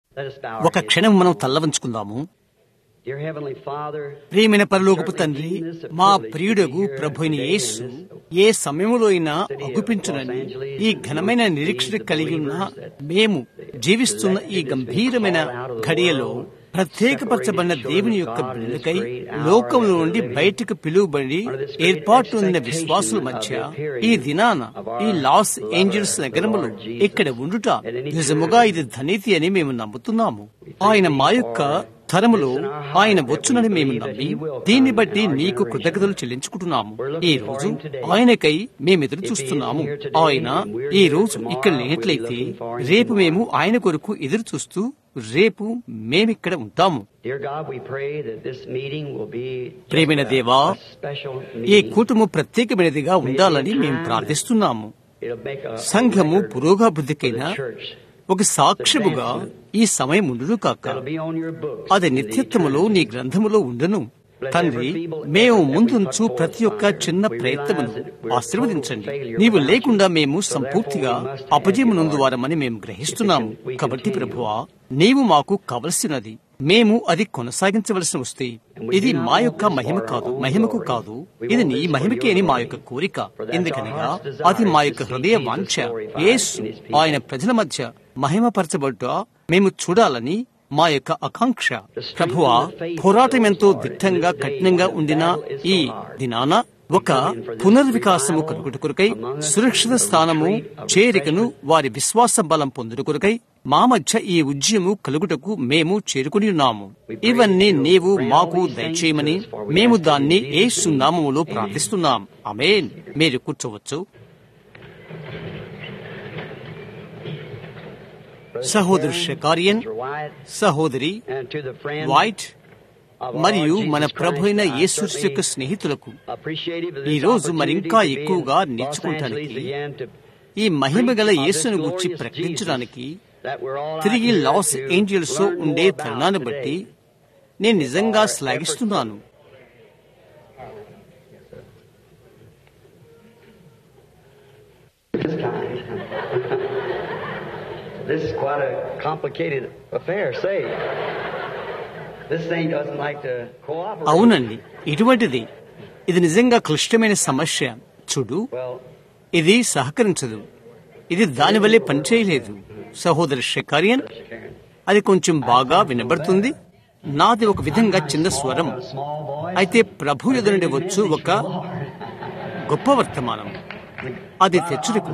Let us bow our ఒక heads. క్షణం మనం తల్లవంచుకుందాము Dear Heavenly Father, ప్రియమైన పరలోకపు తండ్రి మా ప్రియుడగు ప్రభుని యేసు ఏ సమయంలో అయినా అగుపించునని ఈ ఘనమైన నిరీక్షణ కలిగి ఉన్న మేము జీవిస్తున్న ఈ గంభీరమైన ఘడియలో ప్రత్యేకపరచబడిన దేవుని యొక్క బిడ్డలకై లోకంలో నుండి బయటకు పిలువబడి ఏర్పాటు ఉన్న విశ్వాసుల మధ్య ఈ దినాన ఈ లాస్ ఏంజల్స్ నగరములో ఇక్కడ ఉండుట నిజముగా ఇది ధనీతి అని మేము నమ్ముతున్నాము ఆయన మా యొక్క తరములో ఆయన వచ్చునని మేము నమ్మి దీన్ని బట్టి నీకు కృతజ్ఞతలు చెల్లించుకుంటున్నాము ఈ రోజు ఆయనకై మేము ఎదురు చూస్తున్నాము ఆయన ఈ రోజు ఇక్కడ లేనట్లయితే రేపు మేము ఆయన కొరకు ఎదురు చూస్తూ రేపు మేమిక్కడ ఉంటాము dear God, we pray that this meeting will be just ప్రియమైన a- దేవా, a special ఈ meeting. కూటము ప్రత్యేకమైనదిగా ఉండాలని మేము ప్రార్థిస్తున్నాము It'll make a- సంఘము a record పురోగాభివృద్ధికైన for the church. ఒక సాక్ష్యముగా ఈ సమయం ఉండును కాక That'll be on your books. అది నిత్యత్వములో నీ గ్రంథములో ఉండును తండ్రి మేము ముందుంచు ప్రతి ఒక్క చిన్న ప్రయత్నమును ఆశీర్వదించండి నీవు లేకుండా మేము సంపూర్తిగా అపజయమునందు వారమని మేము గ్రహిస్తున్నాము కాబట్టి ప్రభువా నీవు మాకు కావలసినది మేము అది కొనసాగించవలసి వస్తే ఇది మా యొక్క మహిమ కాదు మహిమకు కాదు ఇది నీ మహిమకే అని మా యొక్క కోరిక ఎందుకనగా అది మా యొక్క హృదయ వాంఛ యేసు ఆయన ప్రజల మధ్య మహిమపరచబడ్డ మేము చూడాలని మా యొక్క ఆకాంక్ష ప్రభువా పోరాటం ఎంతో దిట్టంగా కఠినంగా ఉండిన ఈ దినాన ఒక పునర్వికాసము కలుగుట కొరకై సురక్షిత స్థానము చేరికను వారి విశ్వాస బలం పొందుట కొరకై మా మధ్య ఈ ఉద్యము కలుగుటకు మేము చేరుకుని ఉన్నాము ఇవన్నీ నీవు మాకు దయచేయమని మేము దాన్ని ఏ సున్నామములో ప్రార్థిస్తున్నాం అమేన్ మీరు కూర్చోవచ్చు సహోదరు షకారియన్ Mr. Wyatt, సహోదరి and to the friends Wyatt of our మరియు Lord మన Jesus ప్రభు అయిన Christ, I యేసు certainly యొక్క స్నేహితులకు appreciative of ఈ this రోజు opportunity మరింకా to be in ఎక్కువగా Los నేర్చుకుంటానికి Angeles again to ఈ మహిమగల preach of this యేసును గురించి glorious ప్రకటించడానికి Jesus that we're all out తిరిగి here లాస్ to ఏంజల్స్ లో learn ఉండే more about తరుణాన్ని బట్టి today. నేను నిజంగా శ్లాఘిస్తున్నాను This kind. this is quite a complicated affair, say. This thing doesn't like to cooperate. అవునండి ఇటువంటిది ఇది నిజంగా క్లిష్టమైన సమస్య చూడు Well, ఇది సహకరించదు ఇది దానివల్లే పనిచేయలేదు సహోదరు షకారియన్ Karen, అది కొంచెం బాగా వినబడుతుంది నాది ఒక విధంగా చిన్న స్వరం a small voice. అయితే ప్రభు ఎదురు నుండి వచ్చు ఒక గొప్ప వర్తమానం అది తెచ్చుటకు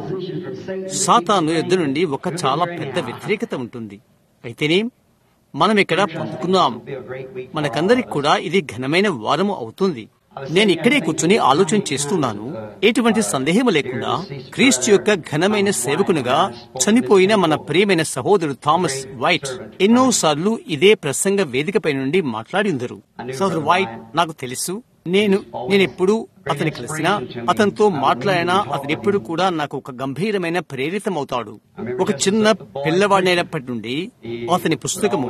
సాతాను ఎదురు నుండి ఒక చాలా పెద్ద వ్యతిరేకత ఉంటుంది అయితేనే మనం ఇక్కడ పొందుకున్నాం Be a great week. మనకందరికి కూడా ఇది ఘనమైన వారము అవుతుంది నేను ఇక్కడే కూర్చుని ఆలోచన చేస్తున్నాను ఎటువంటి సందేహం లేకుండా క్రీస్తు యొక్క ఘనమైన సేవకునిగా చనిపోయిన మన ప్రియమైన సహోదరుడు థామస్ వైట్ ఎన్నోసార్లు ఇదే ప్రసంగ వేదికపై నుండి మాట్లాడిందరు సోదరు వైట్ నాకు తెలుసు నేను నేనెప్పుడు అతని కలిసినా అతనితో మాట్లాడినా అతను ఎప్పుడు కూడా నాకు ఒక గంభీరమైన ప్రేరితమవుతాడు ఒక చిన్న పిల్లవాడినప్పటి నుండి అతని పుస్తకము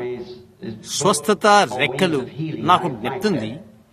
స్వస్థత రెక్కలు నాకు జ్ఞప్తుంది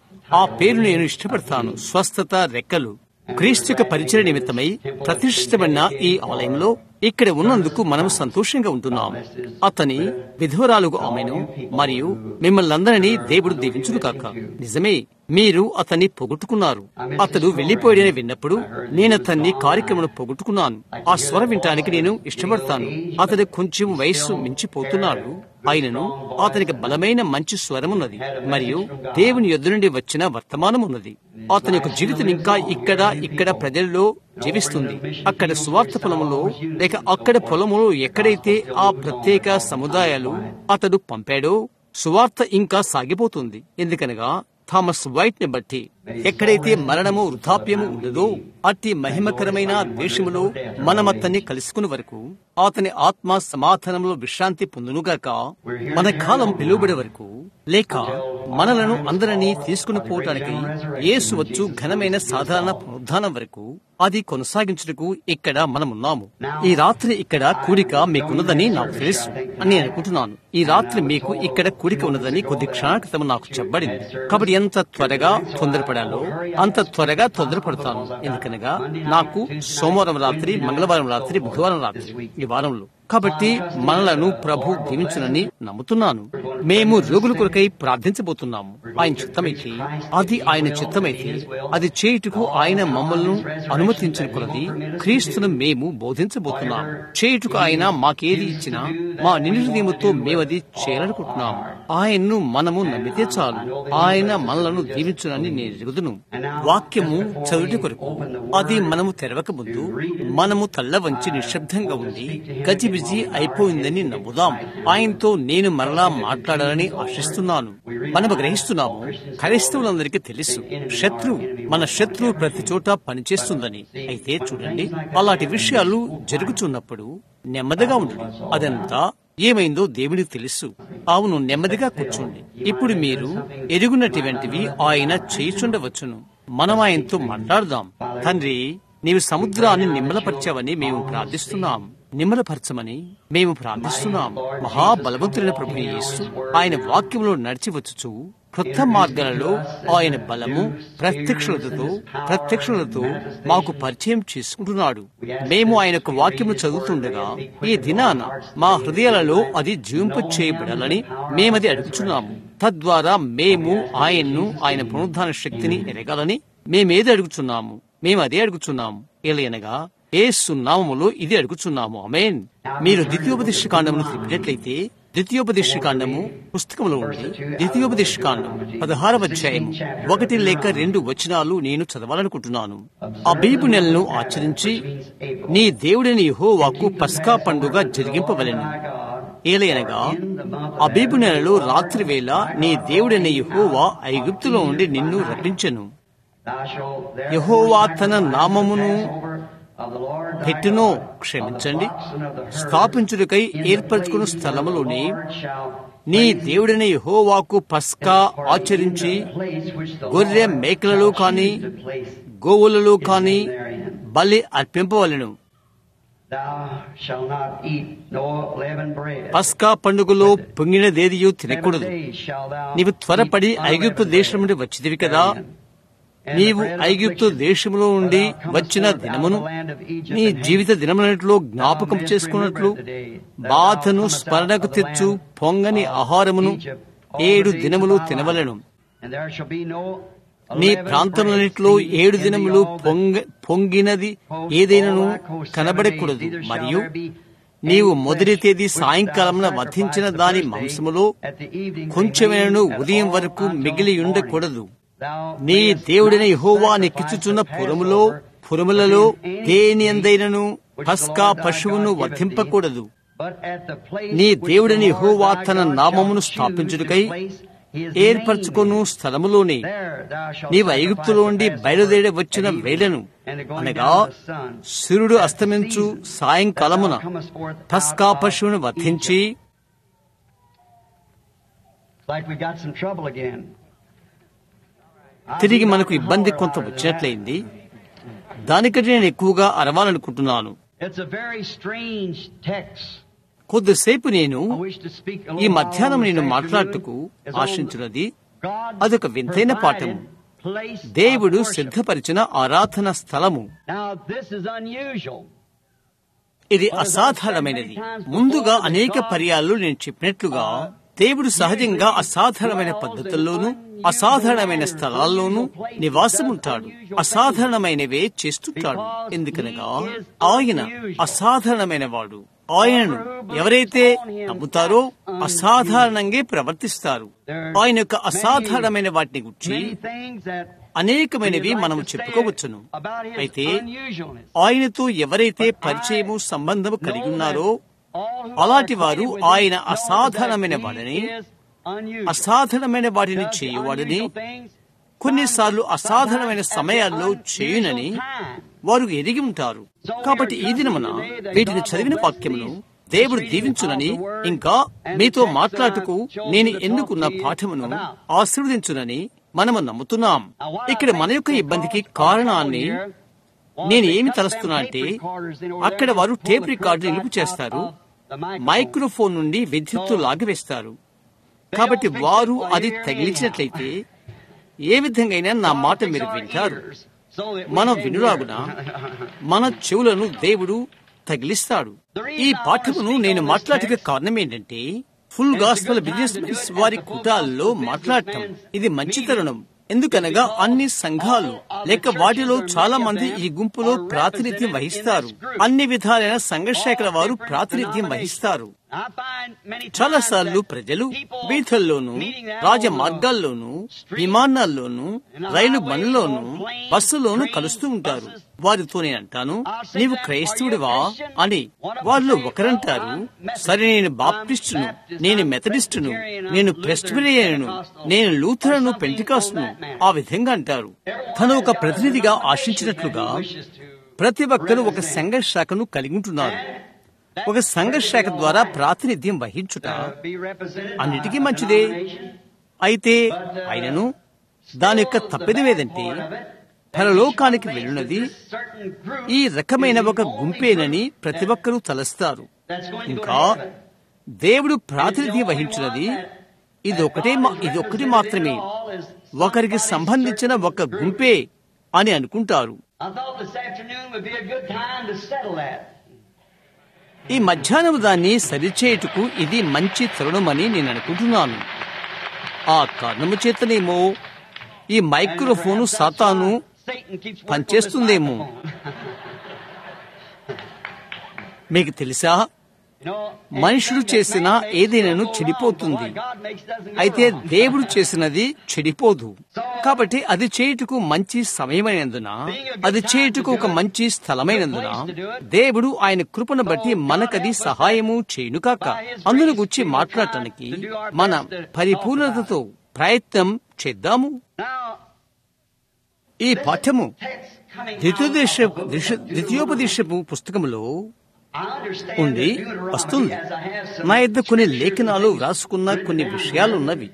ఆ పేరు నేను ఇష్టపడతాను స్వస్థత రెక్కలు క్రీస్తు యొక్క పరిచయ నిమిత్తమై ప్రతిష్ఠితమైన ఈ ఆలయంలో ఇక్కడ ఉన్నందుకు మనం సంతోషంగా ఉంటున్నాం అతని విధవరాలుగు ఆమెను మరియు మిమ్మల్ని అందరినీ దేవుడు దీవించును కాక నిజమే మీరు అతన్ని పొగొట్టుకున్నారు అతడు వెళ్లిపోయాడని విన్నప్పుడు నేను అతన్ని కార్యక్రమం పొగొట్టుకున్నాను ఆ స్వరం వినటానికి నేను ఇష్టపడతాను అతడు కొంచెం వయస్సు మించిపోతున్నాడు ఆయనను అతనికి బలమైన మంచి స్వరమున్నది మరియు దేవుని యొద్ద నుండి వచ్చిన వర్తమానం ఉన్నది అతని యొక్క జీవితం ఇంకా ఇక్కడ ఇక్కడ ప్రజల్లో జీవిస్తుంది అక్కడ సువార్త పొలములో లేక అక్కడ పొలములో ఎక్కడైతే ఆ ప్రత్యేక సముదాయాలు అతడు పంపాడో సువార్త ఇంకా సాగిపోతుంది ఎందుకనగా థామస్ వైట్ ని బట్టి ఎక్కడైతే మరణము వృద్ధాప్యము ఉండదో అట్టి మహిమకరమైన దేశములో మనమతన్ని కలుసుకుని వరకు అతని ఆత్మ సమాధానంలో విశ్రాంతి పొందునుగాక మన కాలం పిలువబడే వరకు లేక మనలను అందరినీ తీసుకుని పోవటానికి యేసు వచ్చు ఘనమైన సాధారణ పునరుద్ధానం వరకు అది కొనసాగించుటకు ఇక్కడ మనమున్నాము ఈ రాత్రి ఇక్కడ కూడిక మీకున్నదని నాకు తెలుసు అని నేను అనుకుంటున్నాను ఈ రాత్రి మీకు ఇక్కడ కూడిక ఉన్నదని కొద్ది క్షణాల క్రితం నాకు చెప్పబడింది కాబట్టి ఎంత త్వరగా తొందరపడాలో అంత త్వరగా తొందరపడతాను ఎందుకనగా నాకు సోమవారం రాత్రి మంగళవారం రాత్రి బుధవారం రాత్రి ఈ వారంలో కాబట్టి మనలను ప్రభు దీవించునని నమ్ముతున్నాను మేము రోగుల కొరకై ప్రార్థించబోతున్నాము ఆయన చిత్తమైతే అది ఆయన చిత్తమైతే అది చేయుటకు ఆయన మమ్మల్ని అనుమతించిన కొలది క్రీస్తును మేము బోధించబోతున్నాం చేయుటకు ఆయన మాకేది ఇచ్చినా మా నిరుదయముతో మేమది చేయాలనుకుంటున్నాం ఆయన్ను మనము నమ్మితే చాలు ఆయన మనలను దీవించునని నేను ఎరుగుదును వాక్యము చదువుటి కొరకు అది మనము తెరవక ముందు మనము తల్ల వంచి నిశ్శబ్దంగా ఉండి గజిబిజి అయిపోయిందని నమ్ముదాం ఆయనతో నేను మరలా మాట్లాడాలని ఆశిస్తున్నాను మనము గ్రహిస్తున్నాము క్రైస్తవులందరికీ తెలుసు శత్రువు మన శత్రువు ప్రతి చోట పనిచేస్తుందని అయితే చూడండి అలాంటి విషయాలు జరుగుతున్నప్పుడు నెమ్మదిగా ఉండండి అదంతా ఏమైందో దేవునికి తెలుసు అవును నెమ్మదిగా కూర్చోండి ఇప్పుడు మీరు ఎరుగునటువంటివి ఆయన చేయిచుండవచ్చును మనం ఆయనతో మాట్లాడదాం తండ్రి నీవు సముద్రాన్ని నిమ్మలపరిచావని మేము ప్రార్థిస్తున్నాం నిమ్మలపరచమని మేము ప్రార్థిస్తున్నాం మహాబలవంతులైన ప్రభు యేసు ఆయన వాక్యంలో నడిచి వచ్చుచు క్రొత్త మార్గాలలో ఆయన బలము ప్రత్యక్షలతో ప్రత్యక్షలతో మాకు పరిచయం చేసుకుంటున్నాడు మేము ఆయన యొక్క వాక్యము చదువుతుండగా ఈ దినాన మా హృదయాలలో అది జీవింప చేయబడాలని మేమది అడుగుతున్నాము తద్వారా మేము ఆయన్ను ఆయన పునరుద్ధాన శక్తిని ఎరగాలని మేమేది అడుగుతున్నాము మేము అదే అడుగుతున్నాము ఎలయనగా ఏ సున్నామములో ఇది అడుగుతున్నాము అమేన్ మీరు ద్వితీయోపదేశ కాండమును తిప్పినట్లయితే ద్వితీయోపదేశ కాండము పుస్తకంలో ఉంది ద్వితీయోపదేశ కాండం పదహారవ అధ్యాయం ఒకటి లేక రెండు వచనాలు నేను చదవాలనుకుంటున్నాను ఆ బీబు నెలను ఆచరించి నీ దేవుడిని యెహోవాకు పస్కా పండుగ జరిగింపవలెను ఏలయనగా అబీబు నెలలో రాత్రి వేళ నీ దేవుడైన యెహోవా ఐగుప్తులో ఉండి నిన్ను రప్పించెను యెహోవా తన నామమును పెట్టునో క్షమించండి స్థాపించుడికై ఏర్పరచుకున్న స్థలములోని నీ దేవుడిని యెహోవాకు పస్కా ఆచరించి గొర్రె మేకలలో కాని గోవులలో కాని బలి అర్పింపవలెను పస్కా పండుగలో పొంగినదేదియో తినకూడదు నీవు త్వరపడి ఐగుప్తు దేశం నుండి వచ్చిదివి కదా నీవు ఐగుప్తు దేశంలో నుండి వచ్చిన దినమును నీ జీవిత దినములన్నిటిలో జ్ఞాపకం చేసుకున్నట్లు బాధను స్మరణకు తెచ్చు పొంగని ఆహారమును ఏడు దినములు తినవలెను నీ ప్రాంతములన్నిటిలో ఏడు దినములు పొంగ పొంగినది ఏదైనాను కనబడకూడదు మరియు నీవు మొదటి తేదీ సాయంకాలమున వధించిన దాని మాంసములో కొంచెమైనను ఉదయం వరకు మిగిలి ఉండకూడదు నీ దేవుడిని యహోవా నెక్కిచుచున్న పురములో పురములలో దేని ఎందైనను పస్కా పశువును వధింపకూడదు నీ దేవుడిని యహోవా తన నామమును స్థాపించుటకై ఏర్పరచుకొను స్థలములోనే నీవు ఐగుప్తులో నుండి బయలుదేరి వచ్చిన వేళను అనగా సూర్యుడు అస్తమించు సాయంకాలమున పస్కా పశువును వధించి తిరిగి మనకు ఇబ్బంది కొంత వచ్చినట్లయింది దానికంటే నేను ఎక్కువగా అరవాలనుకుంటున్నాను కొద్దిసేపు నేను ఈ మధ్యాహ్నం నేను మాట్లాడుటకు ఆశించినది అదొక వింతైన పాఠము దేవుడు సిద్ధపరిచిన ఆరాధన స్థలము ఇది అసాధారణమైనది ముందుగా అనేక పర్యాలు నేను చెప్పినట్లుగా దేవుడు సహజంగా అసాధారణమైన పద్ధతుల్లోనూ అసాధారణమైన స్థలాల్లోనూ నివాసముంటాడు అసాధారణమైనవే చేస్తుంటాడు ఎందుకనగా ఆయన అసాధారణమైన వాడు ఆయనను ఎవరైతే నమ్ముతారో అసాధారణంగా ప్రవర్తిస్తారు ఆయన యొక్క అసాధారణమైన వాటిని గురించి అనేకమైనవి మనం చెప్పుకోవచ్చును అయితే ఆయనతో ఎవరైతే పరిచయము సంబంధము కలిగి ఉన్నారో అలాంటి వారు ఆయన అసాధారణమైన వాడిని అసాధారణమైన వాటిని చేయువాడని కొన్నిసార్లు అసాధారణమైన సమయాల్లో చేయునని వారు ఎరిగి ఉంటారు కాబట్టి ఈ దినమున వీటిని చదివిన వాక్యమును దేవుడు దీవించునని ఇంకా మీతో మాట్లాడుటకు నేను ఎన్నుకున్న పాఠమును ఆశీర్వదించునని మనము నమ్ముతున్నాం ఇక్కడ మన యొక్క ఇబ్బందికి కారణాన్ని నేను ఏమి తలస్తున్నా అంటే అక్కడ వారు టేప్ రికార్డు నిలుపు చేస్తారు మైక్రోఫోన్ నుండి విద్యుత్తు లాగివేస్తారు కాబట్టి వారు అది తగిలించినట్లయితే ఏ విధంగా నా మాట మీరు వింటారు మన వినురాగున మన చెవులను దేవుడు తగిలిస్తాడు ఈ పాఠమును నేను మాట్లాడే కారణం ఏంటంటే ఫుల్ గాస్పల్ బిజినెస్ వారి కుటాల్లో మాట్లాడటం ఇది మంచి తరుణం ఎందుకనగా అన్ని సంఘాలు లేక వాటిలో చాలా మంది ఈ గుంపులో ప్రాతినిధ్యం వహిస్తారు అన్ని విధాలైన సంఘశాఖల వారు ప్రాతినిధ్యం వహిస్తారు చాలా సార్లు ప్రజలు వీధుల్లోనూ రాజ మార్గాల్లోనూ విమానాల్లోనూ రైలు బండ్లోనూ బస్సులోనూ కలుస్తూ ఉంటారు వారితో నేను అంటాను నీవు క్రైస్తవుడివా అని వాళ్ళు ఒకరంటారు సరే నేను బాప్టిస్టును నేను మెథడిస్టును నేను ప్రెస్టబిరియను నేను లూథరను పెంటికాస్ను ఆ విధంగా అంటారు తను ఒక ప్రతినిధిగా ఆశించినట్లుగా ప్రతి ఒక్కరూ ఒక సంఘ శాఖను కలిగి ఉంటున్నారు ఒక సంఘ శాఖ ద్వారా ప్రాతినిధ్యం వహించుట అన్నిటికీ మంచిదే అయితే ఆయనను దాని యొక్క తప్పిదమేదంటే పరలోకానికి వెళ్ళినది ఈ రకమైన ఒక గుంపేనని ప్రతి ఒక్కరూ తలస్తారు ఇంకా దేవుడు ప్రాతినిధ్యం వహించినది ఇది ఒకటే ఇది ఒక్కటి మాత్రమే ఒకరికి సంబంధించిన ఒక గుంపే అని అనుకుంటారు ఈ మధ్యాహ్నం దాన్ని సరిచేయుటకు ఇది మంచి తరుణమని నేను అనుకుంటున్నాను ఆ కారణము చేతనేమో ఈ మైక్రోఫోను సాతాను పనిచేస్తుందేమో మీకు తెలుసా మనుషుడు చేసిన ఏదైనాను చెడిపోతుంది అయితే దేవుడు చేసినది చెడిపోదు కాబట్టి అది చేయుటకు మంచి సమయమైనందున అది చేయుటకు ఒక మంచి స్థలమైనందున దేవుడు ఆయన కృపను బట్టి మనకది సహాయము చేయును కాక అందును గుచ్చి మాట్లాడటానికి మన పరిపూర్ణతతో ప్రయత్నం చేద్దాము ఈ పాఠ్యము ద్వితీయోపదేశ ద్వితీయోపదేశపు పుస్తకములో ఉంది వస్తుంది నా యొద్ద కొన్ని లేఖనాలు వ్రాసుకున్న కొన్ని విషయాలు ఉన్నవి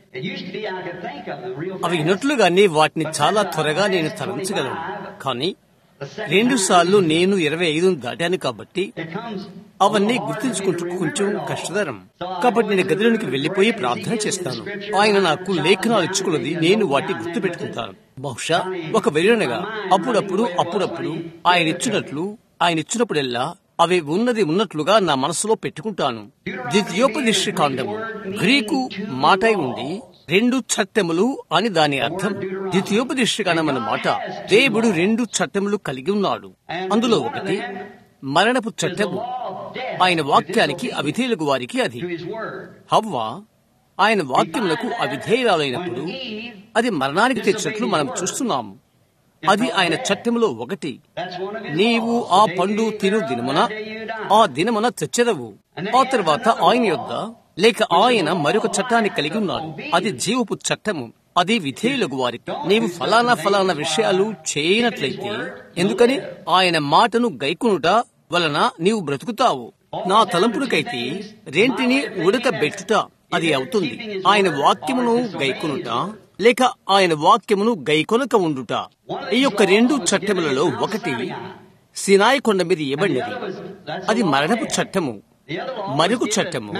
అవి వినట్లుగానే వాటిని చాలా త్వరగా నేను తలంచగలను కానీ రెండు సార్లు నేను ఇరవై ఐదు దాటాను కాబట్టి అవన్నీ గుర్తుంచుకుంటూ కొంచెం కష్టతరం కాబట్టి నేను గదిలోనికి వెళ్లిపోయి ప్రార్థన చేస్తాను ఆయన నాకు లేఖనాలు ఇచ్చుకున్నది నేను వాటిని గుర్తు పెట్టుకుంటాను బహుశా ఒక వెరినగా అప్పుడప్పుడు అప్పుడప్పుడు ఆయన ఇచ్చినట్లు ఆయన ఇచ్చినప్పుడెల్లా అవి ఉన్నది ఉన్నట్లుగా నా మనసులో పెట్టుకుంటాను ద్వితీయోపదేశ కాండము గ్రీకు మాటై ఉండి రెండు చట్టములు అని దాని అర్థం ద్వితీయోపదేశ కాండమన్న మాట దేవుడు రెండు చట్టములు కలిగి ఉన్నాడు అందులో ఒకటి మరణపు చట్టము ఆయన వాక్యానికి అవిధేయులకు వారికి అది హవ్వ ఆయన వాక్యములకు అవిధేయురాలైనప్పుడు అది మరణానికి తెచ్చినట్లు మనం చూస్తున్నాము అది ఆయన చట్టములో ఒకటి నీవు ఆ పండు తిను దినమున ఆ దినమున తెచ్చెదవు ఆ తర్వాత ఆయన యొద్ద లేక ఆయన మరొక చట్టాన్ని కలిగి ఉన్నాడు అది జీవపు చట్టము అది విధేయులకు వారికి నీవు ఫలానా ఫలానా విషయాలు చేయనట్లయితే ఎందుకని ఆయన మాటను గైకునుట వలన నీవు బ్రతుకుతావు నా తలంపులకైతే రెంటిని ఉడకబెట్టుట అది అవుతుంది ఆయన వాక్యమును గైకునుట లేక ఆయన వాక్యమును గైకొనక ఉండుట ఈ యొక్క రెండు చట్టములలో ఒకటి సినాయి కొండ మీద ఇవ్వబడినది అది మరణపు చట్టము మరొక చట్టము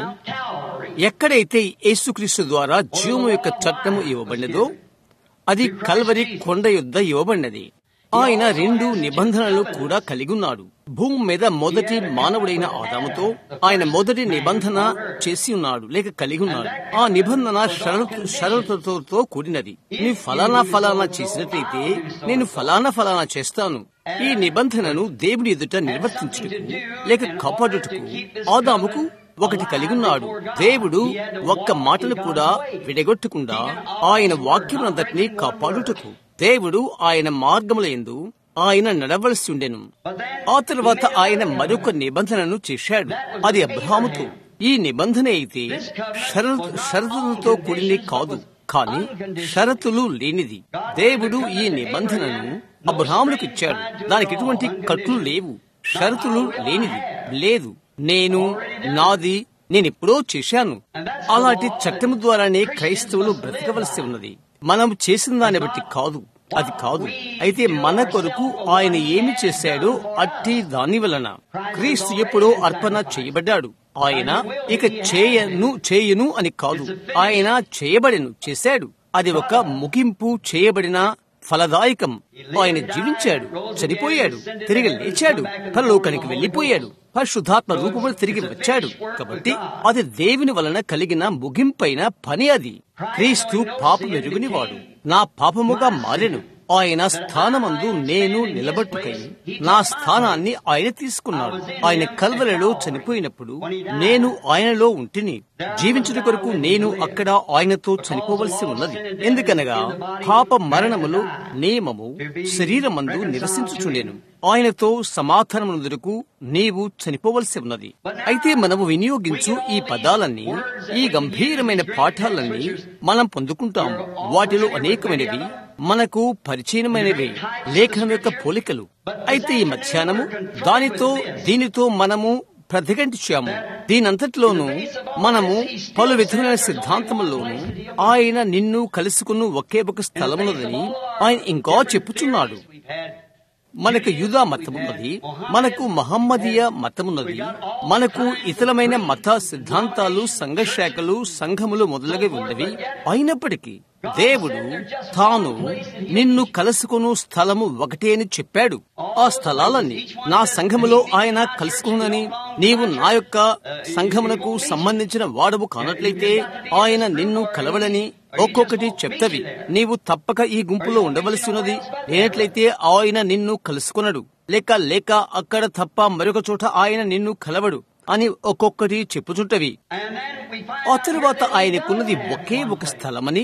ఎక్కడైతే యేసుక్రీస్తు ద్వారా జీవము యొక్క చట్టము ఇవ్వబడినదో అది కల్వరి కొండ యుద్ధ ఇవ్వబడినది ఆయన రెండు నిబంధనలు కూడా కలిగి ఉన్నాడు భూమి మీద మొదటి మానవుడైన ఆదాముతో ఆయన మొదటి నిబంధన చేసి ఉన్నాడు లేక కలిగి ఉన్నాడు ఆ నిబంధన షరతుతో కూడినది నీ ఫలానా ఫలానా చేసినట్లయితే నేను ఫలానా ఫలానా చేస్తాను ఈ నిబంధనను దేవుని ఎదుట నిర్వర్తించుటకు లేక కాపాడుటకు ఆదాముకు ఒకటి కలిగి ఉన్నాడు దేవుడు ఒక్క మాటను కూడా విడగొట్టకుండా ఆయన వాక్యమునంతటినీ కాపాడుటకు దేవుడు ఆయన మార్గముల ఎందు ఆయన నడవలసి ఉండెను ఆ తర్వాత ఆయన మరొక నిబంధనను చేశాడు అది అబ్రహాముతో ఈ నిబంధన అయితే షరతులతో కూడినది కాదు కానీ షరతులు లేనిది దేవుడు ఈ నిబంధనను అబ్రహాములకు ఇచ్చాడు దానికి ఎటువంటి కట్లు లేవు షరతులు లేనిది లేదు నేను నాది నేనెప్పుడో చేశాను అలాంటి చట్టము ద్వారానే క్రైస్తవులు బ్రతకవలసి ఉన్నది మనం చేసిన దాన్ని బట్టి కాదు అది కాదు అయితే మన కొరకు ఆయన ఏమి చేశాడో అట్టి దాని వలన క్రీస్తు ఎప్పుడో అర్పణ చేయబడ్డాడు ఆయన ఇక చేయను చేయను అని కాదు ఆయన చేయబడెను చేశాడు అది ఒక ముగింపు చేయబడిన ఫలదాయకం ఆయన జీవించాడు చనిపోయాడు తిరిగి లేచాడు పరలోకానికి వెళ్లిపోయాడు పరిశుద్ధాత్మ రూపములు తిరిగి వచ్చాడు కాబట్టి అది దేవుని వలన కలిగిన ముగింపైన పని అది క్రీస్తు పాపం ఎరుగునివాడు నా పాపముగా మారెను ఆయన స్థానమందు నేను నిలబట్టుకై నా స్థానాన్ని ఆయన తీసుకున్నాడు ఆయన కల్వలలో చనిపోయినప్పుడు నేను ఆయనలో ఉంటిని జీవించుట కొరకు నేను అక్కడ ఆయనతో చనిపోవలసి ఉన్నది ఎందుకనగా పాప మరణములు నియమము శరీరమందు నివసించుచుండెను ఆయనతో సమాధానమునదులకు నీవు చనిపోవలసి ఉన్నది అయితే మనము వినియోగించు ఈ పదాలన్నీ ఈ గంభీరమైన పాఠాలన్నీ మనం పొందుకుంటాము వాటిలో అనేకమైనవి మనకు పరిచయమైనవి లేఖనం యొక్క పోలికలు అయితే ఈ మధ్యాహ్నము దానితో దీనితో మనము ప్రతిఘటించాము దీనంతటిలోనూ మనము పలు విధమైన సిద్ధాంతముల్లోనూ ఆయన నిన్ను కలుసుకున్న ఒకే ఒక స్థలమున్నదని ఆయన ఇంకా చెప్పుచున్నాడు మనకు యూదా మతమున్నది మనకు మహమ్మదీయ మతమున్నది మనకు ఇతరమైన మత సిద్ధాంతాలు సంఘశాఖలు సంఘములు మొదలగు ఉన్నవి అయినప్పటికీ దేవుడు తాను నిన్ను కలుసుకును స్థలము ఒకటే అని చెప్పాడు ఆ స్థలాలన్నీ నా సంఘములో ఆయన కలుసుకునని నీవు నా యొక్క సంఘమునకు సంబంధించిన వాడవు కానట్లయితే ఆయన నిన్ను కలవడని ఒక్కొక్కటి చెప్తవి నీవు తప్పక ఈ గుంపులో ఉండవలసి ఉన్నది లేనట్లయితే ఆయన నిన్ను కలుసుకునడు లేక లేక అక్కడ తప్ప మరొక చోట ఆయన నిన్ను కలవడు అని ఒక్కొక్కటి చెప్పుచుంటవి ఆ తరువాత ఆయనకున్నది ఒకే ఒక స్థలమని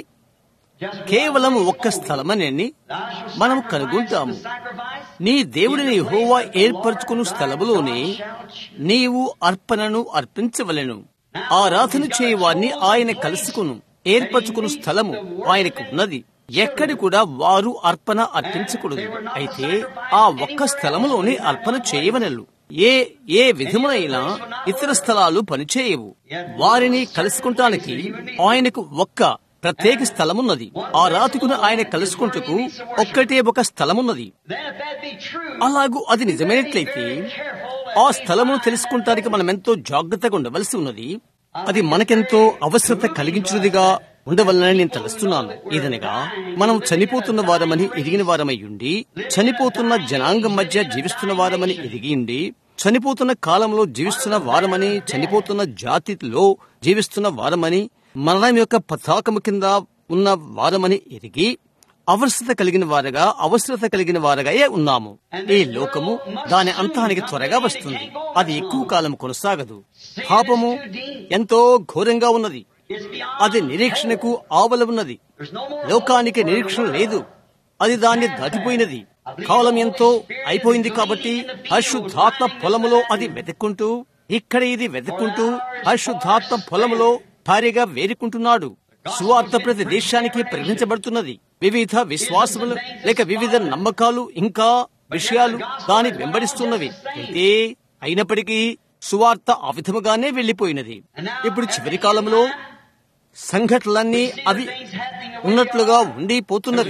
కేవలం ఒక్క స్థలమని మనం కనుగొంటాము నీ దేవుడిని హోవా ఏర్పరచుకున్న స్థలములోనే నీవు అర్పణను అర్పించవలెను ఆరాధన చేయవారిని ఆయన కలుసుకును ఏర్పరచుకున్న స్థలము ఆయనకు ఉన్నది ఎక్కడి కూడా వారు అర్పణ అర్పించకూడదు అయితే ఆ ఒక్క స్థలములోనే అర్పణ చేయవనెల్లు ఏ ఏ విధమునైనా ఇతర స్థలాలు పనిచేయవు వారిని కలుసుకుంటానికి ఆయనకు ఒక్క ప్రత్యేక స్థలమున్నది ఆ రాతికును ఆయన కలుసుకుంటకు ఒక్కటే ఒక స్థలమున్నది అలాగూ అది నిజమైనట్లయితే ఆ స్థలమును తెలుసుకుంటానికి మనం ఎంతో జాగ్రత్తగా ఉండవలసి ఉన్నది అది మనకెంతో అవసరత కలిగించినదిగా ఉండవలనని నేను తలుస్తున్నాను ఇదనగా మనం చనిపోతున్న వారమని ఎదిగిన వారమై ఉండి చనిపోతున్న జనాంగం మధ్య జీవిస్తున్న వారమని ఎదిగి ఉండి చనిపోతున్న కాలంలో జీవిస్తున్న వారమని చనిపోతున్న జాతిలో జీవిస్తున్న వారమని మరణం యొక్క పతాకము కింద ఉన్న వారమని ఎరిగి అవసరత కలిగిన వారగా అవసరత కలిగిన వారగాయే ఉన్నాము ఈ లోకము దాని అంతానికి త్వరగా వస్తుంది అది ఎక్కువ కాలం కొనసాగదు పాపము ఎంతో ఘోరంగా ఉన్నది అది నిరీక్షణకు ఆవల ఉన్నది లోకానికి నిరీక్షణ లేదు అది దాన్ని దాటిపోయినది కాలం ఎంతో అయిపోయింది కాబట్టి అశుద్ధాత్మ పొలములో అది వెతుక్కుంటూ ఇక్కడ ఇది వెతుక్కుంటూ అశుద్ధాత్మ పొలములో భారీగా వేరుకుంటున్నాడు సువార్త ప్రతి దేశానికి ప్రకటించబడుతున్నది వివిధ విశ్వాసములు లేక వివిధ నమ్మకాలు ఇంకా విషయాలు దాని వెంబడిస్తున్నవి అయితే అయినప్పటికీ సువార్త ఆ విధముగానే వెళ్లిపోయినది ఇప్పుడు చివరి కాలంలో సంఘటనలన్నీ అవి ఉన్నట్లుగా ఉండిపోతున్నవి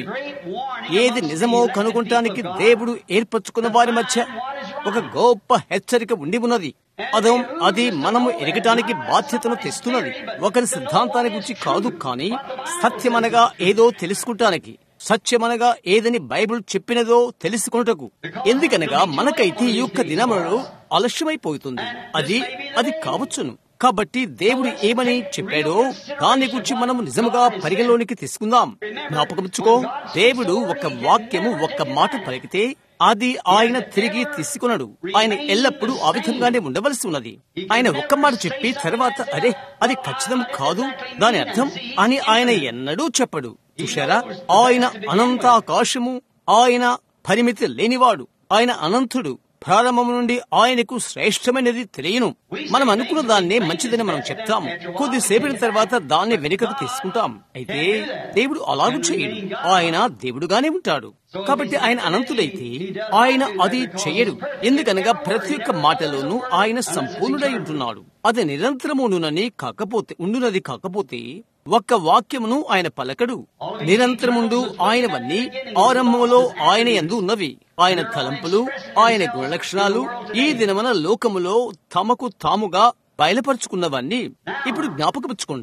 ఏది నిజమో కనుగొనటానికి దేవుడు ఏర్పరచుకున్న వారి మధ్య ఒక గొప్ప హెచ్చరిక ఉండి ఉన్నది అదో అది మనము ఎరగటానికి బాధ్యతను తెస్తున్నది ఒకరి సిద్ధాంతాన్ని గురించి కాదు కానీ సత్యమనగా ఏదో తెలుసుకుంటానికి సత్యమనగా ఏదని బైబిల్ చెప్పినదో తెలుసుకున్నటకు ఎందుకనగా మనకైతే ఈ యొక్క దినములలో ఆలస్యమైపోతుంది అది అది కావచ్చును కాబట్టి దేవుడు ఏమని చెప్పాడో దాని గురించి మనము నిజముగా పరిగణలోనికి తీసుకుందాం జ్ఞాపకముచ్చుకో దేవుడు ఒక వాక్యము ఒక్క మాట పలికితే అది ఆయన తిరిగి తీసుకున్నాడు ఆయన ఎల్లప్పుడూ ఆ విధంగానే ఉండవలసి ఉన్నది ఆయన ఒక్క మాట చెప్పి తర్వాత అరే అది ఖచ్చితం కాదు దాని అర్థం అని ఆయన ఎన్నడూ చెప్పడు చూశారా ఆయన అనంతాకాశము ఆయన పరిమితి లేనివాడు ఆయన అనంతుడు ప్రారంభం నుండి ఆయనకు శ్రేష్టమైనది తెలియను మనం అనుకున్న దాన్నే మంచిదని మనం చెప్తాము కొద్దిసేపటి తర్వాత దాన్ని వెనుకకు తీసుకుంటాం అయితే దేవుడు అలాగూ చేయడు ఆయన దేవుడుగానే ఉంటాడు కాబట్టి ఆయన అనంతుడైతే ఆయన అది చెయ్యడు ఎందుకనగా ప్రతి ఒక్క మాటలోనూ ఆయన సంపూర్ణుడై ఉంటున్నాడు అది నిరంతరముండునని కాకపోతే ఉండునది కాకపోతే ఒక్క వాక్యమును ఆయన పలకడు నిరంతరముండు ఆయనవన్నీ ఆరంభంలో ఆయన ఎందు ఉన్నవి ఆయన తలంపులు ఆయన గుణలక్షణాలు ఈ దినమన లోకములో తమకు తాముగా బయలుపరుచుకున్నవన్నీ ఇప్పుడు జ్ఞాపకపుచ్చుకోండి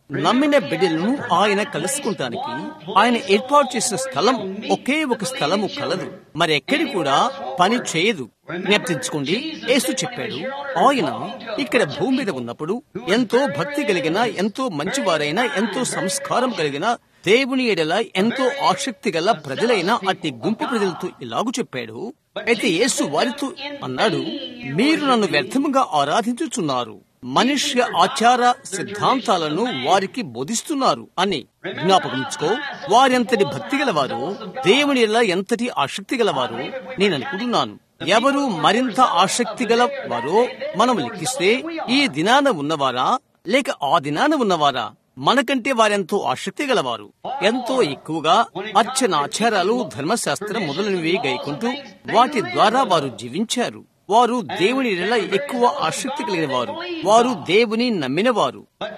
నమ్మిన బిడ్డలను ఆయన కలుసుకుంటానికి ఆయన ఏర్పాటు చేసిన స్థలం ఒకే ఒక స్థలము కలదు మరి ఎక్కడి కూడా పని చేయదు జ్ఞప్తించుకోండి యేసు చెప్పాడు ఆయన ఇక్కడ భూమి మీద ఉన్నప్పుడు ఎంతో భక్తి కలిగిన ఎంతో మంచివారైన ఎంతో సంస్కారం కలిగిన దేవుని ఎడల ఎంతో ఆసక్తి గల ప్రజలైన అట్టి గుంపు ప్రజలతో ఇలాగు చెప్పాడు అయితే యేసు వారితో అన్నాడు మీరు నన్ను వ్యర్థముగా ఆరాధించుచున్నారు మనుష్య ఆచార సిద్ధాంతాలను వారికి బోధిస్తున్నారు అని జ్ఞాపకంచుకో వారెంతటి భక్తి గలవారు దేవుని ఎలా ఎంతటి ఆసక్తి గలవారు నేను అనుకుంటున్నాను ఎవరు మరింత ఆసక్తి గల వారో మనం లెక్కిస్తే ఈ దినాన ఉన్నవారా లేక ఆ దినాన ఉన్నవారా మనకంటే వారెంతో ఆసక్తి గలవారు ఎంతో ఎక్కువగా అర్చన ఆచారాలు ధర్మశాస్త్రం మొదలైనవి గైకుంటూ వాటి ద్వారా వారు జీవించారు వారు దేవుని ఎడల ఎక్కువ ఆసక్తి కలిగిన వారు వారు దేవుని నమ్మినవారు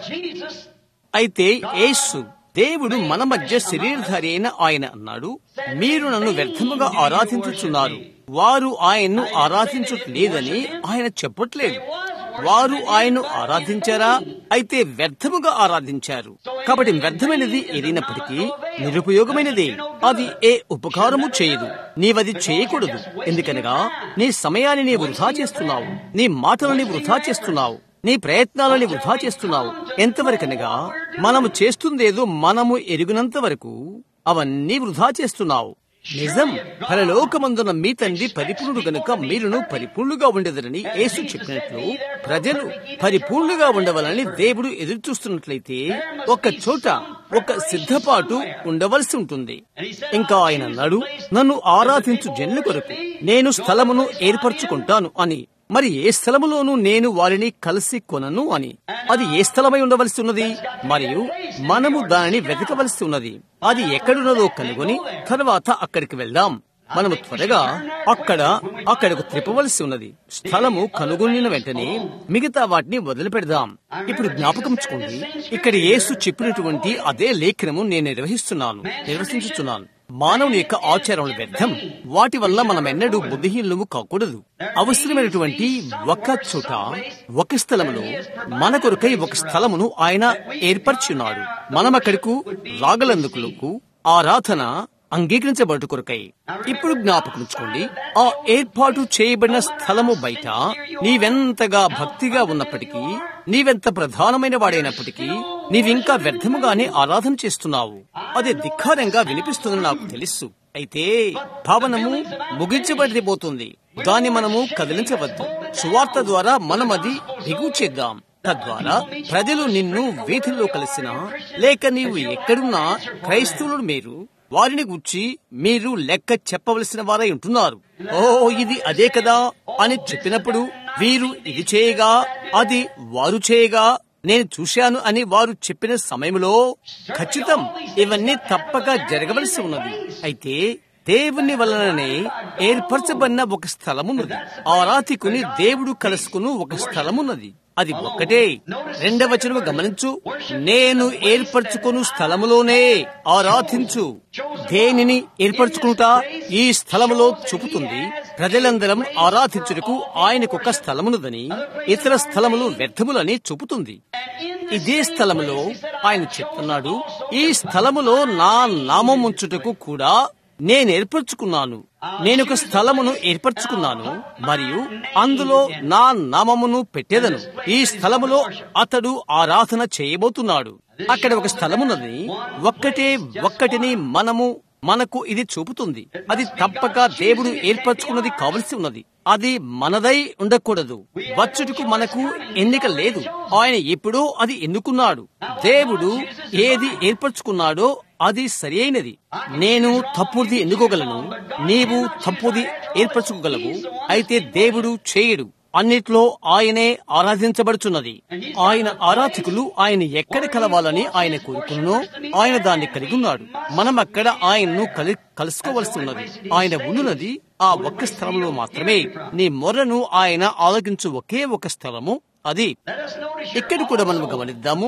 అయితే యేసు దేవుడు మన మధ్య శరీరధారి అయిన ఆయన అన్నాడు మీరు నన్ను వ్యర్థముగా ఆరాధించుచున్నారు వారు ఆయన్ను ఆరాధించట్లేదని ఆయన చెప్పట్లేదు వారు ఆయన్ను ఆరాధించారా అయితే వ్యర్థముగా ఆరాధించారు కాబట్టి వ్యర్థమైనది ఏదైనప్పటికీ నిరుపయోగమైనది అది ఏ ఉపకారము చేయదు నీవది చేయకూడదు ఎందుకనగా నీ సమయాన్ని నీ వృధా చేస్తున్నావు నీ మాటలని వృధా చేస్తున్నావు నీ ప్రయత్నాలని వృధా చేస్తున్నావు ఎంతవరకనగా మనము చేస్తుందేదో మనము ఎరుగునంత వరకు అవన్నీ వృధా చేస్తున్నావు నిజం పరలోకమందున మీ తండ్రి పరిపూర్ణుడు గనుక మీరును పరిపూర్ణుగా ఉండేదరని యేసు చెప్పినట్లు ప్రజలు పరిపూర్ణుగా ఉండవాలని దేవుడు ఎదురు చూస్తున్నట్లయితే ఒక చోట ఒక సిద్ధపాటు ఉండవలసి ఉంటుంది ఇంకా ఆయన అన్నాడు నన్ను ఆరాధించు జన్లు కొరకు నేను స్థలమును ఏర్పరచుకుంటాను అని మరి ఏ స్థలములోనూ నేను వారిని కలిసి కొనను అని అది ఏ స్థలమై ఉండవలసి ఉన్నది మరియు మనము దానిని వెతకవలసి ఉన్నది అది ఎక్కడున్నదో కనుగొని తర్వాత అక్కడికి వెళ్దాం మనము త్వరగా అక్కడ అక్కడకు త్రిప్పవలసి ఉన్నది స్థలము కనుగొనిన వెంటనే మిగతా వాటిని వదిలిపెడదాం ఇప్పుడు జ్ఞాపకంచుకోండి ఇక్కడ యేసు చెప్పినటువంటి అదే లేఖనము నేను నిర్వహిస్తున్నాను నిర్వహించుతున్నాను మానవుని యొక్క ఆచారములు వ్యర్థం వాటి వల్ల మనం ఎన్నడూ బుద్ధిహీనులము కాకూడదు అవసరమైనటువంటి ఒక చోట ఒక స్థలములో మన కొరకై ఒక స్థలమును ఆయన ఏర్పరచున్నాడు మనం అక్కడకు రాగలందుకులకు ఆరాధన అంగీకరించబడు కొరకై ఇప్పుడు జ్ఞాపకంచుకోండి ఆ ఏర్పాటు చేయబడిన స్థలము బయట నీవెంతగా భక్తిగా ఉన్నప్పటికీ నీవెంత ప్రధానమైన వాడైనప్పటికీ నీవింకా వ్యర్థముగానే ఆరాధన చేస్తున్నావు అది ధిక్కారంగా వినిపిస్తుందని నాకు తెలుసు అయితే భావనము ముగించబడిపోతుంది దాన్ని మనము కదిలించవద్దు సువార్త ద్వారా మనం అది దిగు చేద్దాం తద్వారా ప్రజలు నిన్ను వీధుల్లో కలిసిన లేక నీవు ఎక్కడున్నా క్రైస్తవులు మీరు వారిని గుర్చి మీరు లెక్క చెప్పవలసిన వారై ఉంటున్నారు ఓ ఇది అదే కదా అని చెప్పినప్పుడు వీరు ఇది చేయగా అది వారు చేయగా నేను చూశాను అని వారు చెప్పిన సమయంలో ఖచ్చితం ఇవన్నీ తప్పక జరగవలసి ఉన్నది అయితే దేవుని వలననే ఏర్పరచబడిన ఒక స్థలమున్నది ఆరాధికుని దేవుడు కలుసుకుని ఒక స్థలమున్నది అది ఒక్కటే రెండవ వచనము గమనించు నేను ఏర్పరచుకును స్థలములోనే ఆరాధించు దేనిని ఏర్పరచుకుంటా ఈ స్థలములో చూపుతుంది ప్రజలందరం ఆరాధించుటకు ఆయనకొక స్థలమునుదని ఇతర స్థలములు వ్యర్థములని చూపుతుంది ఇదే స్థలములో ఆయన చెప్తున్నాడు ఈ స్థలములో నా నామం ఉంచుటకు కూడా నేను ఏర్పరచుకున్నాను నేను ఒక స్థలమును ఏర్పరచుకున్నాను మరియు అందులో నా నామమును పెట్టేదను ఈ స్థలములో అతడు ఆరాధన చేయబోతున్నాడు అక్కడ ఒక స్థలమున్నది ఒక్కటే ఒక్కటిని మనము మనకు ఇది చూపుతుంది అది తప్పక దేవుడు ఏర్పరచుకున్నది కావలసి ఉన్నది అది మనదై ఉండకూడదు వచ్చుటకు మనకు ఎన్నిక లేదు ఆయన ఎప్పుడో అది ఎన్నుకున్నాడు దేవుడు ఏది ఏర్పరచుకున్నాడో అది సరి అయినది నేను తప్పుది ఎన్నుకోగలను నీవు తప్పుది ఏర్పరచుకోగలవు అయితే దేవుడు చేయడు అన్నిట్లో ఆయనే ఆరాధించబడుచున్నది ఆయన ఆరాధకులు ఆయన ఎక్కడ కలవాలని ఆయన కోరుకున్నో ఆయన దాన్ని కలిగి ఉన్నాడు మనం అక్కడ ఆయన్ను కలి కలుసుకోవలసి ఉన్నది ఆయన ఉండునది ఆ ఒక్క స్థలంలో మాత్రమే నీ మొర్రను ఆయన ఆలోకించు ఒకే ఒక స్థలము అది ఇక్కడ కూడా మనం గమనిద్దాము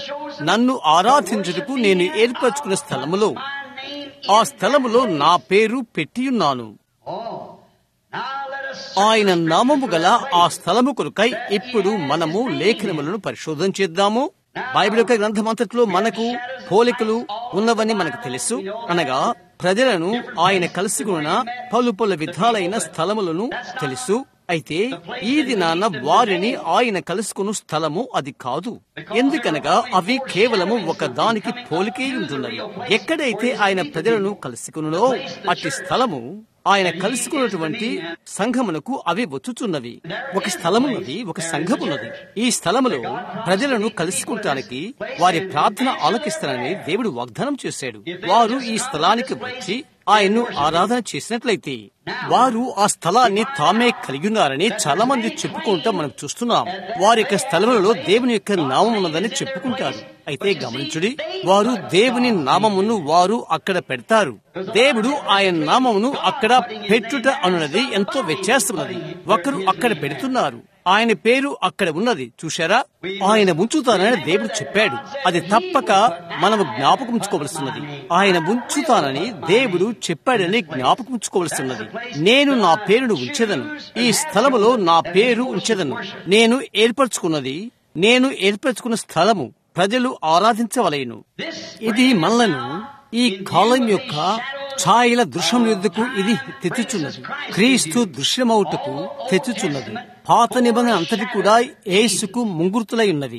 నన్ను ఆరాధించుటకు నేను ఏర్పరచుకున్న స్థలములో ఆ స్థలములో నా పేరు పెట్టియున్నాను ఆయన నామము గల ఆ స్థలము కొరకై ఇప్పుడు మనము లేఖనములను పరిశోధన చేద్దాము బైబిల్ యొక్క గ్రంథమంతట్లో మనకు పోలికలు ఉన్నవని మనకు తెలుసు అనగా ప్రజలను ఆయన కలుసుకున్న పలు పలు విధాలైన స్థలములను తెలుసు అయితే ఈ దినాన వారిని ఆయన కలుసుకున్న స్థలము అది కాదు ఎందుకనగా అవి కేవలము ఒక దానికి పోలికే ఉంటున్నవి ఎక్కడైతే ఆయన ప్రజలను కలుసుకున్నో అట్టి స్థలము ఆయన కలుసుకున్నటువంటి సంఘమునకు అవి వచ్చుచున్నవి ఒక స్థలమున్నది ఒక సంఘమున్నది ఈ స్థలములో ప్రజలను కలుసుకుంటానికి వారి ప్రార్థన ఆలకిస్తానని దేవుడు వాగ్దానం చేశాడు వారు ఈ స్థలానికి వచ్చి ఆయన్ను ఆరాధన చేసినట్లయితే వారు ఆ స్థలాన్ని తామే కలిగి ఉన్నారని చాలా మంది చెప్పుకుంటా మనం చూస్తున్నాం వారి యొక్క స్థలములలో దేవుని యొక్క నామం ఉన్నదని చెప్పుకుంటారు అయితే గమనించుడి వారు దేవుని నామమును వారు అక్కడ పెడతారు దేవుడు ఆయన నామమును అక్కడ పెట్టుట అనున్నది ఎంతో వ్యత్యాసమున్నది ఒకరు అక్కడ పెడుతున్నారు ఆయన పేరు అక్కడ ఉన్నది చూశారా ఆయన ఉంచుతానని దేవుడు చెప్పాడు అది తప్పక మనము జ్ఞాపకం ఉంచుకోవలసినది ఆయన ఉంచుతానని దేవుడు చెప్పాడని జ్ఞాపకం ఉంచుకోవలసినది నేను నా పేరును ఉంచెదను ఈ స్థలములో నా పేరు ఉంచెదను నేను ఏర్పరచుకున్నది నేను ఏర్పరచుకున్న స్థలము ప్రజలు ఆరాధించవలేను ఇది మనలను ఈ కాలం యొక్క ఛాయల దృశ్యం యుద్ధకు ఇది తెచ్చుచున్నది క్రీస్తు దృశ్యమవుటకు తెచ్చుచున్నది పాత నిబంధన అంతటి కూడా ఏసుకు ముంగుర్తులై ఉన్నది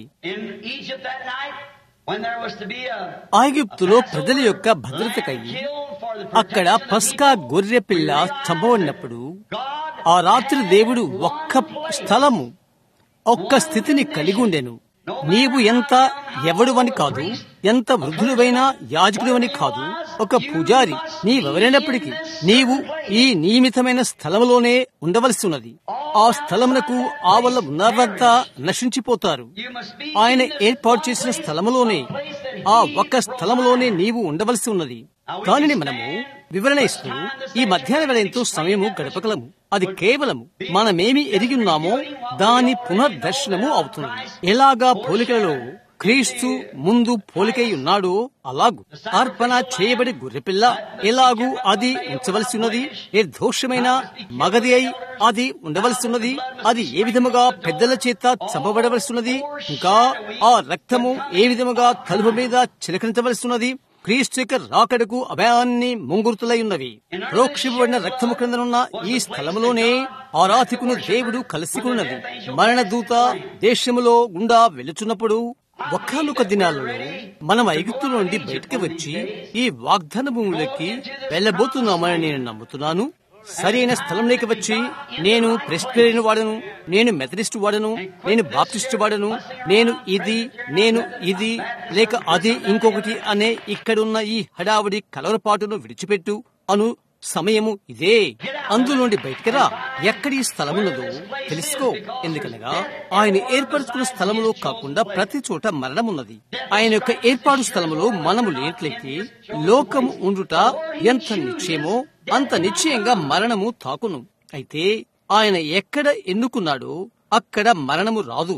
ఐగుప్తులో ప్రజల యొక్క భద్రతకై అక్కడ పస్కా గొర్రె పిల్ల చంపబడినప్పుడు ఆ రాత్రి దేవుడు ఒక్క స్థలము ఒక్క స్థితిని కలిగి ఉండెను నీవు ఎంత ఎవడువని కాదు ఎంత వృద్ధుడివైనా యాజకుడివని కాదు ఒక పూజారి నీవెవరైనప్పటికీ నీవు ఈ నియమితమైన స్థలంలోనే ఉండవలసి ఉన్నది ఆ స్థలమునకు ఆ వల్ల ఉన్నదంతా నశించిపోతారు ఆయన ఏర్పాటు చేసిన స్థలములోనే ఆ ఒక్క స్థలములోనే నీవు ఉండవలసి ఉన్నది దానిని మనము వివరణ ఇస్తూ ఈ మధ్యాహ్న వేళ ఎంతో సమయము గడపగలము అది కేవలము మనమేమి ఎరిగి ఉన్నామో దాని పునర్దర్శనము అవుతుంది ఎలాగా పోలికలలో క్రీస్తు ముందు పోలికై ఉన్నాడో అలాగు అర్పణ చేయబడి గొర్రెపిల్ల ఎలాగూ అది ఉంచవలసి ఉన్నది నిర్దోషమైన మగది అయి అది ఉండవలసి ఉన్నది అది ఏ విధముగా పెద్దల చేత చంపబడవలసి ఉన్నది ఇంకా ఆ రక్తము ఏ విధముగా కలుపు మీద చిలకరించవలసి ఉన్నది క్రీస్తు యొక్క రాకడకు అభయాన్ని ముంగుర్తులై ఉన్నవి ప్రోక్షిపబడిన రక్తము క్రిందనున్న ఈ స్థలములోనే ఆరాధికుని దేవుడు కలిసికున్నది మరణ దూత దేశములో గుండా వెళుచున్నప్పుడు ఒక్కనొక దినాలలో మనం ఐగుప్తు నుండి బయటికి వచ్చి ఈ వాగ్దాన భూములకి వెళ్ళబోతున్నామని నేను నమ్ముతున్నాను సరైన స్థలంలోకి వచ్చి నేను ప్రెస్టేరియన్ వాడను నేను మెథడిస్ట్ వాడను నేను బాప్టిస్ట్ వాడను నేను ఇది నేను ఇది లేక అది ఇంకొకటి అనే ఇక్కడున్న ఈ హడావుడి కలవరపాటును విడిచిపెట్టు అను సమయము ఇదే అందులోండి బయటికి రా ఎక్కడి స్థలమున్నదో తెలుసుకో ఎందుకనగా ఆయన ఏర్పరచుకున్న స్థలములో కాకుండా ప్రతి చోట మరణమున్నది ఆయన యొక్క ఏర్పాటు స్థలములో మనము లేనట్లయితే లోకము ఉండుట ఎంత నిశ్చయమో అంత నిశ్చయంగా మరణము తాకును అయితే ఆయన ఎక్కడ ఎన్నుకున్నాడో అక్కడ మరణము రాదు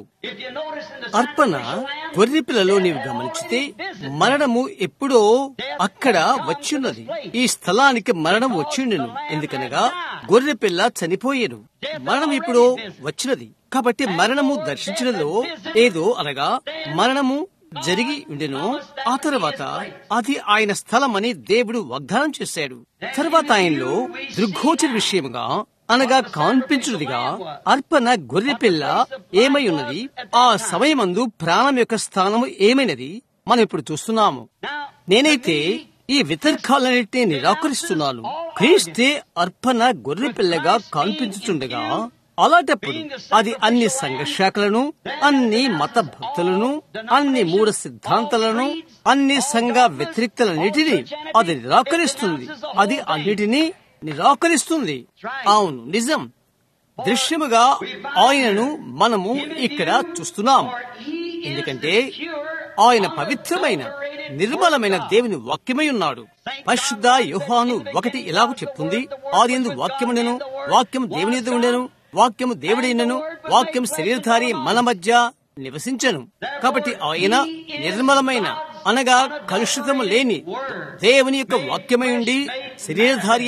అర్పణ గొర్రె పిల్లలో నీవు గమనించితే మరణము ఎప్పుడో అక్కడ వచ్చిన్నది ఈ స్థలానికి మరణం వచ్చిండెను ఎందుకనగా గొర్రె పిల్ల చనిపోయేను మరణం ఇప్పుడు వచ్చినది కాబట్టి మరణము దర్శించినదో ఏదో అనగా మరణము జరిగి ఉండెను ఆ తర్వాత అది ఆయన స్థలమని దేవుడు వాగ్దానం చేశాడు తర్వాత ఆయనలో దృగ్గోచర విషయముగా అనగా కాన్పించుదిగా అర్పణ గొర్రెపిల్ల ఏమై ఉన్నది ఆ సమయమందు ప్రాణం యొక్క స్థానము ఏమైనది మనం ఇప్పుడు చూస్తున్నాము నేనైతే ఈ వితర్కాలన్నింటినీ నిరాకరిస్తున్నాను క్రీస్తే అర్పణ గొర్రెపిల్లగా కాన్పించుచుండగా అలాంటప్పుడు అది అన్ని సంఘ శాఖలను అన్ని మత భక్తులను అన్ని మూఢ సిద్ధాంతాలను అన్ని సంఘ వ్యతిరేక్తలన్నిటినీ అది నిరాకరిస్తుంది అది అన్నిటినీ నిరాకరిస్తుంది అవును నిజం దృశ్యముగా ఆయనను మనము ఇక్కడ చూస్తున్నాం ఎందుకంటే ఆయన పవిత్రమైన నిర్మలమైన దేవుని వాక్యమై ఉన్నాడు పరిశుద్ధ యోహాను ఒకటి ఎలాగో చెప్తుంది ఆది ఎందు వాక్యముండెను వాక్యం దేవుని ఎదురు ఉండెను వాక్యము దేవుడైనను వాక్యం శరీరధారి మన మధ్య నివసించను కాబట్టి ఆయన నిర్మలమైన అనగా కలుషితము లేని దేవుని యొక్క వాక్యమై ఉండి శరీరధారి అయి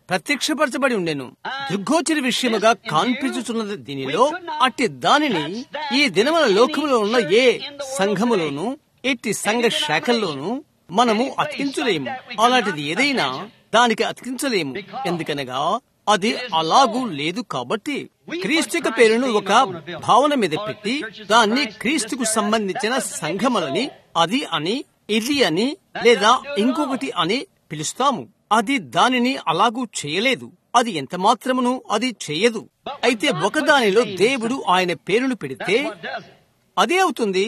ప్రత్యక్షపరచబడి ఉండెను దుర్గోచర విషయముగా కాన్పించుచున్నది దీనిలో అట్టి దానిని ఈ దినముల లోకములో ఉన్న ఏ సంఘములోను ఎట్టి సంఘ శాఖల్లోనూ మనము అతికించలేము అలాంటిది ఏదైనా దానికి అతికించలేము ఎందుకనగా అది అలాగూ లేదు కాబట్టి క్రీస్తుక పేరును ఒక భావన మీద పెట్టి దాన్ని క్రీస్తుకు సంబంధించిన సంఘములని అది అని ఇది అని లేదా ఇంకొకటి అని పిలుస్తాము అది దానిని అలాగూ చేయలేదు అది ఎంత మాత్రమును అది చేయదు అయితే ఒకదానిలో దేవుడు ఆయన పేరును పెడితే అదే అవుతుంది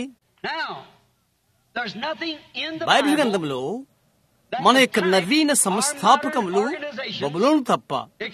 బైబిల్ గ్రంథంలో మన యొక్క నవీన సంస్థాపకములు బబులోను తప్ప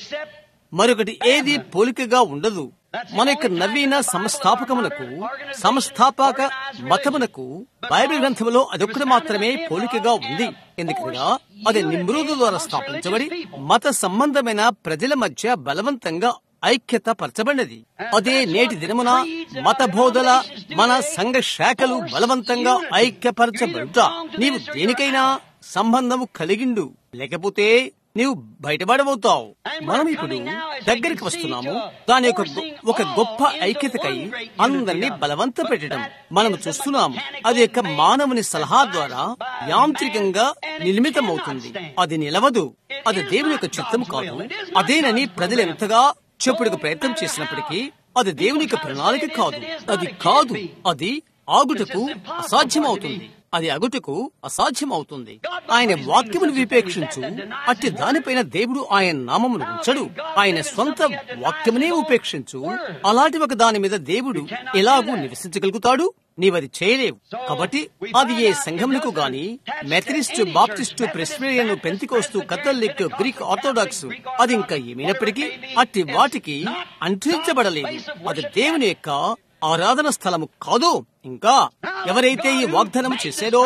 మరొకటి ఏది పోలికగా ఉండదు మన యొక్క నవీన సంస్థాపకమునకు సంస్థాపక మతమునకు బైబిల్ గ్రంథములో అదొక్కటి మాత్రమే పోలికగా ఉంది ఎందుకనగా అది నిమ్రోదు ద్వారా స్థాపించబడి మత సంబంధమైన ప్రజల మధ్య బలవంతంగా ఐక్యత పరచబడినది అదే నేటి దినమున మత బోధల మన సంఘ శాఖలు బలవంతంగా ఐక్యపరచబడుట నీవు దేనికైనా సంబంధము కలిగిండు లేకపోతే నీవు బయటపడబోతావు మనం ఇప్పుడు దగ్గరికి వస్తున్నాము దాని యొక్క ఒక గొప్ప ఐక్యతకై అందరినీ బలవంత పెట్టడం మనం చూస్తున్నాము అది యొక్క మానవుని సలహా ద్వారా యాంత్రికంగా నిర్మితమవుతుంది అది నిలవదు అది దేవుని యొక్క చిత్తం కాదు అదేనని ప్రజలు ఎంతగా చెప్పుడుకు ప్రయత్నం చేసినప్పటికీ అది దేవుని యొక్క ప్రణాళిక కాదు అది కాదు అది ఆగుటకు అసాధ్యమవుతుంది అది అగుటకు అసాధ్యమవుతుంది ఆయన వాక్యమును విపేక్షించు అట్టి దానిపైన దేవుడు ఆయన నామమును ఉంచడు ఆయన స్వంత వాక్యమునే ఉపేక్షించు అలాంటి ఒక దాని మీద దేవుడు ఎలాగూ నివసించగలుగుతాడు నీవది చేయలేవు కాబట్టి అది ఏ సంఘములకు గాని Methodist Baptist Presbyterian Pentecost Catholic Greek Orthodox అది ఇంకా ఏమైనప్పటికీ అట్టి వాటికి అంటించబడలేదు అది దేవుని యొక్క ఆరాధన స్థలము కాదు ఇంకా ఎవరైతే ఈ వాగ్దానం చేశారో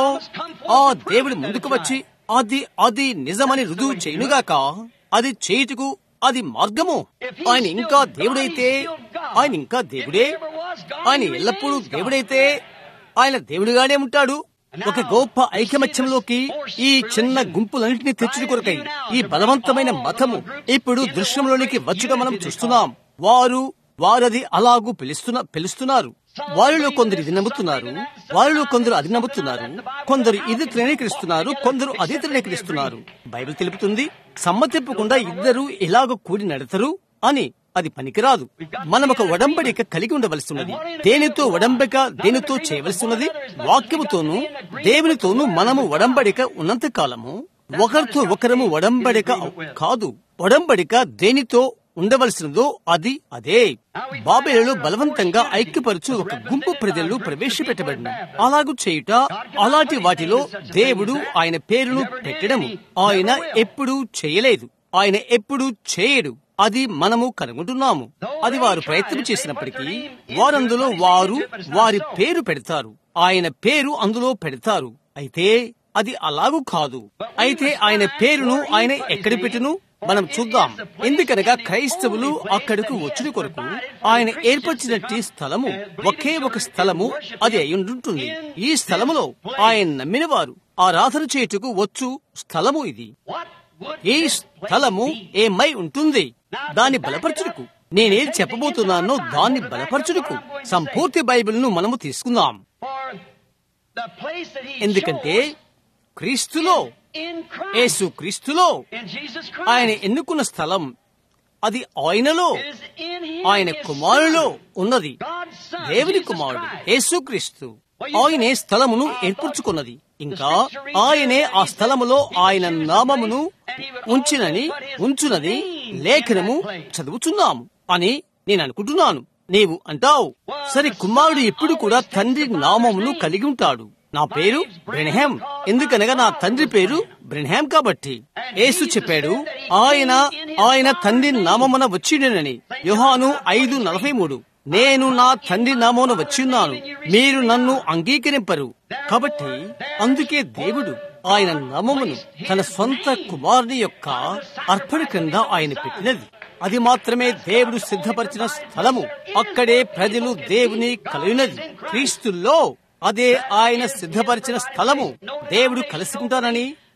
ఆ దేవుడు ముందుకు వచ్చి అది అది నిజమని రుజువు చేయనుగాక అది చేయుటకు అది మార్గము ఆయన ఇంకా దేవుడైతే ఆయన ఇంకా దేవుడే ఆయన ఎల్లప్పుడూ దేవుడైతే ఆయన దేవుడిగానే ఉంటాడు ఒక గొప్ప ఐకమత్యంలోకి ఈ చిన్న గుంపులన్నింటినీ తెచ్చుడు కొరకై ఈ బలవంతమైన మతము ఇప్పుడు దృశ్యంలోనికి వచ్చుట మనం చూస్తున్నాం వారు వారది అలాగూ పిలుస్తున్న పిలుస్తున్నారు వారిలో కొందరు ఇది నమ్ముతున్నారు వారిలో కొందరు అది నమ్ముతున్నారు కొందరు ఇది తృణీకరిస్తున్నారు కొందరు అది తృణీకరిస్తున్నారు బైబిల్ తెలుపుతుంది సమ్మతిప్పకుండా ఇద్దరు ఎలాగ కూడి నడతరు అని అది పనికిరాదు మనం ఒక ఒడంబడిక కలిగి ఉండవలసి ఉన్నది దేనితో ఒడంబడిక దేనితో చేయవలసి ఉన్నది వాక్యముతోనూ దేవునితోనూ మనము ఒడంబడిక ఉన్నంత కాలము ఒకరితో ఒకరము ఒడంబడిక కాదు ఒడంబడిక దేనితో ఉండవలసినదో అది అదే బాబేలలో బలవంతంగా ఐక్యపరచు ఒక గుంపు ప్రజలు ప్రవేశపెట్టబడిన అలాగు చేయుట అలాంటి వాటిలో దేవుడు ఆయన పేరును పెట్టడము ఆయన ఎప్పుడూ చేయలేదు ఆయన ఎప్పుడూ చేయడు అది మనము కనుగొంటున్నాము అది వారు ప్రయత్నం చేసినప్పటికీ వారందులో వారు వారి పేరు పెడతారు ఆయన పేరు అందులో పెడతారు అయితే అది అలాగూ కాదు అయితే ఆయన పేరును ఆయన ఎక్కడ పెట్టును మనం చూద్దాం ఎందుకనగా క్రైస్తవులు అక్కడకు వచ్చిన కొరకు ఆయన ఏర్పరిచినట్టి స్థలము ఒకే ఒక స్థలము అది అయ్యుంటుంది ఈ స్థలములో ఆయన నమ్మిన వారు ఆరాధన చేయుటకు వచ్చు స్థలము ఇది ఈ స్థలము ఏమై ఉంటుంది దాన్ని బలపరచుటకు నేనేది చెప్పబోతున్నానో దాన్ని బలపరచుటకు సంపూర్తి బైబిల్ను మనము తీసుకుందాం ఎందుకంటే క్రీస్తులో యేసు క్రీస్తులో ఆయన ఎన్నుకున్న స్థలం అది ఆయనలో ఆయన కుమారులో ఉన్నది దేవుని కుమారుడు యేసుక్రీస్తు ఆయనే స్థలమును ఏర్పరచుకున్నది ఇంకా ఆయనే ఆ స్థలములో ఆయన నామమును ఉంచినని ఉంచునని లేఖనము చదువుచున్నాము అని నేను అనుకుంటున్నాను నీవు అంటావు సరే కుమారుడు ఎప్పుడు కూడా తండ్రి నామమును కలిగి ఉంటాడు నా పేరు బ్రెన్హామ్ ఎందుకనగా నా తండ్రి పేరు బ్రెన్హామ్ కాబట్టి యేసు చెప్పాడు ఆయన ఆయన తండ్రి నామమున వచ్చిండనని యోహాను ఐదు నలభై మూడు నేను నా తండ్రి నామమున వచ్చిన్నాను మీరు నన్ను అంగీకరింపరు కాబట్టి అందుకే దేవుడు ఆయన నామమును తన సొంత కుమారుని యొక్క అర్పణ క్రింద ఆయన పెట్టినది అది మాత్రమే దేవుడు సిద్ధపరిచిన స్థలము అక్కడే ప్రజలు దేవుని కలిగినది క్రీస్తుల్లో అదే ఆయన సిద్ధపరిచిన స్థలము దేవుడు కలుసుకుంటానని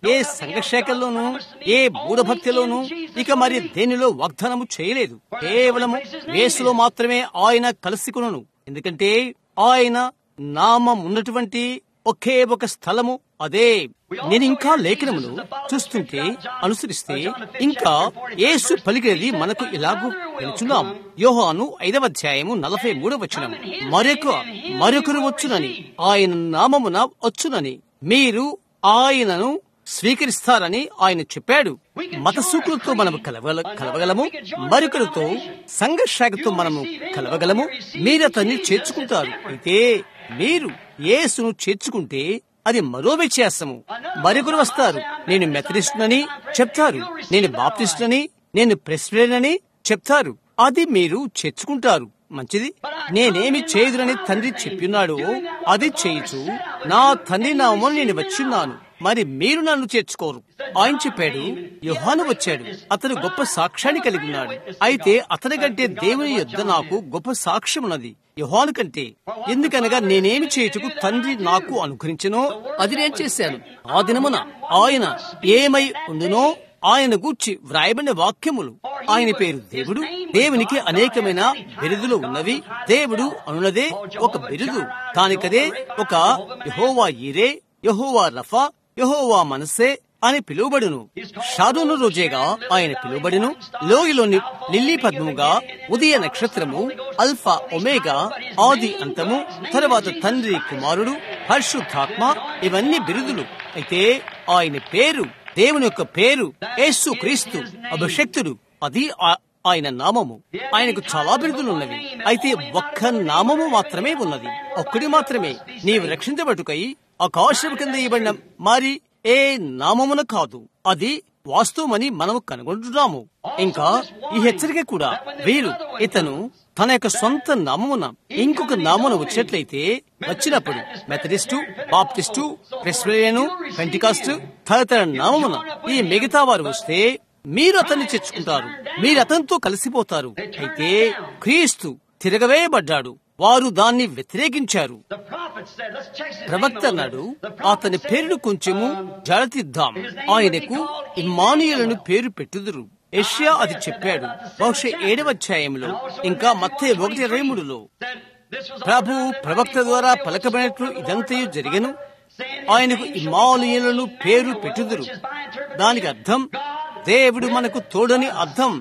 ఏ సంఘశాఖల్లోనూ ఏ మూఢభక్తిలోనూ ఇక మరి దేనిలో వాగ్దానము చేయలేదు కేవలము యేసులో మాత్రమే ఆయన కలుసుకును ఎందుకంటే ఆయన నామం ఉన్నటువంటి ఒకే ఒక స్థలము అదే నేను ఇంకా లేఖనములు చూస్తుంటే అనుసరిస్తే ఇంకా యేసు పలికినది మనకు ఇలాగూ వెళుచున్నాం యోహాను ఐదవ అధ్యాయము నలభై మూడవ వచనం మరొక మరొకరు వచ్చునని ఆయన నామమున వచ్చునని మీరు ఆయనను స్వీకరిస్తారని ఆయన చెప్పాడు మత సూకులతో మనము కలవగల కలవగలము మరొకరితో సంఘర్షాగతో మనము కలవగలము మీరు అతన్ని చేర్చుకుంటారు అయితే మీరు యేసును చేర్చుకుంటే అది మరో వ్యత్యాసము మరొకరు వస్తారు నేను మెథడిస్టునని చెప్తారు నేను బాప్టిస్టునని నేను ప్రెసిడెంట్ చెప్తారు అది మీరు చేర్చుకుంటారు మంచిది నేనేమి చేయుదునని తండ్రి చెప్పినాడో అది చేయుచు నా తండ్రి నామని నేను వచ్చిన్నాను మరి మీరు నన్ను చేర్చుకోరు ఆయన చెప్పాడు యుహాను వచ్చాడు అతను గొప్ప సాక్ష్యాన్ని కలిగి ఉన్నాడు అయితే అతని కంటే దేవుని యొద్ద నాకు గొప్ప సాక్ష్యం ఉన్నది యుహాను కంటే ఎందుకనగా నేనేమి చేయుటకు తండ్రి నాకు అనుగ్రహించనో అది నేను చేశాను ఆ దినమున ఆయన ఏమై ఉండునో ఆయన గూర్చి వ్రాయబడిన వాక్యములు ఆయన పేరు దేవుడు దేవునికి అనేకమైన బిరుదులు ఉన్నవి దేవుడు అనున్నదే ఒక బిరుదు కానికదే ఒక యహోవా ఈరే యహోవా రఫా యహోవా మనసే అని పిలువబడును షాదోను రోజేగా ఆయన పిలువబడును లోయలోని లిల్లీ పద్మముగా ఉదయ నక్షత్రము అల్ఫా ఒమేగా ఆది అంతము తరువాత తండ్రి కుమారుడు పరిశుద్ధాత్మ ఇవన్నీ బిరుదులు అయితే ఆయన పేరు దేవుని యొక్క పేరు యేసు క్రీస్తు అభిషక్తుడు అది ఆయన నామము ఆయనకు చాలా బిరుదులున్నవి అయితే ఒక్క నామము మాత్రమే ఉన్నది ఒక్కటి మాత్రమే నీవు రక్షించబట్టుకై ఆకాశం కింద ఇవ్వబడిన మరి ఏ నామమున కాదు అది వాస్తవమని మనము కనుగొంటున్నాము ఇంకా ఈ హెచ్చరిక కూడా వీరు ఇతను తన యొక్క సొంత నామమున ఇంకొక నామమున వచ్చినట్లయితే వచ్చినప్పుడు మెథడిస్టు బాప్టిస్టు ప్రెస్బిరియను పెంటికాస్ట్ తదితర నామమున ఈ మిగతా వారు వస్తే మీరు అతన్ని చేర్చుకుంటారు మీరు అతనితో కలిసిపోతారు అయితే క్రీస్తు తిరగవేయబడ్డాడు వారు దాన్ని వ్యతిరేకించారు ప్రవక్త అన్నాడు అతని పేరును కొంచెము జడతిద్దాం ఆయనకు ఇమ్మానుయలను పేరు పెట్టుదురు ఏషియా అది చెప్పాడు బహుశా ఏడవ అధ్యాయంలో ఇంకా మత్తే ఒకటి ఇరవై మూడులో ప్రభు ప్రవక్త ద్వారా పలకబడినట్లు ఇదంతయు జరిగను ఆయనకు ఇమాలయులను పేరు పెట్టుదురు దానికి అర్థం దేవుడు మనకు తోడని అర్థం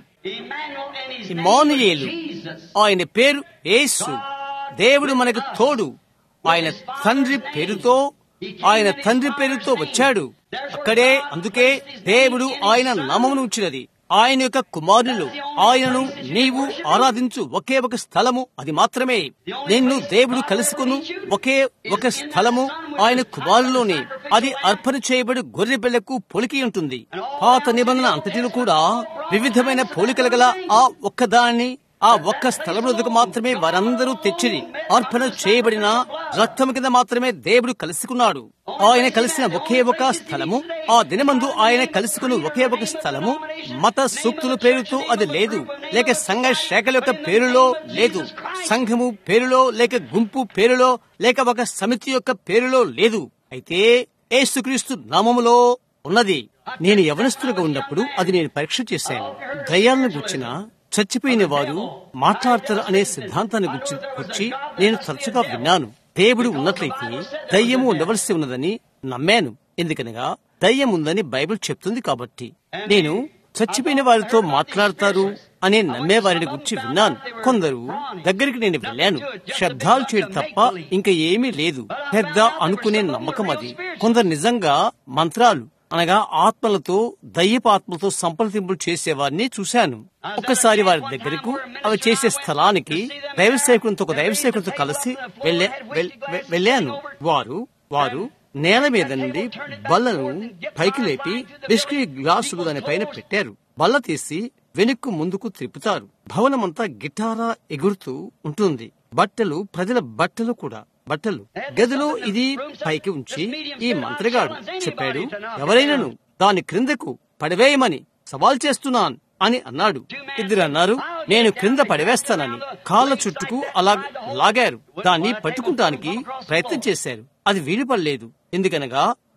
ఇమానుయేలు ఆయన పేరు యేసు దేవుడు మనకు తోడు ఆయన తండ్రి పేరుతో ఆయన తండ్రి పేరుతో వచ్చాడు అక్కడే అందుకే దేవుడు ఆయన నామమును ఉంచినది ఆయన యొక్క కుమారులు ఆయనను నీవు ఆరాధించు ఒకే ఒక స్థలము అది మాత్రమే నిన్ను దేవుడు కలుసుకును ఒకే ఒక స్థలము ఆయన కుమారులోనే అది అర్పణ చేయబడి గొర్రె పిల్లకు పొలికి ఉంటుంది పాత నిబంధన అంతటిలో కూడా వివిధమైన పోలికలు గల ఆ ఒక్కదాన్ని ఆ ఒక్క స్థలములకు మాత్రమే వారందరూ తెచ్చిరి అర్పణ చేయబడిన రక్తం కింద మాత్రమే దేవుడు కలుసుకున్నాడు ఆయన కలిసిన ఒకే ఒక స్థలము ఆ దినమందు ఆయన కలుసుకుని ఒకే ఒక స్థలము మత సూక్తుల పేరుతో అది లేదు లేక సంఘ శాఖల యొక్క పేరులో లేదు సంఘము పేరులో లేక గుంపు పేరులో లేక ఒక సమితి యొక్క పేరులో లేదు అయితే ఏసుక్రీస్తు నామములో ఉన్నది నేను యవనస్తులుగా ఉన్నప్పుడు అది నేను పరీక్ష చేశాను దయ్యాలను గుర్చిన చచ్చిపోయిన వారు మాట్లాడతారు అనే సిద్ధాంతాన్ని గురించి వచ్చి నేను తరచుగా విన్నాను దేవుడు ఉన్నట్లయితే దయ్యము ఉండవలసి ఉన్నదని నమ్మాను ఎందుకనగా దయ్యం ఉందని బైబిల్ చెప్తుంది కాబట్టి నేను చచ్చిపోయిన వారితో మాట్లాడతారు అనే నమ్మే వారిని గురించి విన్నాను కొందరు దగ్గరికి నేను వెళ్ళాను శబ్దాలు చేయడం తప్ప ఇంకా ఏమీ లేదు పెద్ద అనుకునే నమ్మకం అది కొందరు నిజంగా మంత్రాలు అనగా ఆత్మలతో దయ్యపు ఆత్మలతో సంప్రదింపులు చేసేవారిని చూశాను ఒక్కసారి వారి దగ్గరకు అవి చేసే స్థలానికి దైవ సేవకులతో ఒక దైవ సేవకులతో కలిసి వెళ్ళే వెళ్ళాను వారు వారు నేల మీద నుండి బల్లను పైకి లేపి బిస్కీ గ్లాసులు దాని పైన పెట్టారు బల్ల తీసి వెనుక్కు ముందుకు త్రిప్పుతారు భవనమంతా గిటారా ఎగురుతూ ఉంటుంది బట్టలు ప్రజల బట్టలు కూడా బట్టలు గదిలో ఇది పైకి ఉంచి ఈ మంత్రిగాడు చెప్పాడు ఎవరైనాను దాని క్రిందకు పడివేయమని సవాల్ చేస్తున్నాను అని అన్నాడు ఇద్దరు అన్నారు నేను క్రింద పడివేస్తానని కాళ్ళ చుట్టుకు అలా లాగారు దాన్ని పట్టుకుంటానికి ప్రయత్నం చేశారు అది వీలుపడలేదు ఎందుకనగా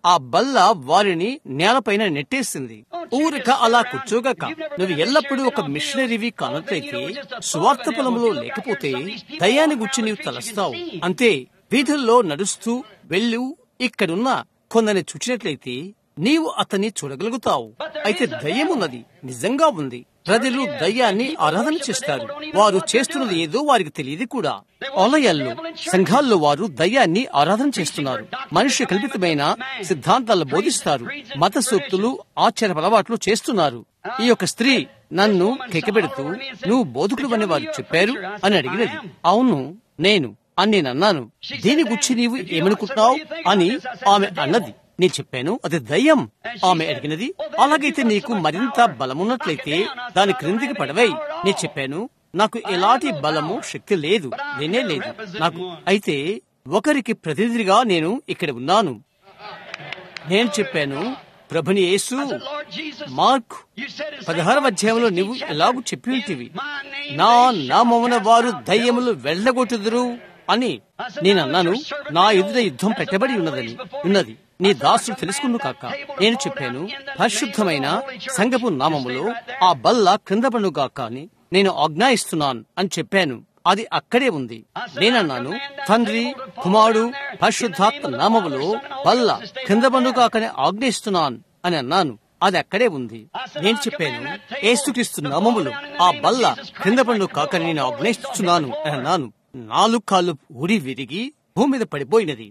ఆ బల్ల వారిని నేలపైన నెట్టేసింది ఊరిక అలా కూర్చోగాక నువ్వు ఎల్లప్పుడూ ఒక మిషనరీవి కానట్లయితే స్వార్థ పొలంలో లేకపోతే దయ్యాన్ని గుచ్చి నీవు తలస్తావు అంతే వీధుల్లో నడుస్తూ వెళ్ళు ఇక్కడున్న కొందరిని చూచినట్లయితే నీవు అతన్ని చూడగలుగుతావు అయితే దయ్యం ఉన్నది నిజంగా ఉంది ప్రజలు దయ్యాన్ని ఆరాధన చేస్తారు వారు చేస్తున్నది ఏదో వారికి తెలియదు కూడా ఆలయాల్లో సంఘాల్లో వారు దయ్యాన్ని ఆరాధన చేస్తున్నారు మనుష్య కల్పితమైన సిద్ధాంతాలను బోధిస్తారు మత సూక్తులు ఆచార అలవాట్లు చేస్తున్నారు ఈ యొక్క స్త్రీ నన్ను కెక్కబెడుతూ నువ్వు బోధకుడు అని వారు చెప్పారు అని అడిగినది అవును నేను అని నేను అన్నాను దీని గురించి నీవు ఏమనుకుంటున్నావు అని ఆమె అన్నది నేను చెప్పాను అది దయ్యం ఆమె అడిగినది అలాగైతే నీకు మరింత బలమున్నట్లయితే దాని క్రిందికి పడవై నేను చెప్పాను నాకు ఎలాంటి బలము శక్తి లేదు లేనే లేదు నాకు అయితే ఒకరికి ప్రతినిధిగా నేను ఇక్కడ ఉన్నాను నేను చెప్పాను ప్రభుని యేసు మార్క్ పదహారవ అధ్యాయంలో నువ్వు ఎలాగూ చెప్పి ఉంటివి నా నామమున వారు దయ్యములు వెళ్ళగొట్టుదురు అని నేను అన్నాను నా ఎదుట యుద్ధం పెట్టబడి ఉన్నదని ఉన్నది నీ దాసుడు తెలుసుకుందు కాక నేను చెప్పాను పరిశుద్ధమైన సంగపు నామములో ఆ బల్ల క్రింద పడుగాక అని నేను ఆజ్ఞాయిస్తున్నాను అని చెప్పాను అది అక్కడే ఉంది నేనన్నాను తండ్రి కుమారుడు పరిశుద్ధాత్మ నామములో బల్ల కింద పండుగాకని ఆజ్ఞయిస్తున్నాను అని అన్నాను అది అక్కడే ఉంది నేను చెప్పాను ఏసుక్రీస్తు నామములు ఆ బల్ల కింద పండు కాకని నేను ఆజ్ఞయిస్తున్నాను అని అన్నాను నాలుగు కాళ్ళు ఊడి విరిగి భూమి మీద పడిపోయినది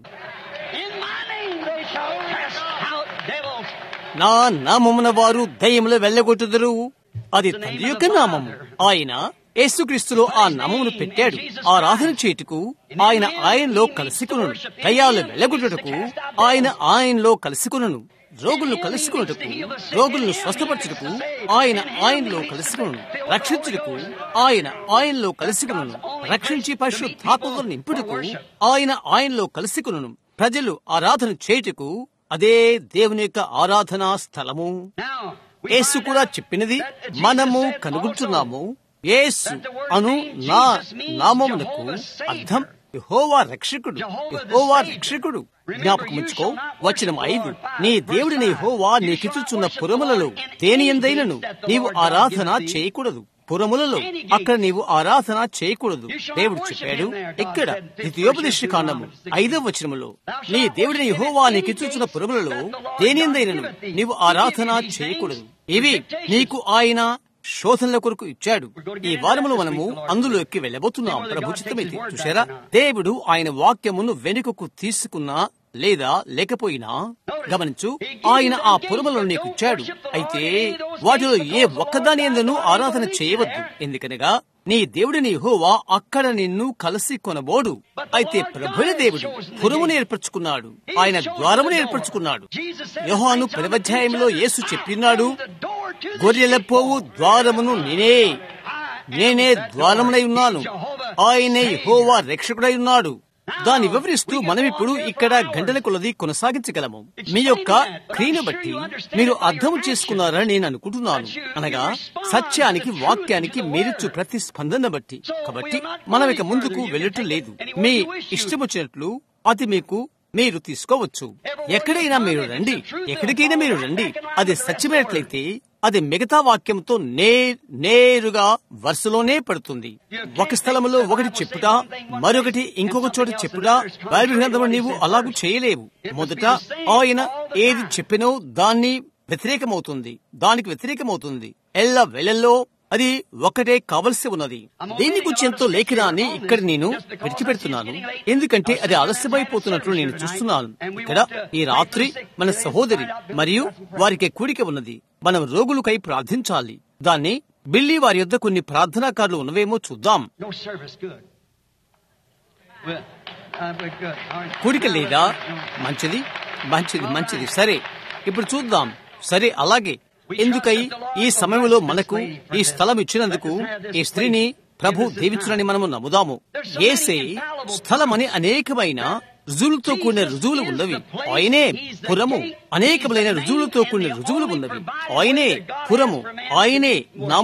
నా నామమున వారు దయ్యములు వెళ్ళగొట్టుదురు అది తండ్రి యొక్క నామము ఆయన యేసుక్రీస్తులో ఆ నామమును పెట్టాడు ఆరాధన చేటుకు ఆయన ఆయనలో కలుసుకును దయ్యాలు వెళ్ళగొట్టుటకు ఆయన ఆయనలో కలుసుకును రోగులను కలుసుకున్నటకు రోగులను స్వస్థపరచుటకు ఆయన ఆయనలో కలుసుకును రక్షించుటకు ఆయన ఆయనలో కలుసుకును రక్షించి పరిశుద్ధాత్మతో నింపుటకు ఆయన ఆయనలో కలుసుకును ప్రజలు ఆరాధన చేయుటకు అదే దేవుని యొక్క ఆరాధనా స్థలము యేసు కూడా చెప్పినది మనము కనుగొంటున్నాము యేసు అను నా నామమునకు అర్థం యహోవా రక్షకుడు యహోవా రక్షకుడు జ్ఞాపకం ఉంచుకో వచనం ఐదు నీ దేవుడిని యహోవా నీకిచ్చుచున్న పురములలో దేని ఎందైనను నీవు ఆరాధన చేయకూడదు పురములలో అక్కడ నీవు ఆరాధన చేయకూడదు దేవుడు చెప్పాడు ఇక్కడ ద్వితీయోపదేశ కాండము ఐదవ వచనములో నీ దేవుడిని యహోవా నీకిచ్చుచున్న పురములలో దేని ఎందైనను నీవు ఆరాధన చేయకూడదు ఇవి నీకు ఆయన శోధనల కొరకు ఇచ్చాడు ఈ వారములో మనము అందులోకి వెళ్ళబోతున్నాం ప్రభుచితమైతే చూసారా దేవుడు ఆయన వాక్యమును వెనుకకు తీసుకున్నా లేదా లేకపోయినా గమనించు ఆయన ఆ పురములను నీకు ఇచ్చాడు అయితే వాటిలో ఏ ఒక్కదాని ఎందును ఆరాధన చేయవద్దు ఎందుకనగా నీ దేవుడిని హోవా అక్కడ నిన్ను కలిసి కొనబోడు అయితే ప్రభుని దేవుడు పురమును ఏర్పరచుకున్నాడు ఆయన ద్వారమును ఏర్పరచుకున్నాడు యోహాను పదవధ్యాయంలో యేసు చెప్పినాడు గొర్రెల పోవు ద్వారమును నేనే నేనే ద్వారమునై ఉన్నాను ఆయనే హోవా రక్షకుడై ఉన్నాడు దాన్ని వివరిస్తూ మనం ఇప్పుడు ఇక్కడ గంటల కొలది కొనసాగించగలము మీ యొక్క క్రియను బట్టి మీరు అర్థం చేసుకున్నారని నేను అనుకుంటున్నాను అనగా సత్యానికి వాక్యానికి మీరిచ్చు ప్రతి స్పందన బట్టి కాబట్టి మనం ఇక ముందుకు వెళ్ళటం లేదు మీ ఇష్టం వచ్చినట్లు అది మీకు మీరు తీసుకోవచ్చు ఎక్కడైనా మీరు రండి ఎక్కడికైనా మీరు రండి అది సత్యమైనట్లయితే అది మిగతా వాక్యంతో నే నేరుగా వరుసలోనే పడుతుంది ఒక స్థలంలో ఒకటి చెప్పుట మరొకటి ఇంకొక చోట చెప్పుట బైబిల్ గ్రంథంలో నీవు అలాగూ చేయలేవు మొదట ఆయన ఏది చెప్పినో దాన్ని వ్యతిరేకమవుతుంది దానికి వ్యతిరేకమవుతుంది ఎల్ల వెలల్లో అది ఒకటే కావలసి ఉన్నది దీని గురించి ఎంతో లేఖనాన్ని ఇక్కడ నేను విడిచిపెడుతున్నాను ఎందుకంటే అది ఆలస్యమైపోతున్నట్లు నేను చూస్తున్నాను ఇక్కడ ఈ రాత్రి మన సహోదరి మరియు వారికి కూడిక ఉన్నది మనం రోగులకై ప్రార్థించాలి దాన్ని బిల్లి వారి యొద్ద కొన్ని ప్రార్థనా కార్డులు ఉన్నవేమో చూద్దాం కూడిక లేదా మంచిది మంచిది మంచిది సరే ఇప్పుడు చూద్దాం సరే అలాగే ఎందుకై ఈ సమయంలో మనకు ఈ స్థలం ఇచ్చినందుకు ఈ స్త్రీని ప్రభు దీవించునని మనము నమ్ముదాము ఏసే స్థలమని అనేకమైన రుజువులతో కూడిన రుజువులు ఉన్నవి ఆయనే పురము అనేకములైన రుజువులతో కూడిన రుజువులు ఉన్నవి ఆయనే పురము ఆయనే నామము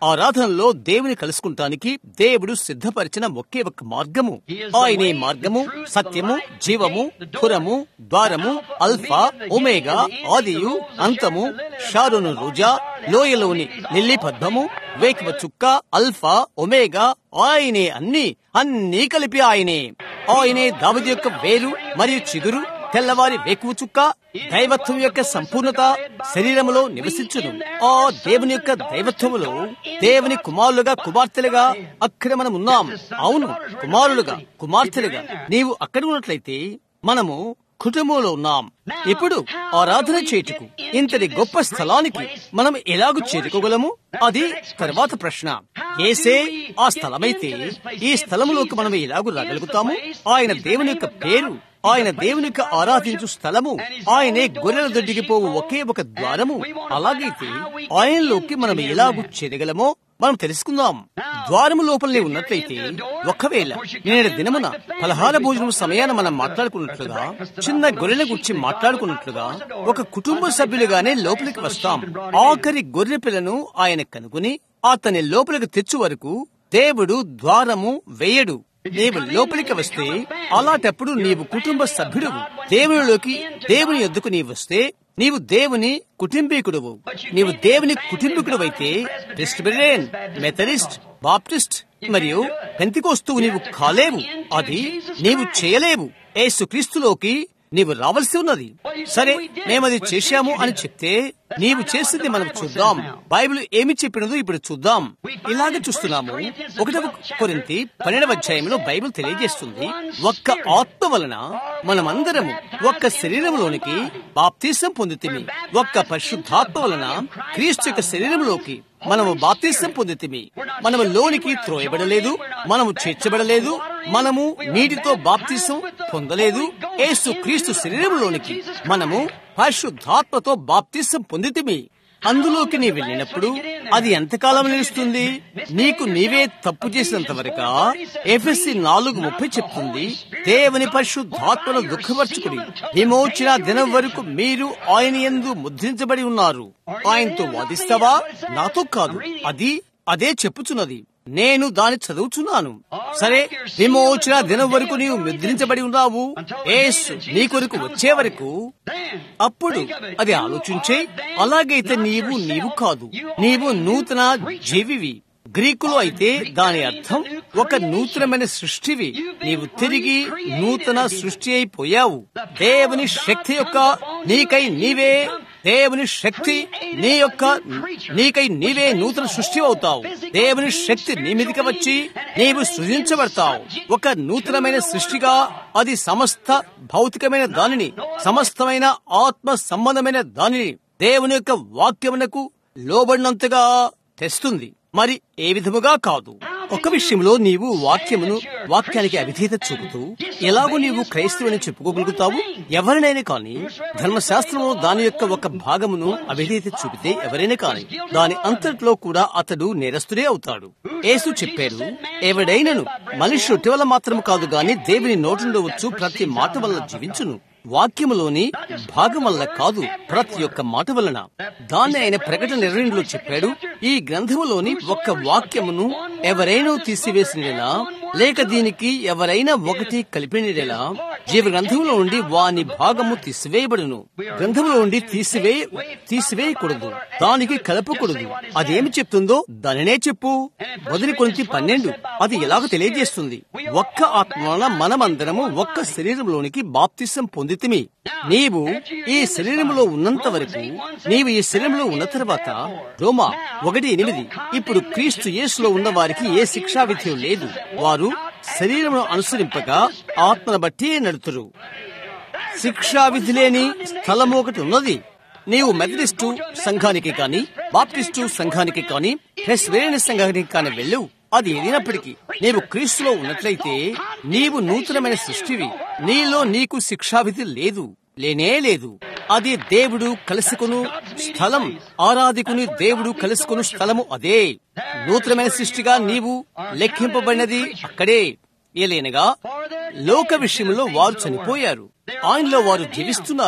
ఆరాధనలో దేవుని కలుసుకుంటానికి దేవుడు సిద్ధపరిచిన ఒకే ఒక మార్గము ఆయనే మార్గము సత్యము జీవము ధురము ద్వారము అల్ఫా ఒమేగా ఆదియు అంతము షారును రోజా లోయలోని లిల్లీ పద్మము వేకువ చుక్క అల్ఫా ఒమేగా ఆయనే అన్ని అన్నీ కలిపి ఆయనే ఆయనే దావది యొక్క వేరు మరియు చిగురు తెల్లవారి వేకువ చుక్క దైవత్వం యొక్క సంపూర్ణత శరీరములో నివసించును ఆ దేవుని యొక్క దైవత్వములో దేవుని కుమారులుగా కుమార్తెలుగా అక్కడ మనం ఉన్నాం అవును కుమారులుగా కుమార్తెలుగా నీవు అక్కడ ఉన్నట్లయితే మనము కుటుంబంలో ఉన్నాం ఇప్పుడు ఆరాధన చేటుకు ఇంతటి గొప్ప స్థలానికి మనం ఎలాగూ చేరుకోగలము అది తర్వాత ప్రశ్న ఏసే ఆ స్థలమైతే ఈ స్థలములోకి మనం ఎలాగూ రాగలుగుతాము ఆయన దేవుని యొక్క పేరు ఆయన దేవుని యొక్క ఆరాధించు స్థలము ఆయనే గొర్రెల దొడ్డికి పోవు ఒకే ఒక ద్వారము అలాగైతే ఆయనలోకి మనం ఎలాగూ చేరగలమో మనం తెలుసుకుందాం ద్వారము లోపలనే ఉన్నట్లయితే ఒకవేళ నేడు దినమున పలహార భోజనం సమయాన మనం మాట్లాడుకున్నట్లుగా చిన్న గొర్రెల గురించి మాట్లాడుకున్నట్లుగా ఒక కుటుంబ సభ్యులుగానే లోపలికి వస్తాం ఆఖరి గొర్రె పిల్లను ఆయన కనుగొని అతని లోపలికి తెచ్చు వరకు దేవుడు ద్వారము వేయడు నీవు లోపలికి వస్తే అలాంటప్పుడు నీవు కుటుంబ సభ్యుడు దేవునిలోకి దేవుని ఎద్దుకు నీవు వస్తే నీవు దేవుని కుటుంబీకుడువు నీవు దేవుని కుటుంబీకుడు అయితే క్రిస్టియన్ మెథడిస్ట్ బాప్టిస్ట్ మరియు పెంతికోస్తూ నీవు కాలేవు అది నీవు చేయలేవు ఏసుక్రీస్తులోకి నీవు రావాల్సి ఉన్నది సరే మేమది చేశాము అని చెప్తే నీవు చేసింది మనం చూద్దాం బైబిల్ ఏమి చెప్పినదో ఇప్పుడు చూద్దాం ఇలాగే చూస్తున్నాము ఒకటవ కొరింతి పన్నెండవ అధ్యాయంలో బైబిల్ తెలియజేస్తుంది ఒక్క ఆత్మ వలన మనమందరము ఒక్క శరీరంలోనికి బాప్తీసం పొందుతిమి ఒక్క పరిశుద్ధాత్మ వలన క్రీస్తు యొక్క శరీరంలోకి మనము బాప్తీసం పొందితిమి మనము లోనికి త్రోయబడలేదు మనము చేర్చబడలేదు మనము నీటితో బాప్తీసం పొందలేదు ఏసు క్రీస్తు శరీరంలోనికి మనము పరిశుద్ధాత్మతో బాప్తీసం పొందితిమి అందులోకి నీ వెళ్ళినప్పుడు అది ఎంతకాలం నిలుస్తుంది నీకు నీవే తప్పు చేసినంత వరక ఎఫ్ఎస్సి నాలుగు ముప్పై చెప్తుంది దేవుని పరిశుద్ధాత్మను దుఃఖపరచుకుని విమోచన దినం వరకు మీరు ఆయన ఎందు ముద్రించబడి ఉన్నారు ఆయనతో వాదిస్తావా నాతో కాదు అది అదే చెప్పుచున్నది నేను దాన్ని చదువుచున్నాను సరే విమోచన దినం వరకు నీవు ముద్రించబడి ఉన్నావు ఏసు నీ కొరకు వచ్చే వరకు అప్పుడు అది ఆలోచించే అలాగైతే నీవు నీవు కాదు నీవు నూతన జీవివి గ్రీకులో అయితే దాని అర్థం ఒక నూతనమైన సృష్టివి నీవు తిరిగి నూతన సృష్టి అయిపోయావు దేవుని శక్తి యొక్క నీకై నీవే దేవుని శక్తి నీ యొక్క నీకై నీవే నూతన సృష్టి అవుతావు దేవుని శక్తి నీ మీదకి వచ్చి నీవు సృజించబడతావు ఒక నూతనమైన సృష్టిగా అది సమస్త భౌతికమైన దానిని సమస్తమైన ఆత్మ సంబంధమైన దానిని దేవుని యొక్క వాక్యమునకు లోబడినంతగా తెస్తుంది మరి ఏ విధముగా కాదు ఒక విషయంలో నీవు వాక్యమును వాక్యానికి అవిధేత చూపుతూ ఎలాగో నీవు క్రైస్తవుని చెప్పుకోగలుగుతావు ఎవరినైనా కానీ ధర్మశాస్త్రము దాని యొక్క ఒక భాగమును అవిధేత చూపితే ఎవరైనా కానీ దాని అంతట్లో కూడా అతడు నేరస్తుడే అవుతాడు యేసు చెప్పారు ఎవడైనను మనిషి రొట్టె వల్ల మాత్రం కాదు గాని దేవుని నోటి వచ్చు ప్రతి మాట వల్ల జీవించును వాక్యములోని భాగం వల్ల కాదు ప్రతి ఒక్క మాట వలన దాన్ని ఆయన ప్రకటన నిర్ణయంలో చెప్పాడు ఈ గ్రంథములోని ఒక్క వాక్యమును ఎవరైనా తీసివేసినలా లేక దీనికి ఎవరైనా ఒకటి కలిపినలా జీవ గ్రంథంలో నుండి వాని భాగము తీసివేయబడును గ్రంథంలో నుండి తీసివే తీసివేయకూడదు దానికి కలపకూడదు అదేమి చెప్తుందో దానినే చెప్పు మొదటి కొంచెం పన్నెండు అది ఎలాగో తెలియజేస్తుంది ఒక్క ఆత్మ వలన మనమందరము ఒక్క శరీరంలోనికి బాప్తిసం పొందితిమి నీవు ఈ శరీరంలో ఉన్నంత వరకు నీవు ఈ శరీరంలో ఉన్న తర్వాత రోమా ఒకటి ఎనిమిది ఇప్పుడు క్రీస్తు యేసులో ఉన్న వారికి ఏ శిక్షా విధి లేదు వారు శరీరమును అనుసరింపగా ఆత్మను బట్టి నడుతురు శిక్షా విధి లేని స్థలము ఒకటి ఉన్నది నీవు మెథడిస్టు సంఘానికి కాని బాప్టిస్టు సంఘానికి కాని ప్రెస్వేరియన్ సంఘానికి కాని వెళ్ళు అది ఏదైనప్పటికీ నీవు క్రీస్తులో ఉన్నట్లయితే నీవు నూతనమైన సృష్టివి నీలో నీకు శిక్షావిధి లేదు లేనే లేదు అది దేవుడు కలుసుకును స్థలం ఆరాధికుని దేవుడు కలుసుకును స్థలము అదే నూతనమైన సృష్టిగా నీవు లెక్కింపబడినది అక్కడే ఏలేనగా లోక విషయంలో వారు చనిపోయారు ఆయనలో వారు జీవిస్తున్నారు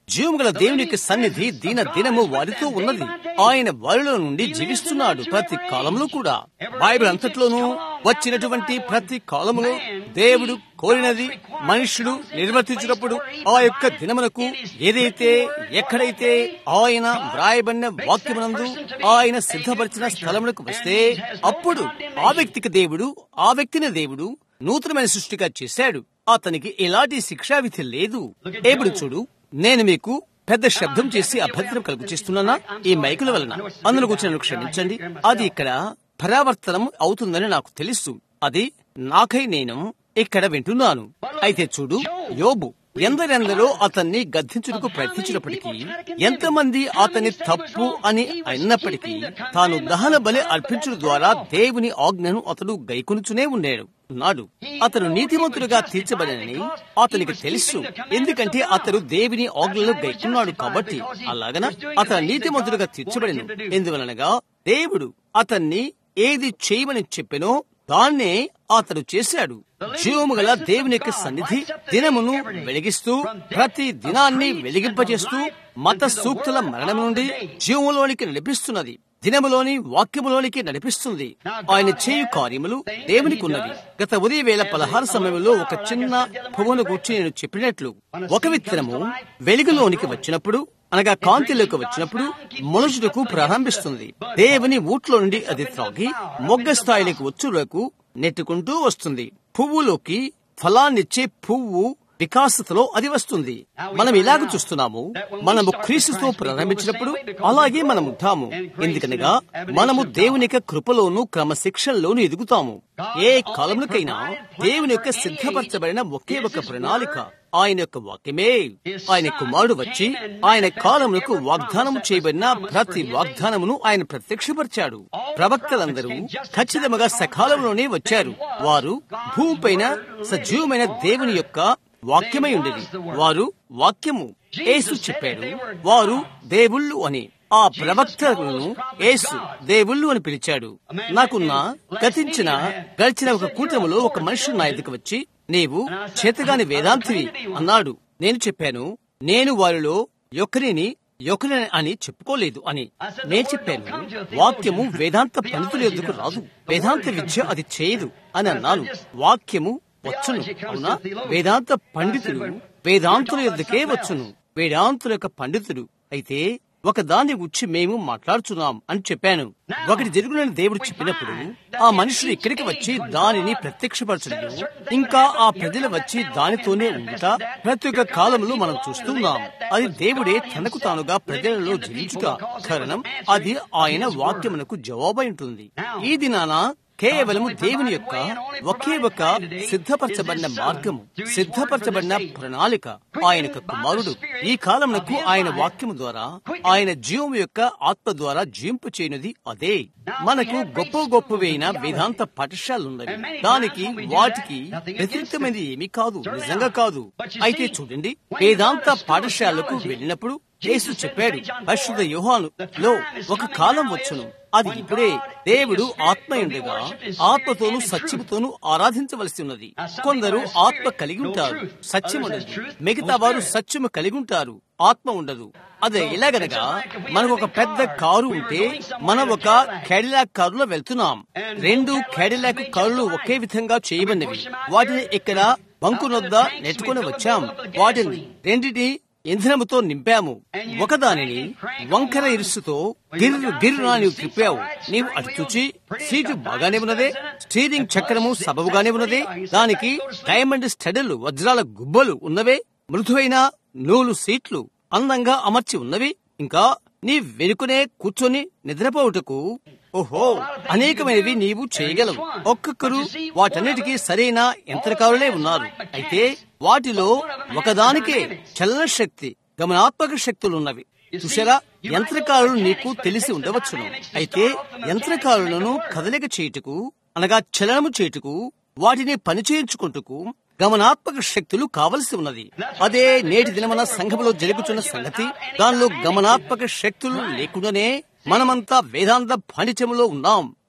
జీవం గల దేవుని యొక్క సన్నిధి దీన దినము వారితో ఉన్నది ఆయన వారిలో నుండి జీవిస్తున్నాడు ప్రతి కాలంలో కూడా బైబిల్ అంతట్లోనూ వచ్చినటువంటి ప్రతి కాలములో దేవుడు కోరినది మనుషుడు నిర్వర్తించినప్పుడు ఆ యొక్క దినమునకు ఏదైతే ఎక్కడైతే ఆయన వ్రాయబడిన వాక్యమునందు ఆయన సిద్ధపరిచిన స్థలమునకు వస్తే అప్పుడు ఆ వ్యక్తికి దేవుడు ఆ వ్యక్తిని దేవుడు నూతనమైన సృష్టిగా చేశాడు అతనికి ఎలాంటి శిక్షావిధి లేదు ఇప్పుడు చూడు నేను మీకు పెద్ద శబ్దం చేసి అభద్రం కలుగు చేస్తున్నానా ఈ మైకుల వలన అందులో కూర్చొని క్షమించండి అది ఇక్కడ పరావర్తనం అవుతుందని నాకు తెలుసు అది నాకై నేను ఇక్కడ వింటున్నాను అయితే చూడు యోబు ఎందరెందరో అతన్ని గద్దించుటకు ప్రయత్నించినప్పటికీ ఎంతమంది అతని తప్పు అని అయినప్పటికీ తాను దహన బలి అర్పించడం ద్వారా దేవుని ఆజ్ఞను అతడు గైకొనుచునే ఉన్నాడు ఉన్నాడు అతను నీతిమంతుడుగా తీర్చబడనని అతనికి తెలుసు ఎందుకంటే అతడు దేవుని ఆజ్ఞలు గైకున్నాడు కాబట్టి అలాగన అతను నీతిమంతుడుగా తీర్చబడిను ఎందువలనగా దేవుడు అతన్ని ఏది చేయమని చెప్పెనో దాన్నే అతడు చేశాడు జీవము గల దేవుని యొక్క సన్నిధి దినమును వెలిగిస్తూ ప్రతి దినాన్ని వెలిగింపజేస్తూ మత సూక్తుల మరణం నుండి జీవములోనికి నడిపిస్తున్నది దినములోని వాక్యములోనికి నడిపిస్తుంది ఆయన చేయు కార్యములు దేవునికి ఉన్నవి గత ఉదయ వేళ పదహారు సమయంలో ఒక చిన్న పువ్వును కూర్చి నేను చెప్పినట్లు ఒక విత్తనము వెలుగులోనికి వచ్చినప్పుడు అనగా కాంతిలోకి వచ్చినప్పుడు మొలచుటకు ప్రారంభిస్తుంది దేవుని ఊట్లో నుండి అది త్రాగి మొగ్గ స్థాయిలోకి వచ్చుటకు నెట్టుకుంటూ వస్తుంది పువ్వులోకి ఫలాన్నిచ్చే పువ్వు వికాసతలో అది వస్తుంది మనం ఇలాగ చూస్తున్నాము మనము క్రీస్తుతో ప్రారంభించినప్పుడు అలాగే మనం ఉంటాము ఎందుకనగా మనము దేవుని యొక్క కృపలోను క్రమశిక్షణలోను ఎదుగుతాము ఏ కాలంలోకైనా దేవుని యొక్క సిద్ధపరచబడిన ఒకే ఒక ప్రణాళిక ఆయన యొక్క వాక్యమే ఆయన కుమారుడు వచ్చి ఆయన కాలములకు వాగ్దానం చేయబడిన ప్రతి వాగ్దానమును ఆయన ప్రత్యక్షపరిచాడు ప్రవక్తలందరూ ఖచ్చితంగా సకాలంలోనే వచ్చారు వారు భూమిపైన సజీవమైన దేవుని యొక్క వాక్యమై ఉండేది వారు వాక్యము యేసు చెప్పాడు వారు దేవుళ్ళు అని ఆ ప్రవక్తలను యేసు దేవుళ్ళు అని పిలిచాడు నాకున్న గతించిన గడిచిన ఒక కూటములో ఒక మనుషుడు నా ఎదుకు వచ్చి నీవు చేతగాని వేదాంతివి అన్నాడు నేను చెప్పాను నేను వారిలో ఒకరిని ఒకరిని అని చెప్పుకోలేదు అని నేను చెప్పాను వాక్యము వేదాంత పండితుల ఎదుకు రాదు వేదాంత విద్య అది చేయదు అని అన్నాను వాక్యము వచ్చును అవునా వేదాంత పండితుడు వేదాంతుల యొద్దకే వచ్చును వేదాంతుల యొక్క పండితుడు అయితే ఒక దాని గురించి మేము మాట్లాడుచున్నాం అని చెప్పాను ఒకటి జరుగునని దేవుడు చెప్పినప్పుడు ఆ మనుషులు ఇక్కడికి వచ్చి దానిని ప్రత్యక్షపరచడం ఇంకా ఆ ప్రజలు వచ్చి దానితోనే ఉండుట ప్రతి ఒక్క కాలంలో మనం చూస్తున్నాం అది దేవుడే తనకు తానుగా ప్రజలలో జీవించుట కారణం అది ఆయన వాక్యమునకు జవాబై ఉంటుంది ఈ దినాన కేవలము దేవుని యొక్క ఒకే ఒక సిద్ధపరచబడిన మార్గము సిద్ధపరచబడిన ప్రణాళిక ఆయన కుమారుడు ఈ కాలమునకు ఆయన వాక్యము ద్వారా ఆయన జీవం యొక్క ఆత్మ ద్వారా జీంపు చేయనిది అదే మనకు గొప్ప గొప్పవైన వేదాంత పాఠశాలలున్నవి దానికి వాటికి వ్యతిరేకమైనది ఏమీ కాదు నిజంగా కాదు అయితే చూడండి వేదాంత పాఠశాలకు వెళ్ళినప్పుడు యేసు చెప్పాడు పరిశుద్ధ యోహాను లో ఒక కాలం వచ్చును అది ఇప్పుడే దేవుడు ఆత్మయుండగా ఆత్మతోనూ సత్యముతోనూ ఆరాధించవలసి ఉన్నది కొందరు ఆత్మ కలిగి ఉంటారు సత్యం ఉండదు మిగతా వారు సత్యము కలిగి ఉంటారు ఆత్మ ఉండదు అదే ఎలాగనగా మనకు ఒక పెద్ద కారు ఉంటే మనం ఒక క్యాడిలాక్ కారులో వెళ్తున్నాం రెండు క్యాడిలాక్ కారులు ఒకే విధంగా చేయబడినవి వాటిని ఇక్కడ బంకునొద్ద నెట్టుకుని వచ్చాం వాటిని రెండిటి ఇంధనముతో నింపాము ఒకదానిని వంకర ఇరుసుతో గిర్రు గిర్రునా నీవు తిప్పావు నీవు అటు చూచి సీటు బాగానే ఉన్నదే స్టీరింగ్ చక్రము సబబుగానే ఉన్నదే దానికి డైమండ్ స్టడలు వజ్రాల గుబ్బలు ఉన్నవే మృదువైన నూలు సీట్లు అందంగా అమర్చి ఉన్నవి ఇంకా నీ వెనుకనే కూర్చొని నిద్రపోవుటకు ఓహో అనేకమైనవి నీవు చేయగలవు ఒక్కొక్కరు వాటన్నిటికీ సరైన యంత్రకారులే ఉన్నారు అయితే వాటిలో ఒకదానికే చలన శక్తి గమనాత్మక శక్తులున్నవి చూసారా యంత్రకారులు నీకు తెలిసి ఉండవచ్చును అయితే యంత్రకారులను కదలిక చేయుటకు అనగా చలనము చేయుటకు వాటిని పనిచేయించుకుంటకు గమనాత్మక శక్తులు కావలసి ఉన్నది అదే నేటి దినమన సంఘములో జరుగుతున్న సంగతి దానిలో గమనాత్మక శక్తులు లేకుండానే మనమంతా వేదాంత పాండిత్యములో ఉన్నాం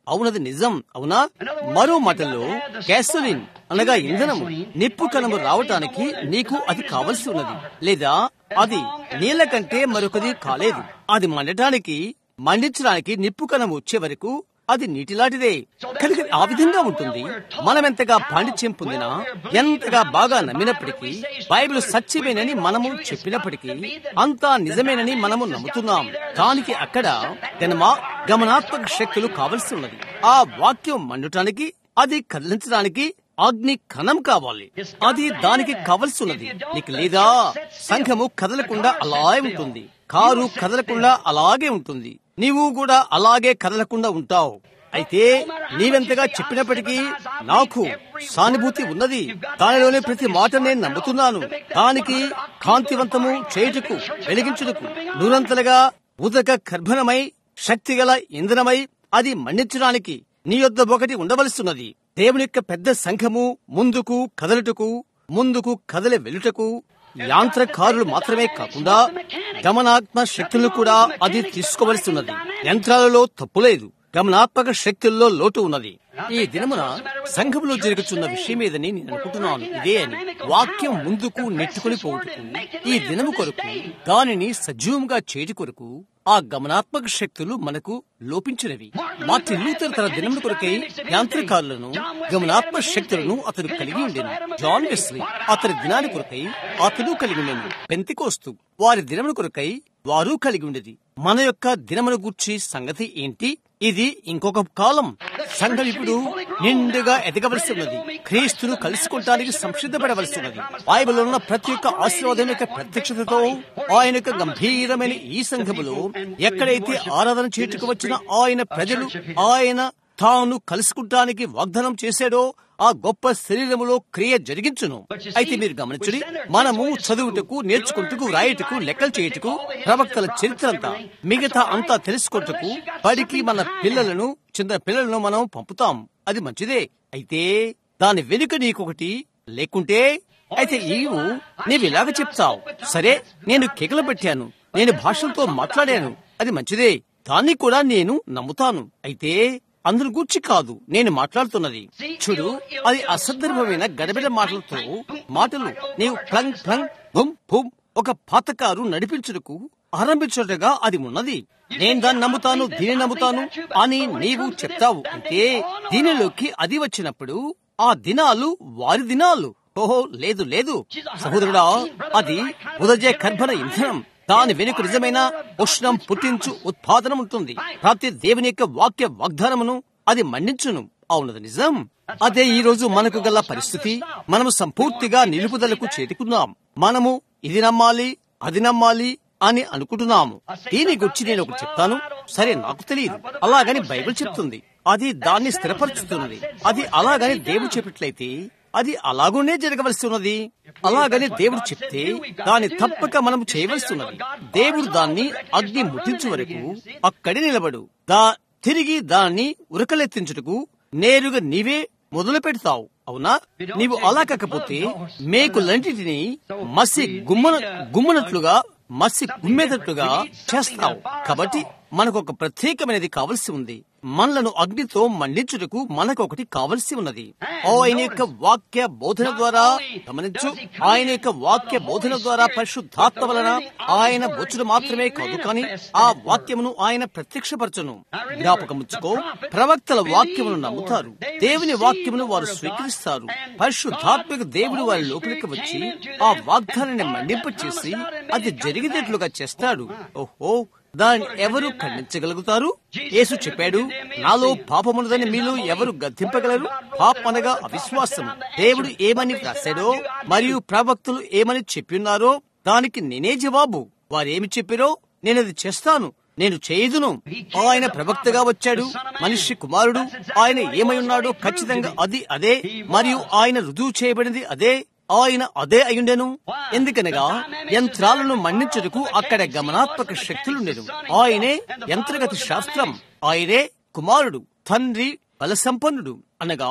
అవునది నిజం అవునా మరో మాటల్లో గ్యాసోలిన్ అనగా ఇంధనము నిప్పు కణము రావటానికి నీకు అది కావలసి ఉన్నది లేదా అది నీళ్ల కంటే మరొకది కాలేదు అది మండటానికి మండించడానికి నిప్పు కణం వచ్చే వరకు అది నీటిలాంటిదే కనుక ఆ విధంగా ఉంటుంది మనం ఎంతగా పాండిత్యం పొందినా ఎంతగా బాగా నమ్మినప్పటికీ బైబిల్ సత్యమేనని మనము చెప్పినప్పటికీ అంతా నిజమేనని మనము నమ్ముతున్నాం దానికి అక్కడ గమనా గమనాత్మక శక్తులు కావలసి ఉన్నది ఆ వాక్యం మండటానికి అది కదిలించడానికి అగ్ని కణం కావాలి అది దానికి కావలసి ఉన్నది నీకు లేదా సంఘము కదలకుండా అలాగే ఉంటుంది కారు కదలకుండా అలాగే ఉంటుంది నీవు కూడా అలాగే కదలకుండా ఉంటావు అయితే నీవెంతగా చెప్పినప్పటికీ నాకు సానుభూతి ఉన్నది దానిలోని ప్రతి మాట నేను నమ్ముతున్నాను దానికి కాంతివంతము చేయుటకు వెలిగించుటకు నూరంతలుగా ఉదక గర్భనమై శక్తిగల ఇంధనమై అది మండించడానికి నీ యొద్ద ఒకటి ఉండవలసిన్నది దేవుని యొక్క పెద్ద సంఘము ముందుకు కదలుటకు ముందుకు కదలి వెలుటకు యాంత్రకారులు మాత్రమే కాకుండా గమనాత్మ శక్తులను కూడా అది తీసుకోవలసి ఉన్నది యంత్రాలలో తప్పులేదు గమనాత్మక శక్తుల్లో లోటు ఉన్నది ఈ దినమున సంఘంలో జరుగుతున్న విషయమేదని నేను అనుకుంటున్నాను ఇదే అని వాక్యం ముందుకు నెట్టుకుని పోవుటకు ఈ దినము కొరకు దానిని సజీవంగా చేటి కొరకు ఆ గమనాత్మక శక్తులు మనకు లోపించినవి మార్టిన్ లూథర్ తన దినముల కొరకై యాంత్రికారులను గమనాత్మక శక్తులను అతను కలిగి ఉండేను జాన్ వెస్లీ అతని దినాని కొరకై అతను కలిగి ఉండేను పెంతికోస్తు వారి దినముల కొరకై వారు కలిగి ఉండేది మన యొక్క దినముల గూర్చి సంగతి ఏంటి ఇది ఇంకొక కాలం సంఘం ఇప్పుడు నిండుగా ఎదగవలసి ఉన్నది క్రీస్తును కలుసుకోవటానికి సంసిద్ధపడవలసి ఉన్నది బైబిల్ ఉన్న ప్రతి ఒక్క ఆశీర్వాదం యొక్క ప్రత్యక్షతతో ఆయన యొక్క గంభీరమైన ఈ సంఘములో ఎక్కడైతే ఆరాధన చేటుకు వచ్చిన ఆయన ప్రజలు ఆయన తాను కలుసుకుంటానికి వాగ్దానం చేశాడో ఆ గొప్ప శరీరములో క్రియ జరిగించును అయితే మీరు గమనించండి మనము చదువుటకు నేర్చుకుంటకు రాయటకు లెక్కలు చేయుటకు ప్రవక్తల చరిత్ర అంతా మిగతా అంతా తెలుసుకుంటకు బడికి మన పిల్లలను చిన్న పిల్లలను మనం పంపుతాం అది మంచిదే అయితే దాని వెనుక నీకొకటి లేకుంటే అయితే నీవు నీవు ఇలాగ చెప్తావు సరే నేను కేకలు పెట్టాను నేను భాషలతో మాట్లాడాను అది మంచిదే దాన్ని కూడా నేను నమ్ముతాను అయితే అందును గూర్చి కాదు నేను మాట్లాడుతున్నది చూడు అది అసందర్భమైన గడబిడ మాటలతో మాటలు నీవు ప్లంగ్ ప్లంగ్ బుమ్ బుమ్ ఒక పాతకారు నడిపించుటకు ఆరంభించుటగా అది ఉన్నది నేను దాన్ని నమ్ముతాను దీన్ని నమ్ముతాను అని నీవు చెప్తావు అంటే దీనిలోకి అది వచ్చినప్పుడు ఆ దినాలు వారి దినాలు ఓహో లేదు లేదు సహోదరుడా అది ఉదజే కర్భన ఇంధనం దాని వెనుక నిజమైన ఉష్ణం పుట్టించు ఉత్పాదనం ఉంటుంది ప్రతి దేవుని యొక్క వాక్య వాగ్దానమును అది మండించును అవునది నిజం అదే ఈ రోజు మనకు గల పరిస్థితి మనము సంపూర్తిగా నిలుపుదలకు చేరుకున్నాం మనము ఇది నమ్మాలి అది నమ్మాలి అని అనుకుంటున్నాము దీని గురించి నేను ఒకటి చెప్తాను సరే నాకు తెలియదు అలాగని బైబిల్ చెప్తుంది అది దాన్ని స్థిరపరుచుతున్నది అది అలాగని దేవుడు చెప్పినట్లయితే అది అలాగునే జరగవలసి ఉన్నది అలాగని దేవుడు చెప్తే దాన్ని తప్పక మనం చేయవలసి ఉన్నది దేవుడు దాన్ని అగ్ని ముట్టించే వరకు అక్కడే నిలబడు దా తిరిగి దాన్ని ఉరకలెత్తించుటకు నేరుగా నీవే మొదలు పెడతావు అవునా నీవు అలా కాకపోతే మేకులంటిని మసి గుమ్మన గుమ్మనట్లుగా మసి గుమ్మేటట్లుగా చేస్తావు కాబట్టి మనకు ఒక ప్రత్యేకమైనది కావలసి ఉంది మనలను అగ్నితో మండించుటకు మనకు ఒకటి కావలసి ఉన్నది ఆయన యొక్క వాక్య బోధన ద్వారా గమనించు ఆయన యొక్క వాక్య బోధన ద్వారా పరిశుద్ధాత్మ వలన ఆయన వచ్చుడు మాత్రమే కాదు కానీ ఆ వాక్యమును ఆయన ప్రత్యక్షపరచును జ్ఞాపకముచ్చుకో ప్రవక్తల వాక్యమును నమ్ముతారు దేవుని వాక్యమును వారు స్వీకరిస్తారు పరిశుద్ధాత్మక దేవుడు వారి లోపలికి వచ్చి ఆ వాగ్దానాన్ని మండింపచేసి అది జరిగేటట్లుగా చేస్తాడు ఓహో దాన్ని ఎవరు ఖండించగలుగుతారు యేసు చెప్పాడు నాలో పాపమున్నదని మీలో ఎవరు గద్దింపగలరు పాపమనగా అవిశ్వాసం దేవుడు ఏమని రాశాడో మరియు ప్రవక్తలు ఏమని చెప్పిన్నారో దానికి నేనే జవాబు వారేమి చెప్పారో నేనది చేస్తాను నేను చేయదును ఆయన ప్రవక్తగా వచ్చాడు మనిషి కుమారుడు ఆయన ఏమై ఉన్నాడో ఖచ్చితంగా అది అదే మరియు ఆయన రుజువు చేయబడింది అదే ఆయన అదే అయుండెను ఎందుకనగా యంత్రాలను మన్నించుటకు అక్కడ గమనాత్మక శక్తులుండెను ఆయనే యంత్రగతి శాస్త్రం ఆయనే కుమారుడు తండ్రి బలసంపన్నుడు అనగా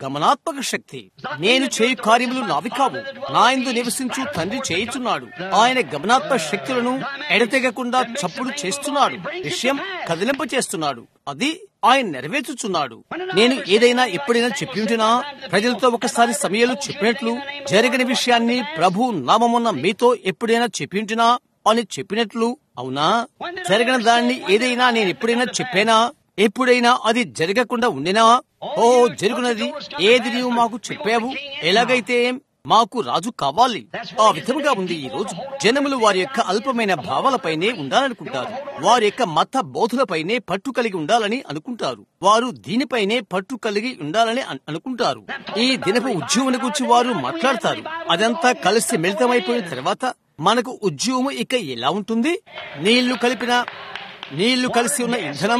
గమనాత్మక శక్తి నేను చేయు కార్యములు నావి కావు నా ఇందు నివసించు తండ్రి చేయుచున్నాడు ఆయన గమనాత్మక శక్తులను ఎడతెగకుండా చప్పుడు చేస్తున్నాడు విషయం కదిలింప చేస్తున్నాడు అది ఆయన నెరవేర్చుచున్నాడు నేను ఏదైనా ఎప్పుడైనా చెప్పి ఉంటున్నా ప్రజలతో ఒకసారి సమయాలు చెప్పినట్లు జరిగిన విషయాన్ని ప్రభు నామమున్న మీతో ఎప్పుడైనా చెప్పి ఉంటున్నా అని చెప్పినట్లు అవునా జరిగిన దాన్ని ఏదైనా నేను ఎప్పుడైనా చెప్పానా ఎప్పుడైనా అది జరగకుండా ఉండినా ఓ జరుగునది ఏది నీవు మాకు చెప్పావు ఎలాగైతే మాకు రాజు కావాలి ఆ విధముగా ఉంది ఈ రోజు జనములు వారి యొక్క అల్పమైన భావాలపైనే ఉండాలనుకుంటారు వారి యొక్క మత బోధులపైనే పట్టు కలిగి ఉండాలని అనుకుంటారు వారు దీనిపైనే పట్టు కలిగి ఉండాలని అన్- అనుకుంటారు ఈ దినపు ఉద్యోగం గురించి వారు మాట్లాడతారు అదంతా కలిసి మిళితమైపోయిన తర్వాత మనకు ఉద్యోగం ఇక ఎలా ఉంటుంది నీళ్లు కలిపిన నీళ్లు కలిసి ఉన్న ఇంధనం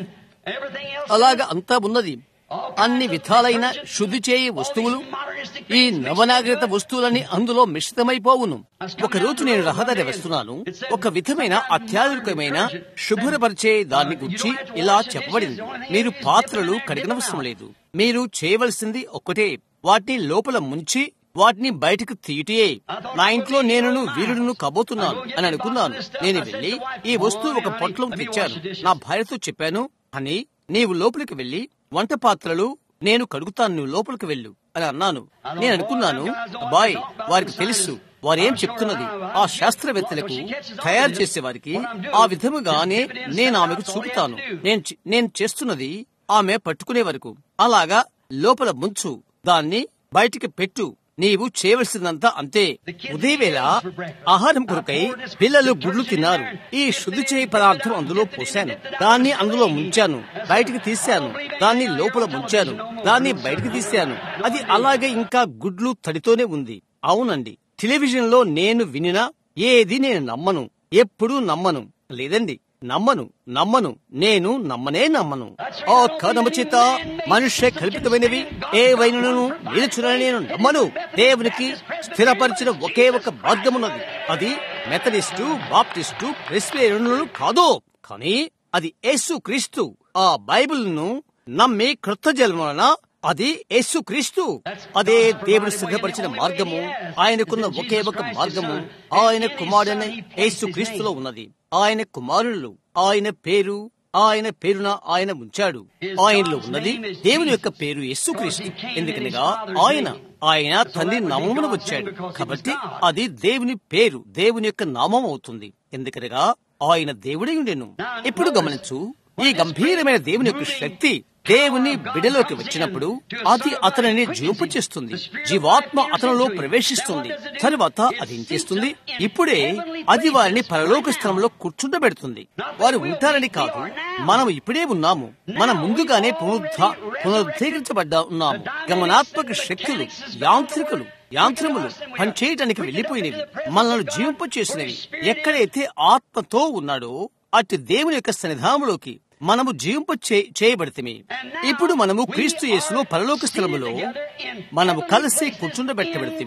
అలాగా అంతా ఉన్నది అన్ని విధాలైన శుద్ధి చేయి వస్తువులు ఈ నవనాగరిక వస్తువులని అందులో మిశ్రితమైపోవును ఒక రోజు నేను రహదారి వస్తున్నాను ఒక విధమైన అత్యాధునికమైన శుభ్రపరిచే దాన్ని గురించి ఇలా చెప్పబడింది మీరు పాత్రలు కడిగనవసరం లేదు మీరు చేయవలసింది ఒక్కటే వాటిని లోపల ముంచి వాటిని బయటకు తీయటే నా ఇంట్లో నేను వీరుడును కాబోతున్నాను అని అనుకున్నాను నేను వెళ్లి ఈ వస్తువు ఒక పొట్లం తెచ్చాను నా భార్యతో చెప్పాను అని నీవు లోపలికి వెళ్లి వంట పాత్రలు నేను కడుగుతాను నువ్వు లోపలికి వెళ్ళు అని అన్నాను నేను అనుకున్నాను బాయ్ వారికి తెలుసు వారేం చెప్తున్నది ఆ శాస్త్రవేత్తలకు తయారు చేసే వారికి ఆ విధముగానే నేను ఆమెకు చూపుతాను నేను చే- నేను చేస్తున్నది ఆమె పట్టుకునే వరకు అలాగా లోపల ముంచు దాన్ని బయటికి పెట్టు నీవు చేయవలసిందంతా అంతే ఉదయవేళ ఆహారం కొరకై పిల్లలు గుడ్లు తిన్నారు ఈ శుద్ధి చేయి పదార్థం అందులో పోశాను దాన్ని అందులో ముంచాను బయటికి తీశాను దాన్ని లోపల ముంచాను దాన్ని బయటికి తీశాను అది అలాగే ఇంకా గుడ్లు తడితోనే ఉంది అవునండి టెలివిజన్ లో నేను వినిన ఏది నేను నమ్మను ఎప్పుడూ నమ్మను లేదండి నమ్మను నమ్మను నేను నమ్మనే నమ్మను ఆ కనమ చేత మనుష్య కల్పితమైనవి ఏ వైనను నిలుచునని నేను నమ్మను దేవునికి స్థిరపరిచిన ఒకే ఒక మార్గమున్నది అది మెథడిస్టు బాప్టిస్టు ప్రెస్బిటేరియన్లు కాదు కానీ అది యేసు క్రీస్తు ఆ బైబిల్ను నమ్మి కృత జన్మన అది యేసు క్రీస్తు అదే దేవుడు సిద్ధపరిచిన మార్గము ఆయనకున్న ఒకే ఒక మార్గము ఆయన కుమారుడైన యేసు క్రీస్తులో ఉన్నది ఆయన కుమారులు ఆయన పేరు ఆయన పేరున ఆయన ఉంచాడు ఆయనలో ఉన్నది దేవుని యొక్క పేరు యేసుక్రీస్తు ఎందుకనగా ఆయన ఆయన తండ్రి నామమున వచ్చాడు కాబట్టి అది దేవుని పేరు దేవుని యొక్క నామం అవుతుంది ఎందుకనగా ఆయన దేవుడై ఉండెను ఇప్పుడు గమనించు ఈ గంభీరమైన దేవుని యొక్క శక్తి దేవుని బిడలోకి వచ్చినప్పుడు అది అతనిని జీవింపు చేస్తుంది జీవాత్మ అతనిలో ప్రవేశిస్తుంది తరువాత అది ఏం చేస్తుంది ఇప్పుడే అది వారిని పరలోక స్థలంలో కూర్చుండబెడుతుంది వారు ఉంటారని కాదు మనం ఇప్పుడే ఉన్నాము మనం ముందుగానే పునరుద్ధ పునరుద్ధరించబడ్డా ఉన్నాము గమనాత్మక శక్తులు యాంత్రికులు యాంత్రములు పనిచేయటానికి వెళ్లిపోయినవి మనల్ని జీవింప చేసినవి ఎక్కడైతే ఆత్మతో ఉన్నాడో అటు దేవుని యొక్క సన్నిధానంలోకి మనము జీవింప చేయబడితే ఇప్పుడు మనము క్రీస్తు యేసులో పరలోక స్థలములో మనము కలిసి కూర్చుండబెట్టబడితే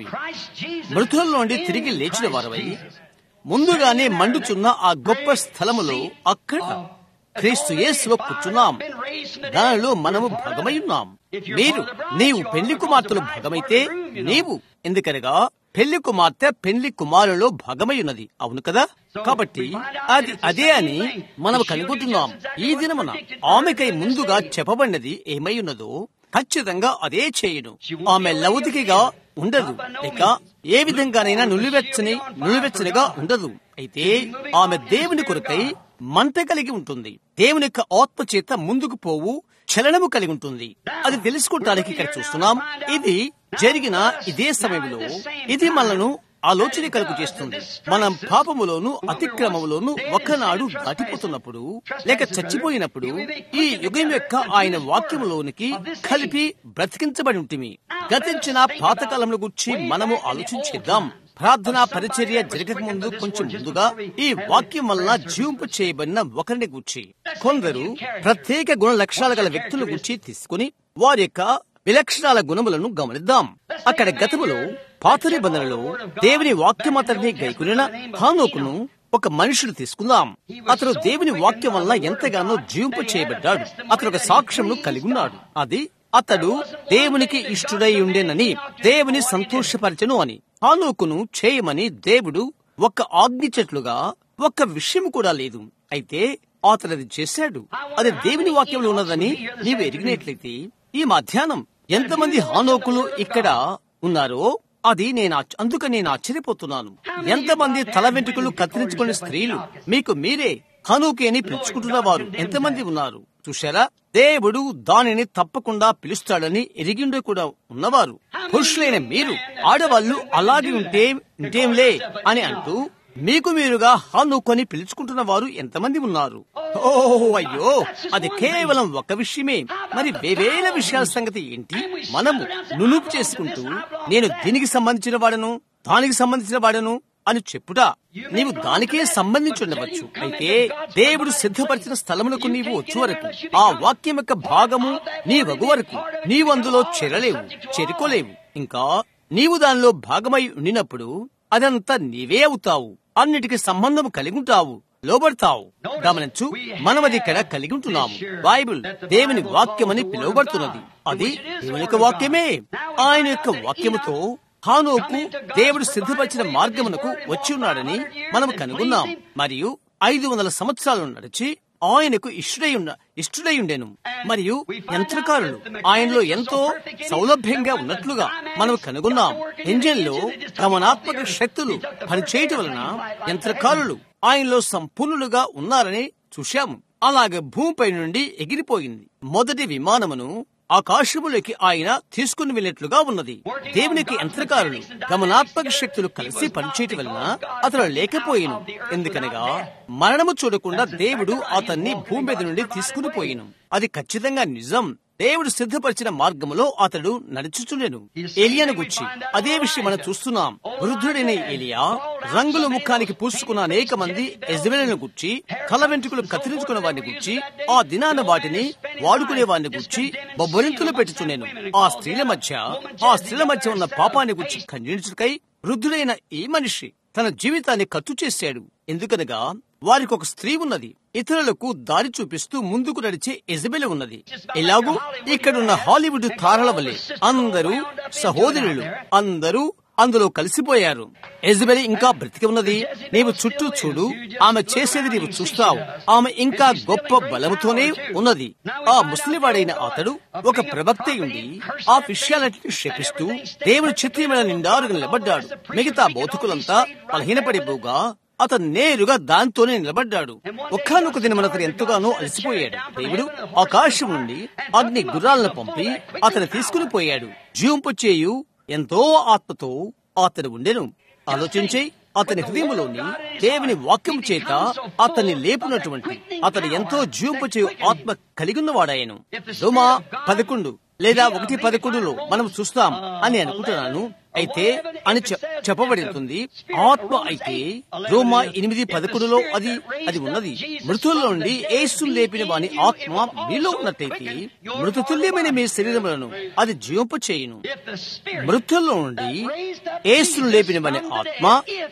మృతుల నుండి తిరిగి లేచిన వారవై ముందుగానే మండుచున్న ఆ గొప్ప స్థలములో అక్కడ క్రీస్తు యేసులో కూర్చున్నాం దానిలో మనము భాగమై ఉన్నాం మీరు నీవు పెళ్లి కుమార్తెలు భాగమైతే నీవు ఎందుకనగా పెళ్లి కుమార్తె పెళ్లి కుమారులో భాగమై ఉన్నది అవును కదా కాబట్టి అది అదే అని మనం కనుగొంటున్నాం ఈ దినమున ఆమెకై ముందుగా చెప్పబడినది ఏమై ఉన్నదో ఖచ్చితంగా అదే చేయను ఆమె లౌకికగా ఉండదు ఇక ఏ విధంగానైనా నులివెచ్చని నులివెచ్చనిగా ఉండదు అయితే ఆమె దేవుని కొరకై మంట కలిగి ఉంటుంది దేవుని యొక్క ఆత్మ చేత ముందుకు పోవు చలనము కలిగి ఉంటుంది అది తెలుసుకోవటానికి ఇక్కడ చూస్తున్నాం ఇది జరిగిన ఇదే సమయంలో ఇది మనను ఆలోచన కలుగు చేస్తుంది మనం పాపములోను అతిక్రమములోను ఒకనాడు దాటిపోతున్నప్పుడు లేక చచ్చిపోయినప్పుడు ఈ యుగం యొక్క ఆయన వాక్యములోనికి కలిపి బ్రతికించబడి ఉంటుంది గతించిన పాతకాలంలో గురించి మనము ఆలోచించేద్దాం ప్రార్థనా పరిచర్య జరగక ముందు కొంచెం ముందుగా ఈ వాక్యం వలన జీవింపు చేయబడిన ఒకరిని గుర్చి కొందరు ప్రత్యేక గుణ లక్షణాలు గల వ్యక్తుల గురించి తీసుకుని వారి యొక్క విలక్షణాల గుణములను గమనిద్దాం అక్కడ గతములో పాత నిబంధనలో దేవుని వాక్యం అతడిని గైకునిన హానోకును ఒక మనుషుడు తీసుకుందాం అతడు దేవుని వాక్యం వల్ల ఎంతగానో జీవింపు చేయబడ్డాడు అతడు ఒక సాక్ష్యంను కలిగి ఉన్నాడు అది అతడు దేవునికి ఇష్టుడై ఉండేనని దేవుని సంతోషపరచను అని హానోకును చేయమని దేవుడు ఒక్క ఆజ్ఞించట్లుగా ఒక్క విషయం కూడా లేదు అయితే అతడు అది చేశాడు అది దేవుని వాక్యంలో ఉన్నదని నీవు ఎరిగినట్లయితే ఈ మధ్యాహ్నం ఎంతమంది హానోకులు ఇక్కడ ఉన్నారో అది నేను ఆశ్చ- అందుక నేను ఆశ్చర్యపోతున్నాను ఎంతమంది తల వెంట్రుకలు కత్తిరించుకునే స్త్రీలు మీకు మీరే హనూకి అని పిలుచుకుంటున్న వారు ఎంతమంది ఉన్నారు చూశారా దేవుడు దానిని తప్పకుండా పిలుస్తాడని ఎరిగిండు కూడా ఉన్నవారు పురుషులైన మీరు ఆడవాళ్ళు అలాగే ఉంటే ఉంటేంలే అని అంటూ మీకు మీరుగా హానుకొని పిలుచుకుంటున్న వారు ఎంతమంది ఉన్నారు ఓ అయ్యో అది కేవలం ఒక విషయమే మరి వేవేల విషయాల సంగతి ఏంటి మనము నునుపు చేసుకుంటూ నేను దీనికి సంబంధించిన వాడను దానికి సంబంధించిన వాడను అని చెప్పుట నీవు దానికే సంబంధించి ఉండవచ్చు అయితే దేవుడు సిద్ధపరిచిన స్థలములకు నీవు వచ్చే వరకు ఆ వాక్యం యొక్క భాగము నీ వగు వరకు నీవు అందులో చేరలేవు చేరుకోలేవు ఇంకా నీవు దానిలో భాగమై ఉండినప్పుడు అదంతా నీవే అవుతావు అన్నిటికి సంబంధం కలిగి ఉంటావు లోబడతావు గమనించు మనం అది ఇక్కడ కలిగి ఉంటున్నాము బైబిల్ దేవుని వాక్యమని పిలువబడుతున్నది అది దేవుని యొక్క వాక్యమే ఆయన యొక్క వాక్యముతో హానోకు దేవుడు సిద్ధపరిచిన మార్గమునకు వచ్చి ఉన్నాడని మనం కనుగొన్నాం మరియు ఐదు వందల సంవత్సరాలు నడిచి ఆయనకు ఇష్టడై ఉన్న ఇష్టడై ఉండెను మరియు యంత్రకారులు ఆయనలో ఎంతో సౌలభ్యంగా ఉన్నట్లుగా మనం కనుగొన్నాం ఇంజన్లో గమనాత్మక శక్తులు పనిచేయటం వలన యంత్రకారులు ఆయనలో సంపూర్ణులుగా ఉన్నారని చూశాము అలాగే భూమిపై నుండి ఎగిరిపోయింది మొదటి విమానమును ఆకాశములోకి ఆయన తీసుకుని వెళ్ళినట్లుగా ఉన్నది దేవునికి యంత్రకారులు గమనాత్మక శక్తులు కలిసి పనిచేయటం వలన అతను లేకపోయిను ఎందుకనగా మరణము చూడకుండా దేవుడు అతన్ని భూమి మీద నుండి తీసుకుని పోయిను అది ఖచ్చితంగా నిజం దేవుడు సిద్ధపరిచిన మార్గములో అతడు నడుచుచుండెను ఏలియాను గుచ్చి అదే విషయం మనం చూస్తున్నాం వృద్ధుడైన ఏలియా రంగుల ముఖానికి పూసుకున్న అనేక మంది ఎజ్బెలను గుచ్చి కల వెంట్రుకలు కత్తిరించుకున్న వారిని గుచ్చి ఆ దినాన వాటిని వాడుకునే వారిని గుచ్చి బొబ్బరింతులు పెట్టుచుండెను ఆ స్త్రీల మధ్య ఆ స్త్రీల మధ్య ఉన్న పాపాన్ని గుచ్చి ఖండించుకై వృద్ధుడైన ఈ మనిషి తన జీవితాన్ని ఖర్చు చేశాడు ఎందుకనగా వారికి ఒక స్త్రీ ఉన్నది ఇతరులకు దారి చూపిస్తూ ముందుకు నడిచే ఎజబెల ఉన్నది ఎలాగూ ఇక్కడున్న హాలీవుడ్ తారల వలె అందరూ సహోదరులు అందరూ అందులో కలిసిపోయారు ఎజబెలి ఇంకా బ్రతికి ఉన్నది నీవు చుట్టూ చూడు ఆమె చేసేది నీవు చూస్తావు ఆమె ఇంకా గొప్ప బలముతోనే ఉన్నది ఆ ముసలివాడైన అతడు ఒక ప్రవక్త ఉండి ఆ విషయాలన్నింటినీ శపిస్తూ దేవుని చిత్రమైన నిండారుగా నిలబడ్డాడు మిగతా బౌతుకులంతా బలహీనపడిపోగా అతను నేరుగా దాంతోనే నిలబడ్డాడు ఒక్కనొక దినం అతను ఎంతగానో అలసిపోయాడు దేవుడు ఆకాశం నుండి అగ్ని గుర్రాలను పంపి అతను తీసుకుని పోయాడు జీవంపొచ్చేయు ఎంతో ఆత్మతో అతను ఉండెను ఆలోచించి అతని హృదయంలోని దేవుని వాక్యం చేత అతన్ని లేపునటువంటి అతను ఎంతో జీవింపచే ఆత్మ కలిగి ఉన్నవాడాయను రోమా పదకొండు లేదా ఒకటి పదకొండులో మనం చూస్తాం అని అనుకుంటున్నాను అయితే అని చె- చెప్పబడుతుంది ఆత్మ అయితే రోమా ఎనిమిది పదకొండులో అది అది ఉన్నది మృతుల్లో నుండి ఏసు లేపిన వాని ఆత్మ మీలో ఉన్నట్టయితే మృతతుల్యమైన మీ శరీరములను అది జీవింప చేయును మృతుల్లో నుండి ఏసును లేపిన వాని ఆత్మ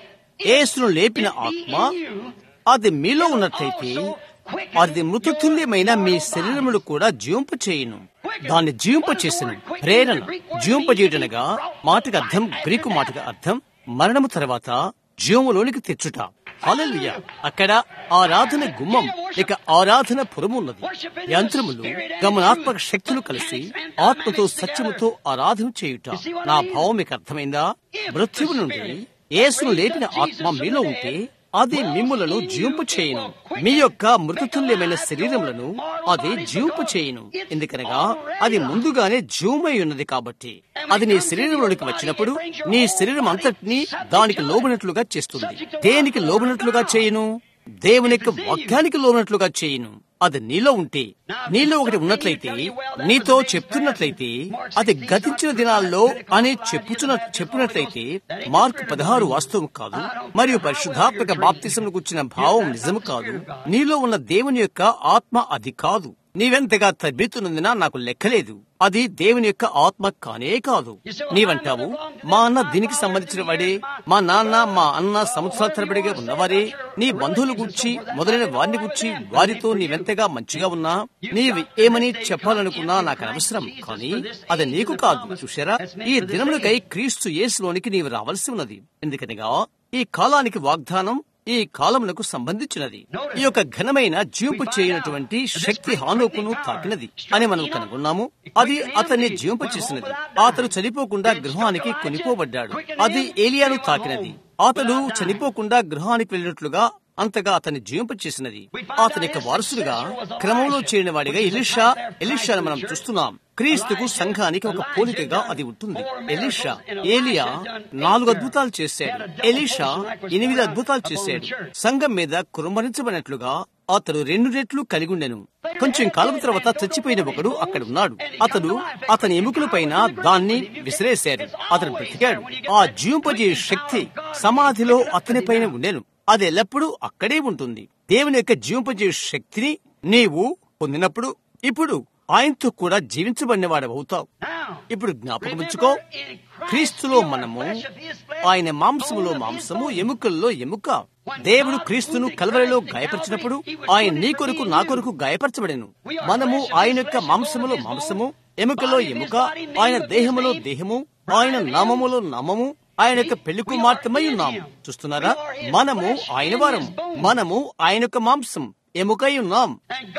ఏసును లేపిన ఆత్మ అది మీలో ఉన్నట్టయితే అది మృతతుల్యమైన మీ శరీరములు కూడా జీవింప చేయును దాన్ని జీవింప చేసిన ప్రేరణ జీవింప చేయటనగా మాటకు అర్థం గ్రీకు మాటకు అర్థం మరణము తర్వాత జీవములోనికి తెచ్చుట హల్లెలూయా అక్కడ ఆరాధన గుమ్మం ఇక ఆరాధన పురము ఉన్నది యంత్రములు గమనాత్మక శక్తులు కలిసి ఆత్మతో సత్యముతో ఆరాధన చేయుట నా భావం మీకు అర్థమైందా మృత్యువు నుండి యేసును లేపిన ఆత్మ మీలో ఉంటే అది మిమ్ములను జీవింపు చేయను మీ యొక్క మృతతుల్యమైన శరీరములను అది జీవింపు చేయను ఎందుకనగా అది ముందుగానే జీవమై ఉన్నది కాబట్టి అది నీ శరీరంలోనికి వచ్చినప్పుడు నీ శరీరం అంతటినీ దానికి లోబడినట్లుగా చేస్తుంది దేనికి లోబడినట్లుగా చేయను దేవుని యొక్క వాక్యానికి లోనట్లుగా చేయను అది నీలో ఉంటే నీలో ఒకటి ఉన్నట్లయితే నీతో చెప్తున్నట్లయితే అది గతించిన దినాల్లో అని చెప్పుచున్న చెప్పినట్లయితే మార్కు పదహారు వాస్తవం కాదు మరియు పరిశుద్ధాత్మక బాప్తిసంకు వచ్చిన భావం నిజము కాదు నీలో ఉన్న దేవుని యొక్క ఆత్మ అది కాదు నీవెంతగా తబ్బితున్నందున నాకు లెక్కలేదు అది దేవుని యొక్క ఆత్మ కానే కాదు నీవంటావు మా అన్న దీనికి సంబంధించిన వాడే మా నాన్న మా అన్న సంవత్సరాల తరబడిగా ఉన్నవారే నీ బంధువులు గుర్చి మొదలైన వారిని గుర్చి వారితో నీవెంతగా మంచిగా ఉన్నా నీవు ఏమని చెప్పాలనుకున్నా నాకు అనవసరం కానీ అది నీకు కాదు చూశారా ఈ దినములకై క్రీస్తు యేసులోనికి నీవు రావాల్సి ఉన్నది ఎందుకనగా ఈ కాలానికి వాగ్దానం ఈ కాలమునకు సంబంధించినది ఈ యొక్క ఘనమైన జీవింపు చేయనటువంటి శక్తి హానోకును తాకినది అని మనం కనుగొన్నాము అది అతన్ని జీవింప చేసినది అతడు చనిపోకుండా గృహానికి కొనిపోబడ్డాడు అది ఏలియాను తాకినది అతడు చనిపోకుండా గృహానికి వెళ్ళినట్లుగా అంతగా అతన్ని జీవింప చేసినది అతని యొక్క వారసుడుగా క్రమంలో చేరిన వాడిగా ఎలిషా ఎలిషాను మనం చూస్తున్నాం క్రీస్తుకు సంఘానికి ఒక పోలికగా అది ఉంటుంది ఎలిషా ఏలియా నాలుగు అద్భుతాలు చేశాడు ఎలిషా ఎనిమిది అద్భుతాలు చేశాడు సంఘం మీద కురుమరించబడినట్లుగా అతడు రెండు రెట్లు కలిగి ఉండెను కొంచెం కాలం తర్వాత చచ్చిపోయిన ఒకడు అక్కడ ఉన్నాడు అతడు అతని ఎముకల పైన దాన్ని విసిరేశాడు అతను బ్రతికాడు ఆ జీవింపజే శక్తి సమాధిలో అతని పైన ఉండెను అది ఎల్లప్పుడూ అక్కడే ఉంటుంది దేవుని యొక్క జీవింపజే శక్తిని నీవు పొందినప్పుడు ఇప్పుడు ఆయనతో కూడా జీవించబడిన వాడు అవుతావు ఇప్పుడు జ్ఞాపకం ఉంచుకో క్రీస్తులో మనము ఆయన మాంసములో మాంసము ఎముకల్లో ఎముక దేవుడు క్రీస్తును కలవరిలో గాయపరిచినప్పుడు ఆయన నీ కొరకు నా కొరకు గాయపరచబడెను మనము ఆయన యొక్క మాంసములో మాంసము ఎముకలో ఎముక ఆయన దేహములో దేహము ఆయన నామములో నామము ఆయన యొక్క పెళ్లి కుమార్తెమై ఉన్నాము చూస్తున్నారా మనము ఆయన వారం మనము ఆయన యొక్క మాంసం ఎముకై ఉన్నాం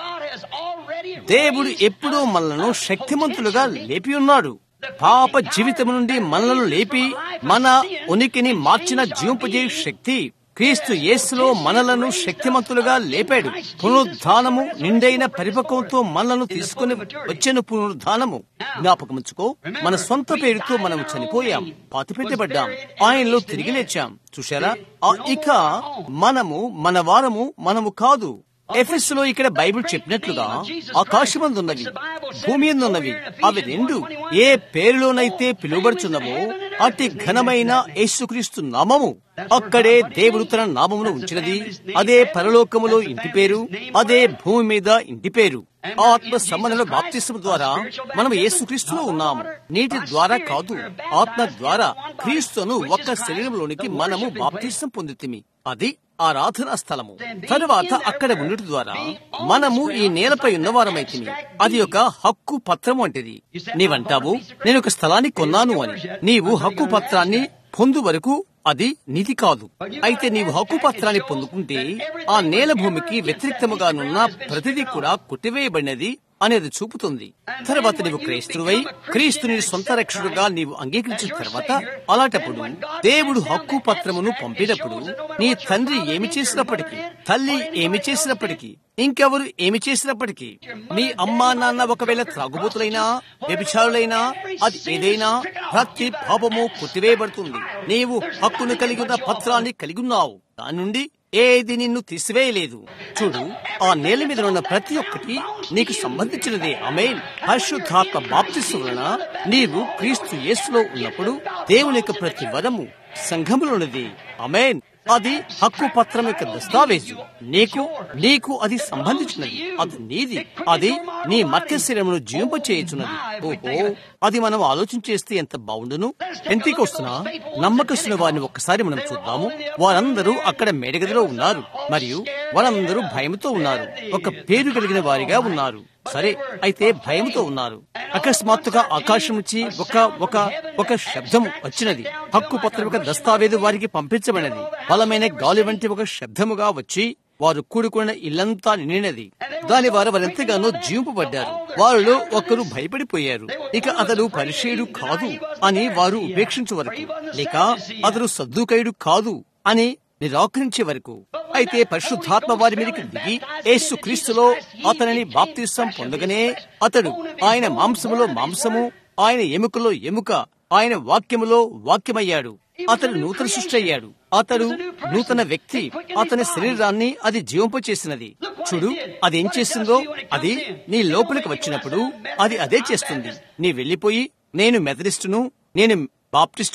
దేవుడు ఎప్పుడూ మనలను శక్తిమంతులుగా లేపి ఉన్నాడు పాప జీవితం నుండి మనలను లేపి మన ఉనికిని మార్చిన జీవింపజే శక్తి క్రీస్తు యేసులో మనలను శక్తిమంతులుగా లేపాడు పునరుద్ధానము నిండైన పరిపక్వంతో మనలను తీసుకుని వచ్చిన పునరుద్ధానము జ్ఞాపకముంచుకో మన సొంత పేరుతో మనం చనిపోయాం పాతిపెట్టబడ్డాం ఆయనలో తిరిగి లేచాం చూశారా ఇక మనము మన వారము మనము కాదు ఎఫెస్ లో ఇక్కడ బైబిల్ చెప్పినట్లుగా ఆకాశమందున్నవి భూమి ఉన్నవి అవి రెండు ఏ పేరులోనైతే పిలువబడుచున్నవో అతి ఘనమైన యేసుక్రీస్తు నామము అక్కడే దేవుడు తన నామమును ఉంచినది అదే పరలోకములో ఇంటి పేరు అదే భూమి మీద ఇంటి పేరు ఆత్మ సంబంధంలో బాప్తిసం ద్వారా మనం యేసుక్రీస్తులో ఉన్నాము నీటి ద్వారా కాదు ఆత్మ ద్వారా క్రీస్తును ఒక్క శరీరంలోనికి మనము బాప్తిసం పొందితిమి అది ఆరాధనా స్థలము తరువాత అక్కడ ఉండటం ద్వారా మనము ఈ నేలపై ఉన్నవారమైతిమి అది ఒక హక్కు పత్రం వంటిది నీవంటావు నేను ఒక స్థలాన్ని కొన్నాను అని నీవు హక్కు పత్రాన్ని పొందు వరకు అది నీది కాదు అయితే నీవు హక్కు పత్రాన్ని పొందుకుంటే ఆ నేల భూమికి వ్యతిరేక్తముగానున్న ప్రతిదీ కూడా కొట్టివేయబడినది అనేది చూపుతుంది తర్వాత నీవు క్రైస్తువై క్రీస్తుని సొంత రక్షకుడుగా నీవు అంగీకరించిన తర్వాత అలాంటప్పుడు దేవుడు హక్కు పత్రమును పంపినప్పుడు నీ తండ్రి ఏమి చేసినప్పటికీ తల్లి ఏమి చేసినప్పటికీ ఇంకెవరు ఏమి చేసినప్పటికీ నీ అమ్మా నాన్న ఒకవేళ త్రాగుబోతులైనా వ్యభిచారులైనా అది ఏదైనా ప్రతి పాపము కొట్టివేయబడుతుంది నీవు హక్కును కలిగి ఉన్న పత్రాన్ని కలిగి ఉన్నావు దాని నుండి ఏది నిన్ను తీసివేయలేదు చూడు ఆ నేల మీద ఉన్న ప్రతి ఒక్కటి నీకు సంబంధించినదే అమేన్ పరిశుద్ధాత్మ బాప్తిస్సు వలన నీవు క్రీస్తు యేసులో ఉన్నప్పుడు దేవుని యొక్క ప్రతి వరము సంఘములోనిది అమేన్ అది హక్కు పత్రం యొక్క దస్తావేజు నీకు నీకు అది సంబంధించినది అది నీది అది నీ మత్య శరీరమును జీవింప చేయుచున్నది ఓహో అది మనం ఆలోచన చేస్తే ఎంత బాగుండును ఎంతకి వస్తున్నా నమ్మకస్తున్న వారిని ఒక్కసారి మనం చూద్దాము వారందరూ అక్కడ మేడగదిలో ఉన్నారు మరియు వారందరూ భయంతో ఉన్నారు ఒక పేరు కలిగిన వారిగా ఉన్నారు సరే అయితే భయంతో ఉన్నారు అకస్మాత్తుగా ఆకాశం నుంచి ఒక ఒక ఒక శబ్దం వచ్చినది హక్కు పత్రిక దస్తావేజు వారికి పంపించబడినది బలమైన గాలి వంటి ఒక శబ్దముగా వచ్చి వారు కూడుకున్న ఇల్లంతా నిండినది దాని వారు వారెంతగానో జీవింపబడ్డారు వారిలో ఒకరు భయపడిపోయారు ఇక అతడు పరిచయుడు కాదు అని వారు ఉపేక్షించే వరకు లేక అతడు సద్దుకయుడు కాదు అని నిరాకరించే వరకు అయితే పరిశుద్ధాత్మ వారి మీదకి దిగి యేసు క్రీస్తులో అతనిని బాప్తిసం పొందగనే అతడు ఆయన మాంసములో మాంసము ఆయన ఎముకలో ఎముక ఆయన వాక్యములో వాక్యమయ్యాడు అతడు నూతన సృష్టి అయ్యాడు అతడు నూతన వ్యక్తి అతని శరీరాన్ని అది జీవింపచేసినది చూడు అది ఏం చేస్తుందో అది నీ లోపలికి వచ్చినప్పుడు అది అదే చేస్తుంది నీ వెళ్లిపోయి నేను మెథడిస్టును నేను బాప్టిస్టును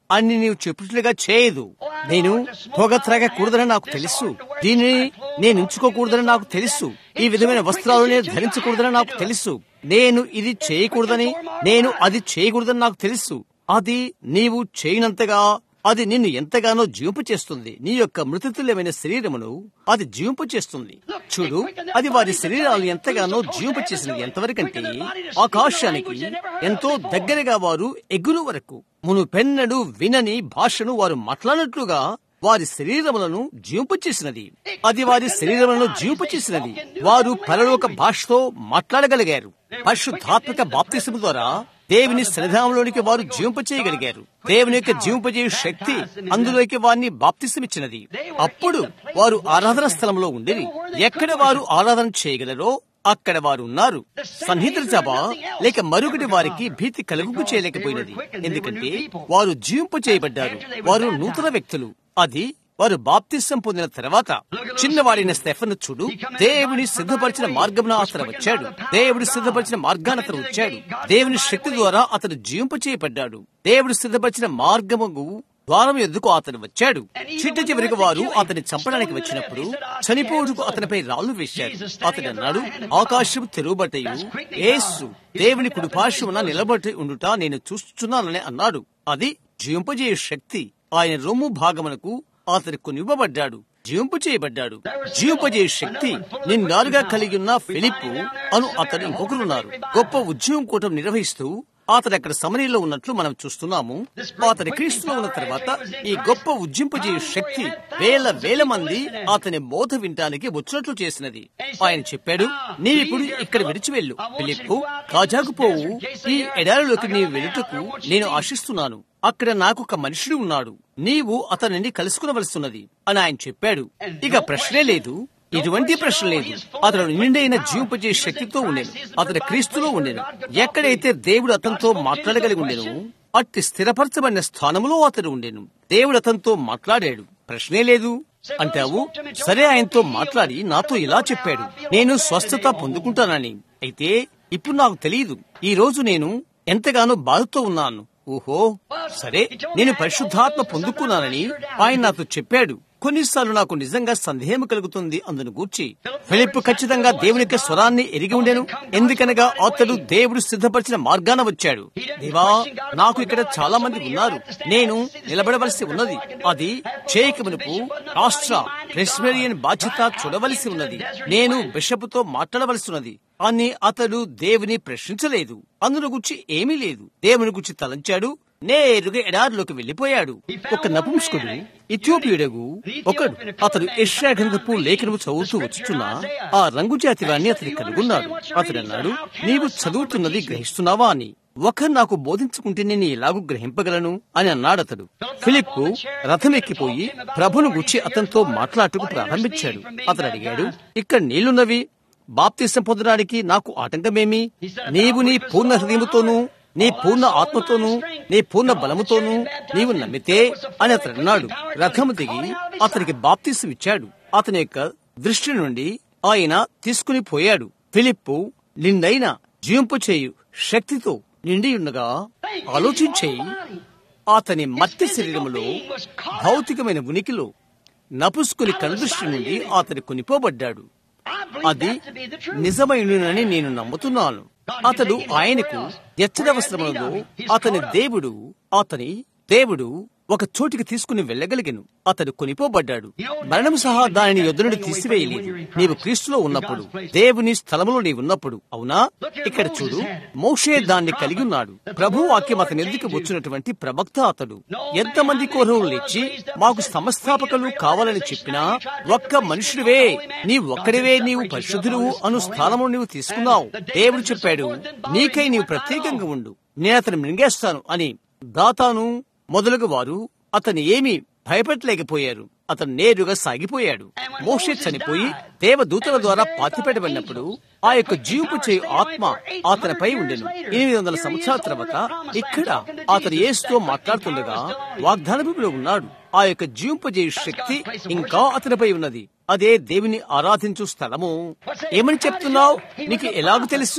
అని నీవు చెప్పినట్లుగా చేయదు నేను పొగ త్రాగకూడదని నాకు తెలుసు దీనిని నేను ఉంచుకోకూడదని నాకు తెలుసు ఈ విధమైన వస్త్రాలు నేను ధరించకూడదని నాకు తెలుసు నేను ఇది చేయకూడదని నేను అది చేయకూడదని నాకు తెలుసు అది నీవు చేయనంతగా అది నిన్ను ఎంతగానో జీవింపు చేస్తుంది నీ యొక్క మృతతుల్యమైన శరీరమును అది జీవింపు చేస్తుంది చూడు అది వారి శరీరాలు ఎంతగానో జీవింపు చేసినది ఎంతవరకంటే ఆకాశానికి ఎంతో దగ్గరగా వారు ఎగురు వరకు మునుపెన్నడు వినని భాషను వారు మాట్లాడినట్లుగా వారి శరీరములను జీవింపు చేసినది అది వారి శరీరములను జీవింపు చేసినది వారు పరలోక భాషతో మాట్లాడగలిగారు పరిశుద్ధాత్మక బాప్తిసము ద్వారా దేవుని సన్నిధానంలోనికి వారు జీవింప చేయగలిగారు దేవుని యొక్క జీవింపజేయ శక్తి అందులోకి వారిని బాప్తిసమిచ్చినది అప్పుడు వారు ఆరాధన స్థలంలో ఉండేది ఎక్కడ వారు ఆరాధన చేయగలరో అక్కడ వారు ఉన్నారు సన్నిహితుల సభ లేక మరొకటి వారికి భీతి కలుగు చేయలేకపోయినది ఎందుకంటే వారు జీవింప చేయబడ్డారు వారు నూతన వ్యక్తులు అది వారు బాప్తిసం పొందిన తర్వాత చిన్నవాడైన స్టెఫన్ చూడు దేవుని సిద్ధపరిచిన మార్గమున అతను వచ్చాడు దేవుడు సిద్ధపరిచిన మార్గాన్ని అతను వచ్చాడు దేవుని శక్తి ద్వారా అతను జీవింప చేయబడ్డాడు దేవుడు సిద్ధపరిచిన మార్గము ద్వారం ఎద్దుకు అతను వచ్చాడు చిట్ట చివరికి వారు అతన్ని చంపడానికి వచ్చినప్పుడు చనిపోటుకు అతనిపై రాళ్లు వేశారు అతడు అన్నాడు ఆకాశం తెరువబట్టయు ఏసు దేవుని కుడిపార్శ్వమున నిలబట్టి ఉండుట నేను చూస్తున్నానని అన్నాడు అది జీవింపజేయ శక్తి ఆయన రొమ్ము భాగమునకు అతని కొనివ్వబడ్డాడు జీవింపు చేయబడ్డాడు జీవింపజేయ శక్తి నిన్నారుగా కలిగి ఉన్న ఫిలిప్పు అను అతడు ఇంకొకరున్నారు గొప్ప ఉద్యోగం కూటం నిర్వహిస్తూ అతడు అక్కడ సమరీలో ఉన్నట్లు మనం చూస్తున్నాము అతని క్రీస్తులో ఉన్న తర్వాత ఈ గొప్ప ఉజ్జింపజేయ శక్తి వేల వేల మంది అతని బోధ వినటానికి వచ్చినట్లు చేసినది ఆయన చెప్పాడు నీవిప్పుడు ఇక్కడ విడిచి వెళ్ళు ఫిలిప్పు కాజాకు పోవు ఈ ఎడారిలోకి నీవు వెళ్ళుటకు నేను ఆశిస్తున్నాను అక్కడ నాకు ఒక మనుషుడు ఉన్నాడు నీవు అతనిని కలుసుకునవలసినది అని ఆయన చెప్పాడు ఇక ప్రశ్నే లేదు ఎటువంటి ప్రశ్న లేదు అతడు నిండైన జీవింపజే శక్తితో ఉండేను అతడు క్రీస్తులో ఉండేను ఎక్కడైతే దేవుడు అతనితో మాట్లాడగలిగి ఉండేను అట్టి స్థిరపరచబడిన స్థానములో అతడు ఉండేను దేవుడు అతనితో మాట్లాడాడు ప్రశ్నే లేదు అంటావు సరే ఆయనతో మాట్లాడి నాతో ఇలా చెప్పాడు నేను స్వస్థత పొందుకుంటానని అయితే ఇప్పుడు నాకు తెలియదు ఈ రోజు నేను ఎంతగానో బాధతో ఉన్నాను ఓహో సరే నేను పరిశుద్ధాత్మ పొందుకున్నానని ఆయన నాతో చెప్పాడు కొన్నిసార్లు నాకు నిజంగా సందేహం కలుగుతుంది అందును గూర్చి ఫిలిప్ ఖచ్చితంగా దేవుని యొక్క స్వరాన్ని ఎరిగి ఉండెను ఎందుకనగా అతడు దేవుడు సిద్ధపరిచిన మార్గాన వచ్చాడు దేవా నాకు ఇక్కడ చాలా మంది ఉన్నారు నేను నిలబడవలసి ఉన్నది అది చేయకమునుపు రాష్ట్ర ప్రెస్మేరియన్ బాధ్యత చూడవలసి ఉన్నది నేను బిషపుతో మాట్లాడవలసి ఉన్నది అని అతడు దేవుని ప్రశ్నించలేదు అందును గురించి ఏమీ లేదు దేవుని గురించి తలంచాడు నేరుగా ఎడారిలోకి వెళ్లిపోయాడు ఒక నపుంసకుడు ఇథియోపియుడగు ఒకడు అతడు యెషయా గ్రంథపు లేఖనము చదువుతూ వచ్చుచున్న ఆ రంగు జాతి వాణ్ణి అతని కనుగొన్నాడు అతడు అన్నాడు నీవు చదువుతున్నది గ్రహిస్తున్నావా అని ఒక నాకు బోధించుకుంటే నేను ఎలాగూ గ్రహింపగలను అని అన్నాడు అతడు ఫిలిప్ రథం ఎక్కిపోయి ప్రభును గుచ్చి అతనితో మాట్లాడుటకు ప్రారంభించాడు అతడు అడిగాడు ఇక్కడ నీళ్లున్నవి బాప్తిసం పొందడానికి నాకు ఆటంకమేమి నీవు నీ పూర్ణ హృదయముతోనూ నీ పూర్ణ ఆత్మతోనూ నీ పూర్ణ బలముతోనూ నీవు నమ్మితే అని అతడు అన్నాడు రథము దిగి అతనికి బాప్తిసం ఇచ్చాడు అతని యొక్క దృష్టి నుండి ఆయన తీసుకుని పోయాడు ఫిలిప్పు నిండైన జీవింపు చేయు శక్తితో నిండి ఉండగా ఆలోచించేయి అతని మట్టి శరీరములో భౌతికమైన ఉనికిలో నపుసుకుని కనుదృష్టి నుండి అతని కొనిపోబడ్డాడు అది నిజమైనని నేను నమ్ముతున్నాను అతడు ఆయనకు ఎచ్చదవసరములలో అతని దేవుడు అతని దేవుడు ఒక చోటికి తీసుకుని వెళ్ళగలిగను అతడు కొనిపోబడ్డాడు మరణం సహా దానిని యొద్ద నుండి తీసివేయలేదు నీవు క్రీస్తులో ఉన్నప్పుడు దేవుని స్థలములో నీవు ఉన్నప్పుడు అవునా ఇక్కడ చూడు మోషే దాన్ని కలిగి ఉన్నాడు ప్రభు వాక్యం అతని ఎందుకు వచ్చినటువంటి ప్రవక్త అతడు ఎంతమంది కోరవులు లేచి మాకు సంస్థాపకులు కావాలని చెప్పినా ఒక్క మనుషుడివే నీ ఒక్కడివే నీవు పరిశుద్ధుడు అను స్థానము నీవు తీసుకున్నావు దేవుడు చెప్పాడు నీకై నీవు ప్రత్యేకంగా ఉండు నేను అతను మింగేస్తాను అని దాతాను మొదలగు వారు అతను ఏమీ భయపెట్టలేకపోయారు అతను నేరుగా సాగిపోయాడు మోషే చనిపోయి దేవదూతల ద్వారా పాతిపెట్టబడినప్పుడు ఆ యొక్క జీవుపు చేయు ఆత్మ అతనిపై ఉండెను ఎనిమిది వందల సంవత్సరాల తర్వాత ఇక్కడ అతను ఏసుతో మాట్లాడుతుండగా వాగ్దాన భూమిలో ఉన్నాడు ఆ యొక్క జీవింపజేయు శక్తి ఇంకా అతనిపై ఉన్నది అదే దేవుని ఆరాధించు స్థలము ఏమని చెప్తున్నావు నీకు ఎలాగ తెలుసు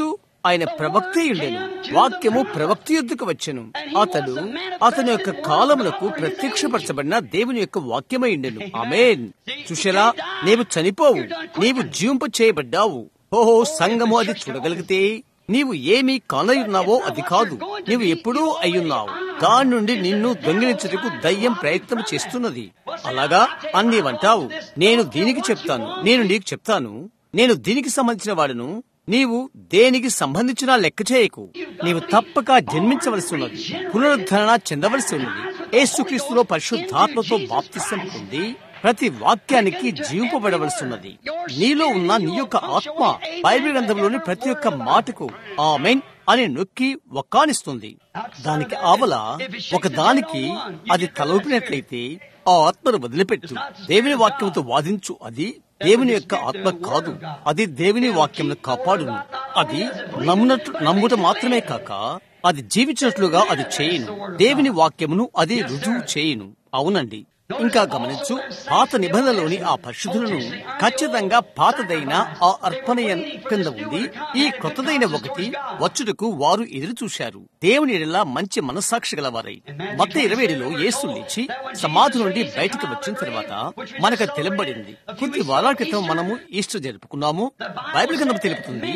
ఆయన ప్రవక్త ఉండెను వాక్యము ప్రవక్త యుద్ధకు వచ్చెను అతడు అతని యొక్క కాలములకు ప్రత్యక్షపరచబడిన దేవుని యొక్క వాక్యమై ఉండెను ఆమెన్ చూశారా నీవు చనిపోవు నీవు జీవింప చేయబడ్డావు ఓహో సంఘము అది చూడగలిగితే నీవు ఏమి కానయున్నావో అది కాదు నీవు ఎప్పుడూ అయ్యున్నావు దాని నుండి నిన్ను దొంగిలించుటకు దయ్యం ప్రయత్నం చేస్తున్నది అలాగా అని నీవంటావు నేను దీనికి చెప్తాను నేను నీకు చెప్తాను నేను దీనికి సంబంధించిన వాడును నీవు దేనికి సంబంధించిన లెక్క చేయకు నీవు తప్పక జన్మించవలసి ఉన్నది పునరుద్ధరణ చెందవలసి ఉన్నది ఏసుక్రీస్తులో పరిశుద్ధాత్మతో బాప్తిసం పొంది ప్రతి వాక్యానికి జీవింపబడవలసి ఉన్నది నీలో ఉన్న నీ యొక్క ఆత్మ బైబిల్ గ్రంథంలోని ప్రతి ఒక్క మాటకు ఆమెన్ అని నొక్కి ఒక్కానిస్తుంది దానికి ఆవల ఒక దానికి అది తలూపినట్లయితే ఆ ఆత్మను వదిలిపెట్టు దేవుని వాక్యంతో వాదించు అది దేవుని యొక్క ఆత్మ కాదు అది దేవుని వాక్యంను కాపాడును అది నమ్మునట్లు నమ్ముట మాత్రమే కాక అది జీవించినట్లుగా అది చేయను దేవుని వాక్యమును అది రుజువు చేయను అవునండి ఇంకా గమనించు పాత నిబంధనలోని ఆ పరిశుద్ధులను ఖచ్చితంగా పాతదైన ఆ అర్పణ కింద ఉంది ఈ కొత్తదైన ఒకటి వచ్చుటకు వారు ఎదురు చూశారు దేవుని ఎడలా మంచి మనస్సాక్షి గలవారై మత ఇరవేడిలో యేసు లేచి సమాధి నుండి బయటకు వచ్చిన తర్వాత మనకు తెలబడింది కొద్ది వారాల క్రితం మనము ఈస్టర్ జరుపుకున్నాము బైబిల్ గ్రంథం తెలుపుతుంది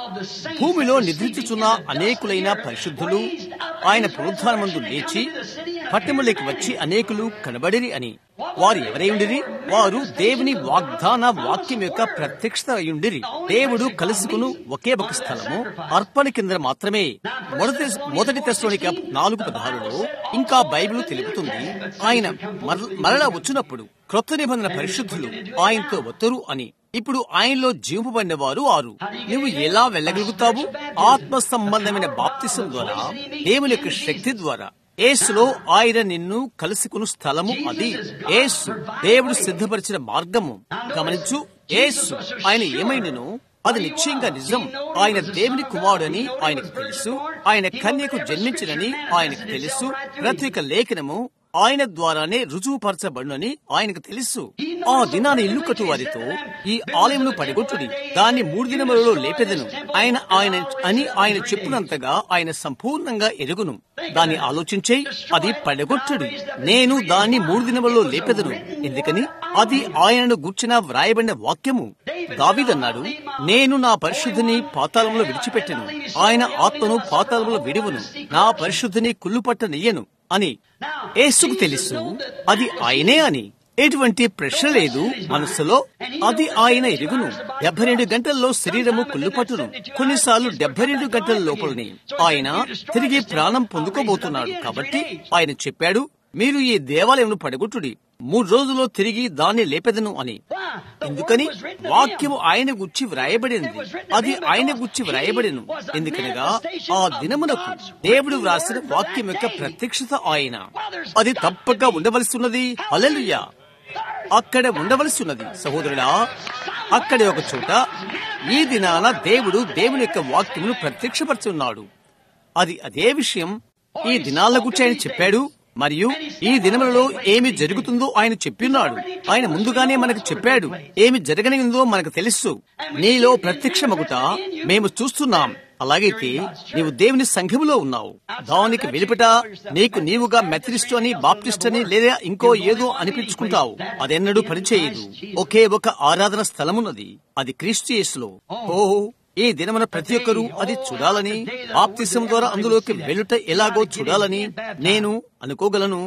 భూమిలో నిద్రించుచున్న అనేకులైన పరిశుద్ధులు ఆయన పునరుద్ధానమందు లేచి పట్టణములోకి వచ్చి అనేకులు కనబడిరి అని వారు ఎవరై ఉండిరి వారు దేవుని వాగ్దాన వాక్యం యొక్క ప్రత్యక్షత అయ్యుండిరి దేవుడు కలుసుకును ఒకే ఒక స్థలము అర్పణ కింద మాత్రమే మొదటి మొదటి తెశలోనిక నాలుగు పదహారులో ఇంకా బైబిల్ తెలుపుతుంది ఆయన మరలా వచ్చినప్పుడు క్రొత్త నిబంధన పరిశుద్ధులు ఆయనతో వత్తరు అని ఇప్పుడు ఆయనలో జీవింపబడిన వారు ఆరు నువ్వు ఎలా వెళ్ళగలుగుతావు ఆత్మ సంబంధమైన బాప్తిసం ద్వారా దేవుని యొక్క శక్తి ద్వారా ఏసులో ఆయన నిన్ను కలుసుకుని స్థలము అది ఏసు దేవుడు సిద్ధపరిచిన మార్గము గమనించు ఏసు ఆయన ఏమైనను అది నిశ్చయంగా నిజం ఆయన దేవుని కుమారుడని ఆయనకు తెలుసు ఆయన కన్యకు జన్మించినని ఆయనకు తెలుసు ప్రతి ఒక్క లేఖనము ఆయన ద్వారానే రుజువుపరచబడునని ఆయనకు తెలుసు ఆ దినాన్ని ఇల్లు కట్టు వారితో ఈ ఆలయంను పడిగొట్టుడి దాన్ని మూడు దినములలో లేపెదను ఆయన ఆయన అని ఆయన చెప్పినంతగా ఆయన సంపూర్ణంగా ఎరుగును దాన్ని ఆలోచించే అది పడగొట్టుడి నేను దాన్ని మూడు దినములలో లేపెదను ఎందుకని అది ఆయనను గుర్చిన వ్రాయబడిన వాక్యము దావిదన్నాడు నేను నా పరిశుద్ధిని పాతాళంలో విడిచిపెట్టను ఆయన ఆత్మను పాతాళంలో విడువను నా పరిశుద్ధిని కుళ్ళుపట్ట నెయ్యను అని ఏసుకు తెలుసు అది ఆయనే అని ఎటువంటి ప్రశ్న లేదు మనసులో అది ఆయన ఎరుగును డెబ్బై రెండు గంటల్లో శరీరము కుళ్ళుపట్టును కొన్నిసార్లు డెబ్బై రెండు గంటల లోపలనే ఆయన తిరిగి ప్రాణం పొందుకోబోతున్నాడు కాబట్టి ఆయన చెప్పాడు మీరు ఈ దేవాలయంను పడగొట్టుడి మూడు రోజుల్లో తిరిగి దాన్ని లేపెదను అని ఎందుకని వాక్యము ఆయన గుచ్చి వ్రాయబడింది అది ఆయన గుచ్చి వ్రాయబడిను ఎందుకనగా ఆ దినమునకు దేవుడు వ్రాసిన వాక్యం యొక్క ప్రత్యక్షత ఆయన అది తప్పక ఉండవలసి ఉన్నది అలెలుయ్యా అక్కడ ఉండవలసి ఉన్నది సహోదరుడా అక్కడ ఒక చోట ఈ దినాన దేవుడు దేవుని యొక్క వాక్యమును ప్రత్యక్షపరుచున్నాడు అది అదే విషయం ఈ దినాల గురించి ఆయన చెప్పాడు మరియు ఈ దినములలో ఏమి జరుగుతుందో ఆయన చెప్పిన్నాడు ఆయన ముందుగానే మనకు చెప్పాడు ఏమి జరగనిందో మనకు తెలుసు నీలో ప్రత్యక్షమగుట మేము చూస్తున్నాం అలాగైతే నీవు దేవుని సంఘములో ఉన్నావు దానికి వెలుపట నీకు నీవుగా మెథడిస్ట్ అని బాప్టిస్ట్ అని లేదా ఇంకో ఏదో అనిపించుకుంటావు అదెన్నడూ పనిచేయదు ఒకే ఒక ఆరాధన స్థలమున్నది అది క్రీస్తు యేసులో ఓ ఈ దినమున ప్రతి ఒక్కరూ అది చూడాలని బాప్తిసం ద్వారా అందులోకి వెలుట ఎలాగో చూడాలని నేను అనుకోగలను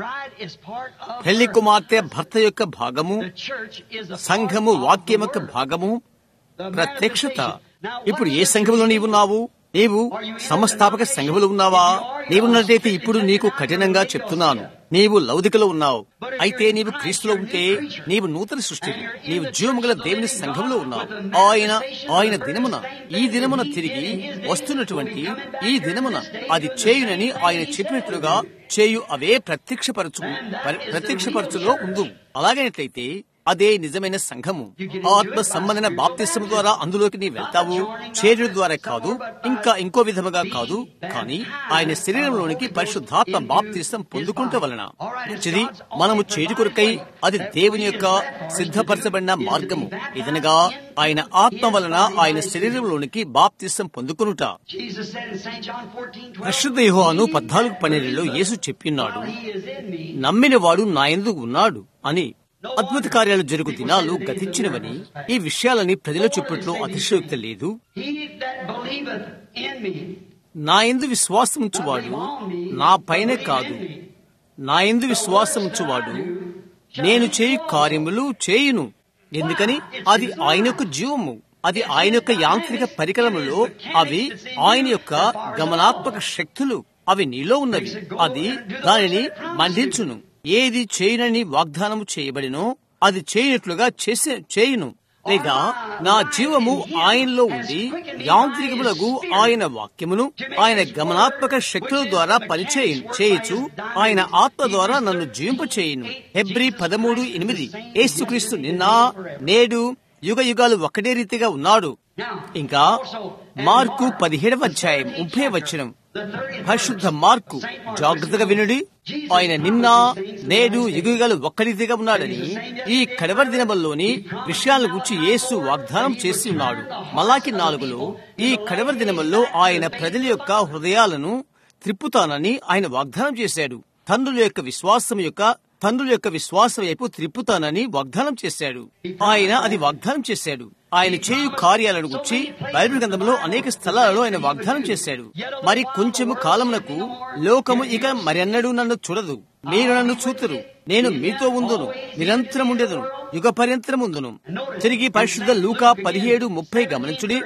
పెళ్లి కుమార్తె భర్త యొక్క భాగము సంఘము వాక్యం యొక్క భాగము ప్రత్యక్షత ఇప్పుడు ఏ సంఘములో నీవున్నావు నీవు సమస్థాపక సంఘములు ఉన్నావా నీవున్నట్టయితే ఇప్పుడు నీకు కఠినంగా చెప్తున్నాను నీవు లౌదికలో ఉన్నావు అయితే నీవు క్రీస్తులో ఉంటే నీవు నూతన సృష్టి నీవు జీవముగల దేవుని సంఘంలో ఉన్నావు ఆయన ఆయన దినమున ఈ దినమున తిరిగి వస్తున్నటువంటి ఈ దినమున అది చేయునని ఆయన చెప్పినట్లుగా చేయు అవే ప్రత్యక్షపరచు ప్రత్యక్షపరచులో ఉండు అలాగైనట్లయితే అదే నిజమైన సంఘము ఆత్మ సంబంధమైన బాప్తిస్మ ద్వారా అందులోకి నీ వెళ్తావు చేరుడు ద్వారా కాదు ఇంకా ఇంకో విధముగా కాదు కానీ ఆయన శరీరంలోనికి పరిశుద్ధాత్మ బాప్తిస్తం పొందుకుంటే వలన మంచిది మనము చేరు కొరకై అది దేవుని యొక్క సిద్ధపరచబడిన మార్గము ఇదనగా ఆయన ఆత్మ వలన ఆయన శరీరంలోనికి బాప్తిస్తం పొందుకునుట Jesus said in St. John 14, 12, పరిశుద్ధ యోహాను పద్నాలుగు పన్నెండులో యేసు చెప్పిన్నాడు He is in me. నమ్మిన వాడు నా యందు ఉన్నాడు అని అద్భుత కార్యాలు జరుగు దినాలు గతించినవని ఈ విషయాలని ప్రజల చుప్పట్లో అతిశయోక్తి లేదు He that believeth in me. నా ఎందు విశ్వాసం ఉంచువాడు నా పైన కాదు నా ఎందు విశ్వాసం ఉంచువాడు నేను చేయు కార్యములు చేయును ఎందుకని అది ఆయన యొక్క జీవము అది ఆయన యొక్క యాంత్రిక పరికరములో అవి ఆయన యొక్క గమనాత్మక శక్తులు అవి నీలో ఉన్నవి అది దానిని మండించును ఏది చేయనని వాగ్దానము చేయబడినో అది చేయనట్లుగా చేసే చేయును లేక నా జీవము ఆయనలో ఉండి యాంత్రికములకు ఆయన వాక్యమును ఆయన గమనాత్మక శక్తుల ద్వారా పనిచేయ చేయొచ్చు ఆయన ఆత్మ ద్వారా నన్ను జీవింప చేయను హెబ్రి పదమూడు ఎనిమిది ఏసుక్రీస్తు నిన్న నేడు యుగ యుగాలు ఒకటే రీతిగా ఉన్నాడు ఇంకా మార్కు పదిహేడవ అధ్యాయం ముప్పై వచనం పరిశుద్ధ మార్కు జాగ్రత్తగా వినుడి ఆయన నిన్న నేడు యుగయుగాలు ఒక్కరిదిగా ఉన్నాడని ఈ కడవరి దినముల్లోని విషయాల గురించి యేసు వాగ్దానం చేసి ఉన్నాడు మలాకి నాలుగులో ఈ కడవరి దినముల్లో ఆయన ప్రజల యొక్క హృదయాలను త్రిప్పుతానని ఆయన వాగ్దానం చేశాడు తండ్రుల యొక్క విశ్వాసం యొక్క తండ్రుల యొక్క విశ్వాసం వైపు త్రిప్పుతానని వాగ్దానం చేశాడు ఆయన అది వాగ్దానం చేశాడు ఆయన చేయు కార్యాలను గురించి బైబిల్ గ్రంథంలో అనేక స్థలాలలో ఆయన వాగ్దానం చేశాడు మరి కొంచెము కాలమునకు లోకము ఇక మరెన్నడూ నన్ను చూడదు మీరు నన్ను చూతురు నేను మీతో ఉందును నిరంతరం ఉండేదును యుగ పర్యంతరం ఉందును తిరిగి పరిశుద్ధ లూకా పదిహేడు ముప్పై గమనించుడి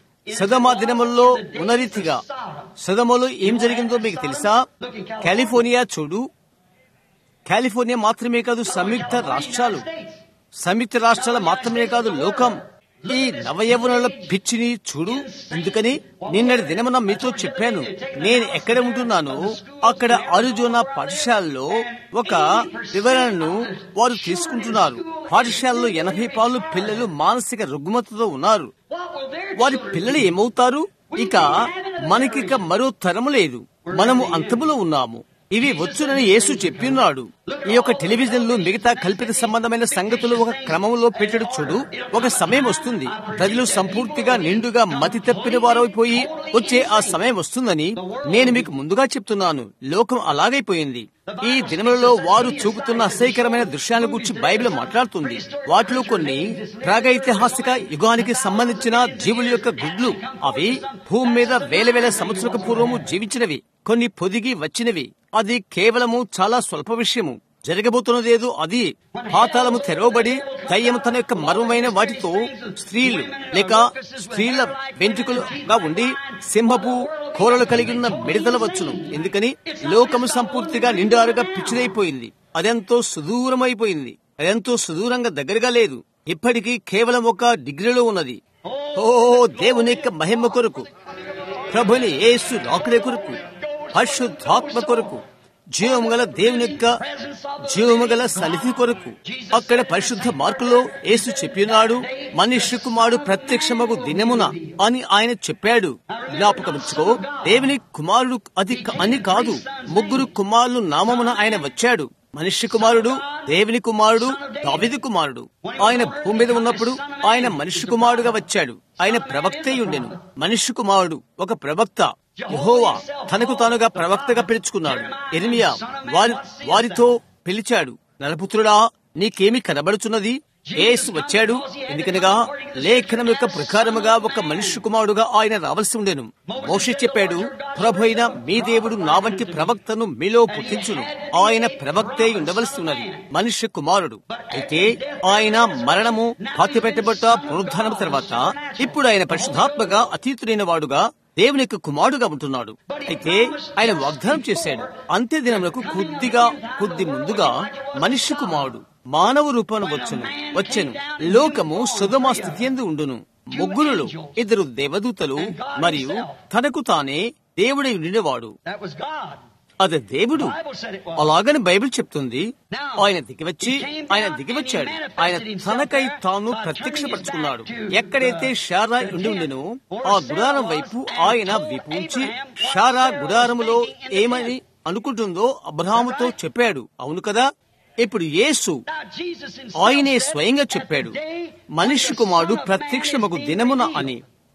సదమ దినముల్లో ఉన్నరీతిగా సదమలో ఏం జరిగిందో మీకు తెలుసా కాలిఫోర్నియా చూడు కాలిఫోర్నియా మాత్రమే కాదు సంయుక్త రాష్ట్రాలు సంయుక్త రాష్ట్రాల మాత్రమే కాదు లోకం ఈ నవయవనుల పిచ్చిని చూడు ఎందుకని నిన్నటి దినమున మీతో చెప్పాను నేను ఎక్కడ ఉంటున్నానో అక్కడ అరుజోనా పాఠశాలలో ఒక వివరణను వారు తీసుకుంటున్నారు పాఠశాలలో ఎనభై పాలు పిల్లలు మానసిక రుగ్మతతో ఉన్నారు వారి పిల్లలు ఏమవుతారు ఇక మనకిక మరో తరము లేదు మనము అంతములో ఉన్నాము ఇవి వచ్చునని యేసు చెప్పిన్నాడు ఈ యొక్క టెలివిజన్ లో మిగతా కల్పిత సంబంధమైన సంగతులు ఒక క్రమంలో పెట్టడు చూడు ఒక సమయం వస్తుంది ప్రజలు సంపూర్తిగా నిండుగా మతి తప్పిన వారైపోయి వచ్చే ఆ సమయం వస్తుందని నేను మీకు ముందుగా చెప్తున్నాను లోకం అలాగైపోయింది ఈ దినములలో వారు చూపుతున్న అసహ్యకరమైన దృశ్యాల గురించి బైబిల్ మాట్లాడుతుంది వాటిలో కొన్ని ప్రాగైతిహాసిక యుగానికి సంబంధించిన జీవుల యొక్క గుడ్లు అవి భూమి మీద వేల వేల సంవత్సరాల పూర్వము జీవించినవి కొన్ని పొదిగి వచ్చినవి అది కేవలము చాలా స్వల్ప విషయము జరగబోతున్నదేదో అది పాతాళము తెరవబడి దయ్యం తన యొక్క మర్మమైన వాటితో స్త్రీలు లేక స్త్రీల వెంట్రుకలుగా ఉండి సింహపు కోరలు కలిగి ఉన్న మిడతల వచ్చును ఎందుకని లోకము సంపూర్తిగా నిండారుగా పిచ్చిదైపోయింది అదెంతో సుదూరమైపోయింది అదెంతో సుదూరంగా దగ్గరగా లేదు ఇప్పటికీ కేవలం ఒక డిగ్రీలో ఉన్నది ఓ దేవుని యొక్క మహిమ కొరకు ప్రభుని యేసు రాకుడే కొరకు పరిశుద్ధాత్మ కొరకు జీవము గల దేవుని యొక్క జీవము గల సన్నిధి కొరకు అక్కడ పరిశుద్ధ మార్కులో యేసు చెప్పినాడు మనుష్య కుమారుడు ప్రత్యక్షమగు దినమున అని ఆయన చెప్పాడు జ్ఞాపకముచ్చుకో దేవుని కుమారుడు అది క- అని కాదు ముగ్గురు కుమారులు నామమున ఆయన వచ్చాడు మనుష్య కుమారుడు దేవుని కుమారుడు దావిది కుమారుడు ఆయన భూమి మీద ఉన్నప్పుడు ఆయన మనుష్య కుమారుడుగా వచ్చాడు ఆయన ప్రవక్తే ఉండెను మనుష్య కుమారుడు ఒక ప్రవక్త యెహోవా తనకు తానుగా ప్రవక్తగా పిలుచుకున్నాడు ఎరిమియా వారి వారితో పిలిచాడు నరపుత్రుడా నీకేమి కనబడుచున్నది ఏసు వచ్చాడు ఎందుకనగా లేఖనం యొక్క ప్రకారముగా ఒక మనుష్య కుమారుడుగా ఆయన రావాల్సి ఉండెను మోషే చెప్పాడు ప్రభు అయిన మీ దేవుడు నా వంటి ప్రవక్తను మీలో పుట్టించును ఆయన ప్రవక్తే ఉండవలసి ఉన్నది మనుష్య కుమారుడు అయితే ఆయన మరణము పాతి పెట్టబట్ట పునరుద్ధానం తర్వాత ఇప్పుడు ఆయన పరిశుధాత్మగా అతీతుడైన వాడుగా దేవుని యొక్క కుమారుడుగా ఉంటున్నాడు అయితే ఆయన వాగ్దానం చేశాడు అంత్య దినములకు కొద్దిగా కొద్ది ముందుగా మనిషి కుమారుడు మానవ రూపాన్ని వచ్చును వచ్చెను లోకము సుధమ స్థితి ఎందు ఉండును ముగ్గురులో ఇద్దరు దేవదూతలు మరియు తనకు తానే దేవుడై ఉండినవాడు That was God. అది దేవుడు Bible said it was. అలాగని బైబిల్ చెప్తుంది ఆయన దిగివచ్చి ఆయన దిగివచ్చాడు ఆయన తనకై తాను ప్రత్యక్షపరుచుకున్నాడు ఎక్కడైతే షారా ఉండి ఉండెనో ఆ గుడారం వైపు ఆయన వీపు ఉంచి షారా గుడారములో ఏమని అనుకుంటుందో అబ్రహాముతో చెప్పాడు అవును కదా ఇప్పుడు యేసు Now, Jesus himself ఆయనే said స్వయంగా that చెప్పాడు the day మనిషి కుమారుడు ప్రత్యక్షమగు దినమున అని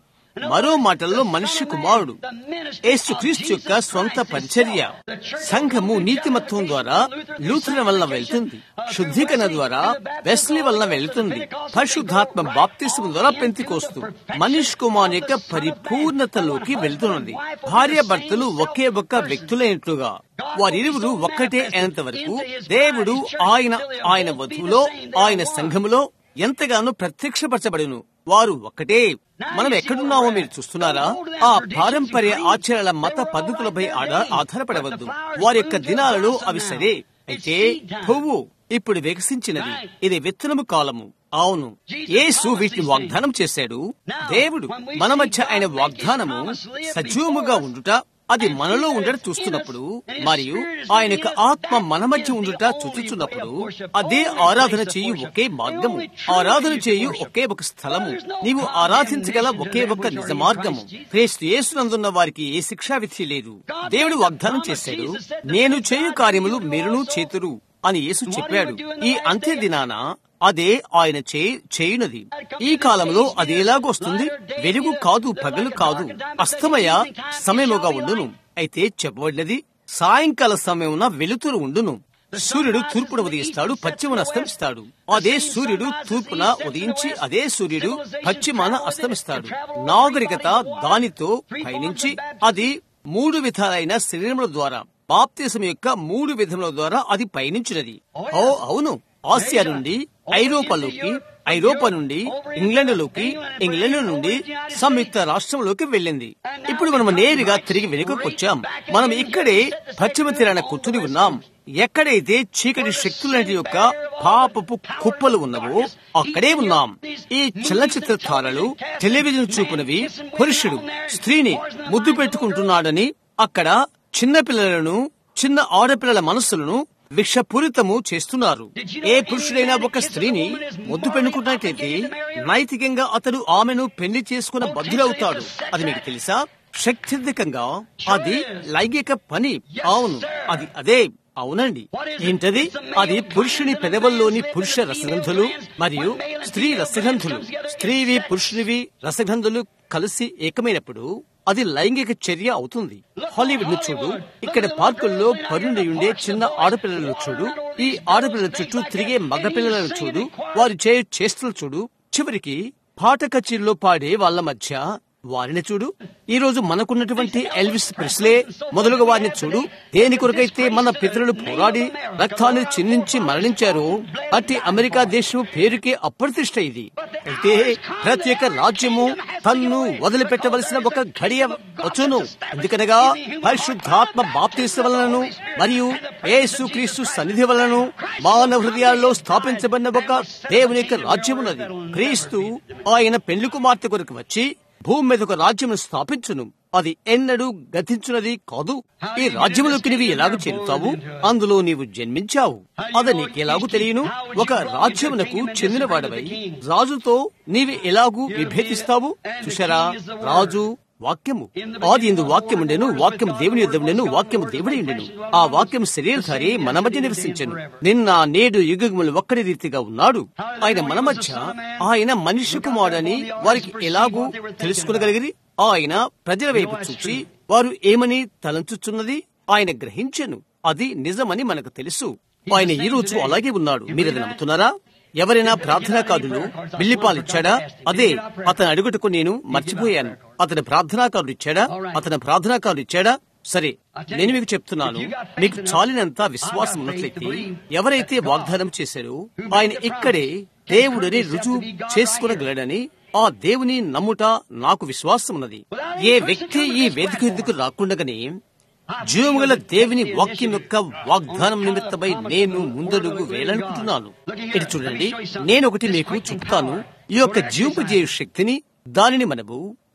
మరో మాటల్లో మనిషి కుమారుడు యేసుక్రీస్తు యొక్క స్వంత పరిచర్య సంఘము నీతిమత్వం ద్వారా లూథరన్ వలన వెళ్తుంది శుద్ధీకరణ ద్వారా వెస్లీ వలన వెళ్తుంది పరిశుద్ధాత్మ బాప్తిస్మ ద్వారా పెంతికోస్తూ మనిషి కుమార్ యొక్క పరిపూర్ణతలోకి వెళ్తున్నది భార్య భర్తలు ఒకే ఒక్క వ్యక్తులైనట్లుగా వారిరువురు ఒక్కటే అయినంత వరకు దేవుడు ఆయన ఆయన వధువులో ఆయన సంఘములో ఎంతగానో ప్రత్యక్షపరచబడును వారు ఒక్కటే మనం ఎక్కడున్నామో మీరు చూస్తున్నారా ఆ పారంపర్య ఆచారాల మత పద్ధతులపై ఆధార- ఆధారపడవద్దు వారి యొక్క దినాలలో అవి సరే అయితే పువ్వు ఇప్పుడు వికసించినది ఇది విత్తనము కాలము అవును యేసు వీటిని వాగ్దానం చేశాడు దేవుడు మన మధ్య ఆయన వాగ్దానము సజీవముగా ఉండుట అది మనలో ఉండట చూస్తున్నప్పుడు మరియు ఆయన యొక్క ఆత్మ మన మధ్య ఉండుట చూచుచున్నప్పుడు అదే ఆరాధన చేయు ఒకే మార్గము ఆరాధన చేయు ఒకే ఒక స్థలము నీవు ఆరాధించగల ఒకే ఒక నిజ మార్గము క్రీస్తు యేసునందున్న వారికి ఏ శిక్షా విధి లేదు దేవుడు వాగ్దానం చేశాడు నేను చేయు కార్యములు మీరును చేతురు అని యేసు చెప్పాడు ఈ అంత్య దినాన అదే ఆయన చే- చేయునది ఈ కాలంలో అది ఎలాగొస్తుంది వెలుగు కాదు పగలు కాదు అస్తమయ సమయముగా ఉండును అయితే చెప్పబడినది సాయంకాల సమయమున వెలుతురు ఉండును సూర్యుడు తూర్పున ఉదయిస్తాడు పశ్చిమన అస్తమిస్తాడు అదే సూర్యుడు తూర్పున ఉదయించి అదే సూర్యుడు పశ్చిమాన అస్తమిస్తాడు నాగరికత దానితో పయనించి అది మూడు విధాలైన శరీరముల ద్వారా బాప్తిసం యొక్క మూడు విధముల ద్వారా అది పయనించినది ఓ అవును ఆసియా నుండి ఐరోపాలోకి ఐరోపా నుండి ఇంగ్లాండ్లోకి ఇంగ్లాండ్ నుండి సంయుక్త రాష్ట్రంలోకి వెళ్ళింది ఇప్పుడు మనం నేరుగా తిరిగి వెనుకకు వచ్చాం మనం ఇక్కడే పశ్చిమ తీరాన కూర్చుని ఉన్నాం ఎక్కడైతే చీకటి శక్తులంటి యొక్క పాపపు కుప్పలు ఉన్నవో అక్కడే ఉన్నాం ఈ చలనచిత్ర తారలు టెలివిజన్ చూపునవి పురుషుడు స్త్రీని ముద్దు పెట్టుకుంటున్నాడని అక్కడ చిన్న పిల్లలను చిన్న ఆడపిల్లల మనస్సులను విషపూరితము చేస్తున్నారు ఏ పురుషుడైనా ఒక స్త్రీని ముద్దు పెట్టుకున్నట్లయితే నైతికంగా అతడు ఆమెను పెళ్లి చేసుకున్న బద్దులవుతాడు అది మీకు తెలుసా శక్తికంగా అది లైంగిక పని అవును అది అదే అవునండి ఏంటది అది పురుషుని పెదవుల్లోని పురుష రసగంధులు మరియు స్త్రీ రసగంధులు స్త్రీవి పురుషునివి రసగంధులు కలిసి ఏకమైనప్పుడు అది లైంగిక చర్య అవుతుంది హాలీవుడ్ ను చూడు ఇక్కడ పార్కుల్లో పరుండి ఉండే చిన్న ఆడపిల్లలను చూడు ఈ ఆడపిల్లల చుట్టూ తిరిగే మగపిల్లలను చూడు వారు చేయు చేష్టలు చూడు చివరికి పాట కచేరీలో పాడే వాళ్ళ మధ్య వారిని చూడు ఈ రోజు మనకున్నటువంటి ఎల్విస్ ప్రెస్లే మొదలుగా వారిని చూడు దేని కొరకైతే మన పితరులు పోరాడి రక్తాన్ని చిందించి మరణించారో అట్టి అమెరికా దేశం పేరుకే అప్రతిష్ట ఇది అయితే ప్రతి ఒక్క రాజ్యము తన్ను వదిలిపెట్టవలసిన ఒక ఘడియ వచ్చును ఎందుకనగా పరిశుద్ధాత్మ బాప్తీస వలనను మరియు యేసుక్రీస్తు సన్నిధి వలనను మానవ హృదయాల్లో స్థాపించబడిన ఒక దేవుని యొక్క రాజ్యమున్నది క్రీస్తు ఆయన పెళ్లి కుమార్తె కొరకు వచ్చి భూమి మీద ఒక రాజ్యమును స్థాపించును అది ఎన్నడూ గతించున్నది కాదు ఈ రాజ్యములోకి నీవు ఎలాగ చేరుతావు అందులో నీవు జన్మించావు అది నీకెలాగూ తెలియను ఒక రాజ్యమునకు చెందిన వాడవై రాజుతో నీవు ఎలాగూ విభేదిస్తావు చూశారా రాజు వాక్యము ఆది ఎందు వాక్యం ఉండెను వాక్యము దేవుని యుద్ధం ఉండెను వాక్యము దేవుడి ఉండెను ఆ వాక్యం శరీరధారి మన మధ్య నివసించను నిన్న నేడు యుగములు ఒక్కడి రీతిగా ఉన్నాడు ఆయన మన మధ్య ఆయన మనిషి కుమారుడని వారికి ఎలాగూ తెలుసుకునగలిగిరి ఆయన ప్రజల వైపు చూచి వారు ఏమని తలంచుచున్నది ఆయన గ్రహించెను అది నిజమని మనకు తెలుసు ఆయన ఈ రోజు అలాగే ఉన్నాడు మీరు అది నమ్ముతున్నారా ఎవరైనా ప్రార్థనా కార్డులు బిల్లిపాలు ఇచ్చాడా అదే అతను అడుగుటకు నేను మర్చిపోయాను అతని ప్రార్థనా కార్డు ఇచ్చాడా అతని ప్రార్థనా కార్డు ఇచ్చాడా సరే నేను మీకు చెప్తున్నాను మీకు చాలినంత విశ్వాసం ఉన్నట్లయితే ఎవరైతే వాగ్దానం చేశారో ఆయన ఇక్కడే దేవుడిని రుజువు చేసుకునగలడని ఆ దేవుని నమ్ముట నాకు విశ్వాసం ఉన్నది ఏ వ్యక్తి ఈ వేదిక ఎందుకు రాకుండగానే జీవముగల దేవుని వాక్యం యొక్క వాగ్దానం నిమిత్తమై నేను ముందడుగు వేయాలనుకుంటున్నాను ఇటు చూడండి నేను ఒకటి మీకు చెప్తాను ఈ యొక్క జీవపు జీవ శక్తిని దానిని మనము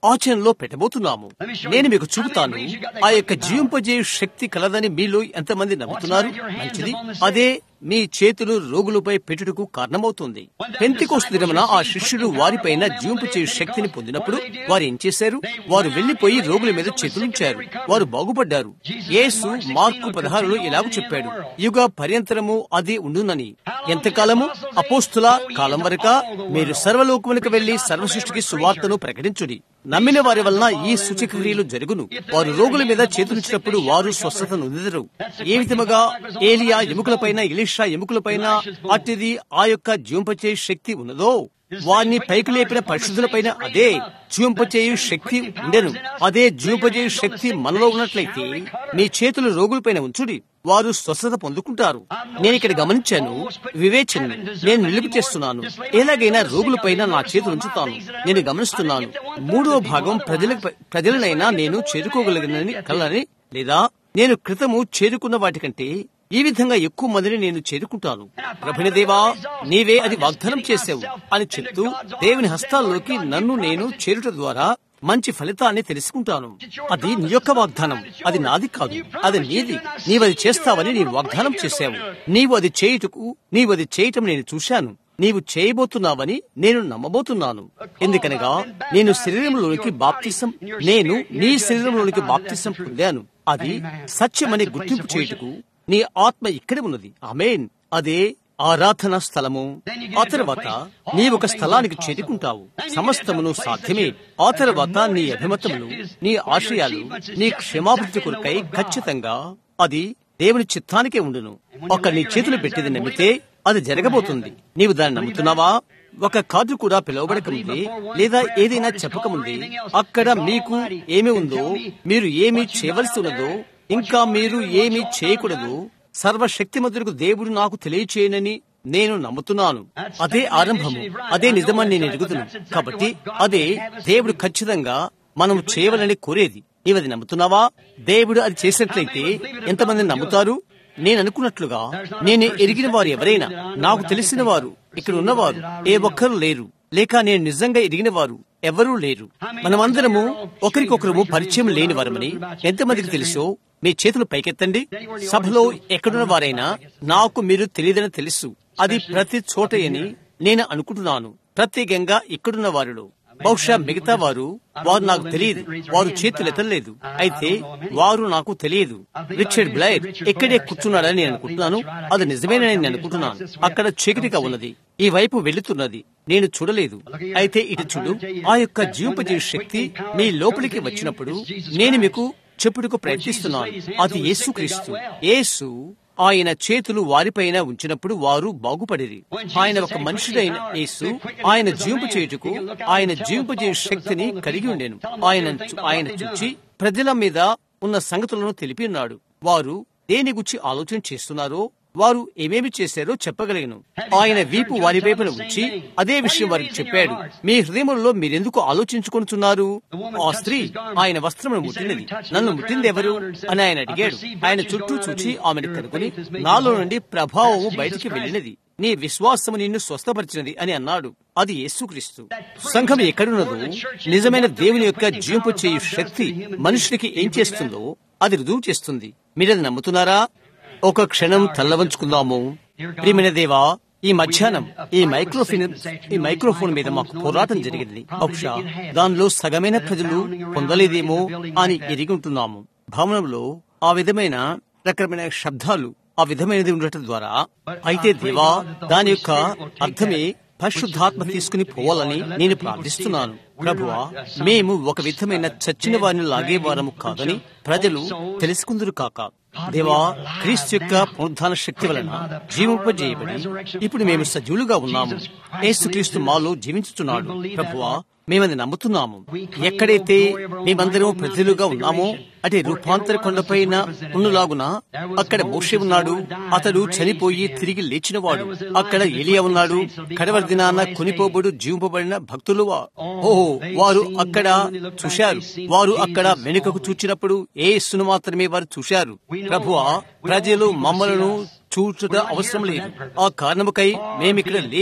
ఆచరణలో పెట్టబోతున్నాము నేను మీకు చూపుతాను ఆ యొక్క జీవింపజేయు శక్తి కలదని మీలో ఎంతమంది నమ్ముతున్నారు మంచిది అదే మీ చేతులు రోగులపై పెట్టుటకు కారణమవుతుంది పెంతికోస్తు దినమున ఆ శిష్యులు వారిపైన జీవింపు చేయు శక్తిని పొందినప్పుడు వారు ఏం చేశారు వారు వెళ్లిపోయి రోగుల మీద చేతులుంచారు వారు బాగుపడ్డారు యేసు మార్కు పదహారులో ఇలాగ చెప్పాడు యుగ పర్యంతరము అది ఉండునని ఎంతకాలము అపోస్తుల కాలం వరక మీరు సర్వలోకమునికి వెళ్లి సర్వసృష్టికి సువార్తను ప్రకటించుడి నమ్మిన వారి వలన ఈ సూచక్రియలు జరుగును వారు రోగుల మీద చేతులుచ్చినప్పుడు వారు స్వస్థత నొందెదరు ఏ విధముగా ఏలియా ఎముకలపైన ఇలీషా ఎముకలపైన అట్టిది ఆ యొక్క జీవింపచే శక్తి ఉన్నదో వారిని పైకి లేపిన పరిశుద్ధులపైన అదే జీవింపచేయు శక్తి ఉండెను అదే జీవింపజేయు శక్తి మనలో ఉన్నట్లయితే మీ చేతులు రోగులపైన ఉంచుడి వారు స్వస్థత పొందుకుంటారు నేను ఇక్కడ గమనించాను వివేచన నేను నిలుపు చేస్తున్నాను ఎలాగైనా రోగులపైన నా చేతులు ఉంచుతాను నేను గమనిస్తున్నాను మూడవ భాగం ప్రజల ప్రజలనైనా నేను చేరుకోగలిగినని కలని లేదా నేను క్రితము చేరుకున్న వాటికంటే ఈ విధంగా ఎక్కువ మందిని నేను చేరుకుంటాను ప్రభునిదేవా నీవే అది వాగ్దానం చేసావు అని చెప్తూ దేవుని హస్తాల్లోకి నన్ను నేను చేరుట ద్వారా మంచి ఫలితాన్ని తెలుసుకుంటాను అది నీ యొక్క వాగ్దానం అది నాది కాదు అది నీది నీవది చేస్తావని నీవు వాగ్దానం చేశావు నీవు అది చేయుటకు నీవు అది చేయటం నేను చూశాను నీవు చేయబోతున్నావని నేను నమ్మబోతున్నాను ఎందుకనగా నేను శరీరంలోనికి బాప్తిసం నేను నీ శరీరంలోనికి బాప్తిసం పొందాను అది సత్యమని గుర్తింపు చేయుటకు నీ ఆత్మ ఇక్కడే ఉన్నది అమేన్ అదే ఆరాధన స్థలము ఆ తర్వాత నీ ఒక స్థలానికి చేరుకుంటావు సమస్తమును సాధ్యమే ఆ తర్వాత నీ అభిమతములు నీ ఆశయాలు నీ క్షమాభివృద్ధి కొరకై ఖచ్చితంగా అది దేవుని చిత్తానికే ఉండును ఒక నీ చేతులు పెట్టింది నమ్మితే అది జరగబోతుంది నీవు దాన్ని నమ్ముతున్నావా ఒక కార్డు కూడా పిలువబడకముందే లేదా ఏదైనా చెప్పకముందే అక్కడ మీకు ఏమి ఉందో మీరు ఏమి చేయవలసి ఉన్నదో ఇంకా మీరు ఏమి చేయకూడదు సర్వశక్తిమంతుడికి దేవుడు నాకు తెలియచేయనని నేను నమ్ముతున్నాను అదే ఆరంభము అదే నిజమని నేను ఎరుగుతున్నాను కాబట్టి అదే దేవుడు ఖచ్చితంగా మనం చేయవలని కోరేది నీవది నమ్ముతున్నావా దేవుడు అది చేసినట్లయితే ఎంతమంది నమ్ముతారు నేను అనుకున్నట్లుగా నేను ఎరిగిన వారు ఎవరైనా నాకు తెలిసిన వారు ఇక్కడ ఉన్నవారు ఏ ఒక్కరు లేరు లేక నేను నిజంగా ఎరిగిన వారు ఎవరూ లేరు మనమందరము ఒకరికొకరము పరిచయం లేని వారమని ఎంతమందికి తెలుసో మీ చేతులు పైకెత్తండి సభలో ఎక్కడున్న వారైనా నాకు మీరు తెలియదని తెలుసు అది ప్రతి చోట అని నేను అనుకుంటున్నాను ప్రత్యేకంగా ఇక్కడున్న వారిలో బహుశా మిగతా వారు వారు నాకు తెలియదు వారు చేతులు ఎత్తలేదు అయితే వారు నాకు తెలియదు రిచర్డ్ బ్లైర్ ఇక్కడే కూర్చున్నాడని నేను అనుకుంటున్నాను అది నిజమేనని నేను అనుకుంటున్నాను అక్కడ చీకటిగా ఉన్నది ఈ వైపు వెళుతున్నది నేను చూడలేదు అయితే ఇటు చూడు ఆ యొక్క జీవింపజీవి శక్తి మీ లోపలికి వచ్చినప్పుడు నేను మీకు చెప్పుటకు ప్రయత్నిస్తున్నాను అది యేసుక్రీస్తు యేసు ఆయన చేతులు వారిపైన ఉంచినప్పుడు వారు బాగుపడిరి ఆయన ఒక మనుషుడైన యేసు ఆయన జీవింపు చేయుటకు ఆయన జీవింపు చేయు శక్తిని కలిగి ఉండేను ఆయన ఆయన చూచి ప్రజల మీద ఉన్న సంగతులను తెలిపి ఉన్నాడు వారు దేని గురించి ఆలోచన చేస్తున్నారో వారు ఏమేమి చేశారో చెప్పగలిగను ఆయన వీపు వారి వైపున ఉంచి అదే విషయం వారికి చెప్పాడు మీ హృదయంలో మీరెందుకు ఆలోచించుకుంటున్నారు ఆ స్త్రీ ఆయన వస్త్రమును ముట్టినది నన్ను ముట్టింది ఎవరు అని ఆయన అడిగాడు ఆయన చుట్టూ చూచి ఆమెను కనుగొని నాలో నుండి ప్రభావము బయటికి వెళ్ళినది నీ విశ్వాసము నిన్ను స్వస్థపరిచినది అని అన్నాడు అది యేసుక్రీస్తు సంఘం ఎక్కడున్నదో నిజమైన దేవుని యొక్క జీవింపు చేయు శక్తి మనుషుడికి ఏం చేస్తుందో అది రుజువు చేస్తుంది మీరది నమ్ముతున్నారా ఒక క్షణం తల్లవంచుకుందాము ప్రియమైన దేవా ఈ మధ్యాహ్నం ఈ మైక్రోఫోన్ ఈ మైక్రోఫోన్ మీద మాకు పోరాటం జరిగింది బహుశా దానిలో సగమైన ప్రజలు పొందలేదేమో అని ఎరిగి ఉంటున్నాము భవనంలో ఆ విధమైన రకరమైన శబ్దాలు ఆ విధమైనది ఉండటం ద్వారా అయితే దేవా దాని యొక్క అర్థమే పరిశుద్ధాత్మ తీసుకుని పోవాలని నేను ప్రార్థిస్తున్నాను ప్రభువా మేము ఒక విధమైన చచ్చిన వారిని లాగేవారము కాదని ప్రజలు తెలుసుకుందరు కాక దేవా క్రీస్తు యొక్క పునరుద్ధాన శక్తి వలన జీవింపజేయబడి ఇప్పుడు మేము సజీవులుగా ఉన్నాము యేసుక్రీస్తు మాలో జీవించుతున్నాడు ప్రభువా మేమది నమ్ముతున్నాము ఎక్కడైతే మేమందరం ప్రజలుగా ఉన్నామో అంటే రూపాంతర కొండపైన ఉన్నలాగున అక్కడ మోషే ఉన్నాడు అతడు చనిపోయి తిరిగి లేచినవాడు అక్కడ ఎలియా ఉన్నాడు కడవరి దినాన కొనిపోబడు జీవింపబడిన భక్తులు ఓహో వారు అక్కడ చూశారు వారు అక్కడ వెనుకకు చూచినప్పుడు ఏ ఇస్తును మాత్రమే వారు చూశారు ప్రభువా ప్రజలు మమ్మలను చూచుట అవసరం లేదు ఆ కారణముకై మేమిక్కడ లేము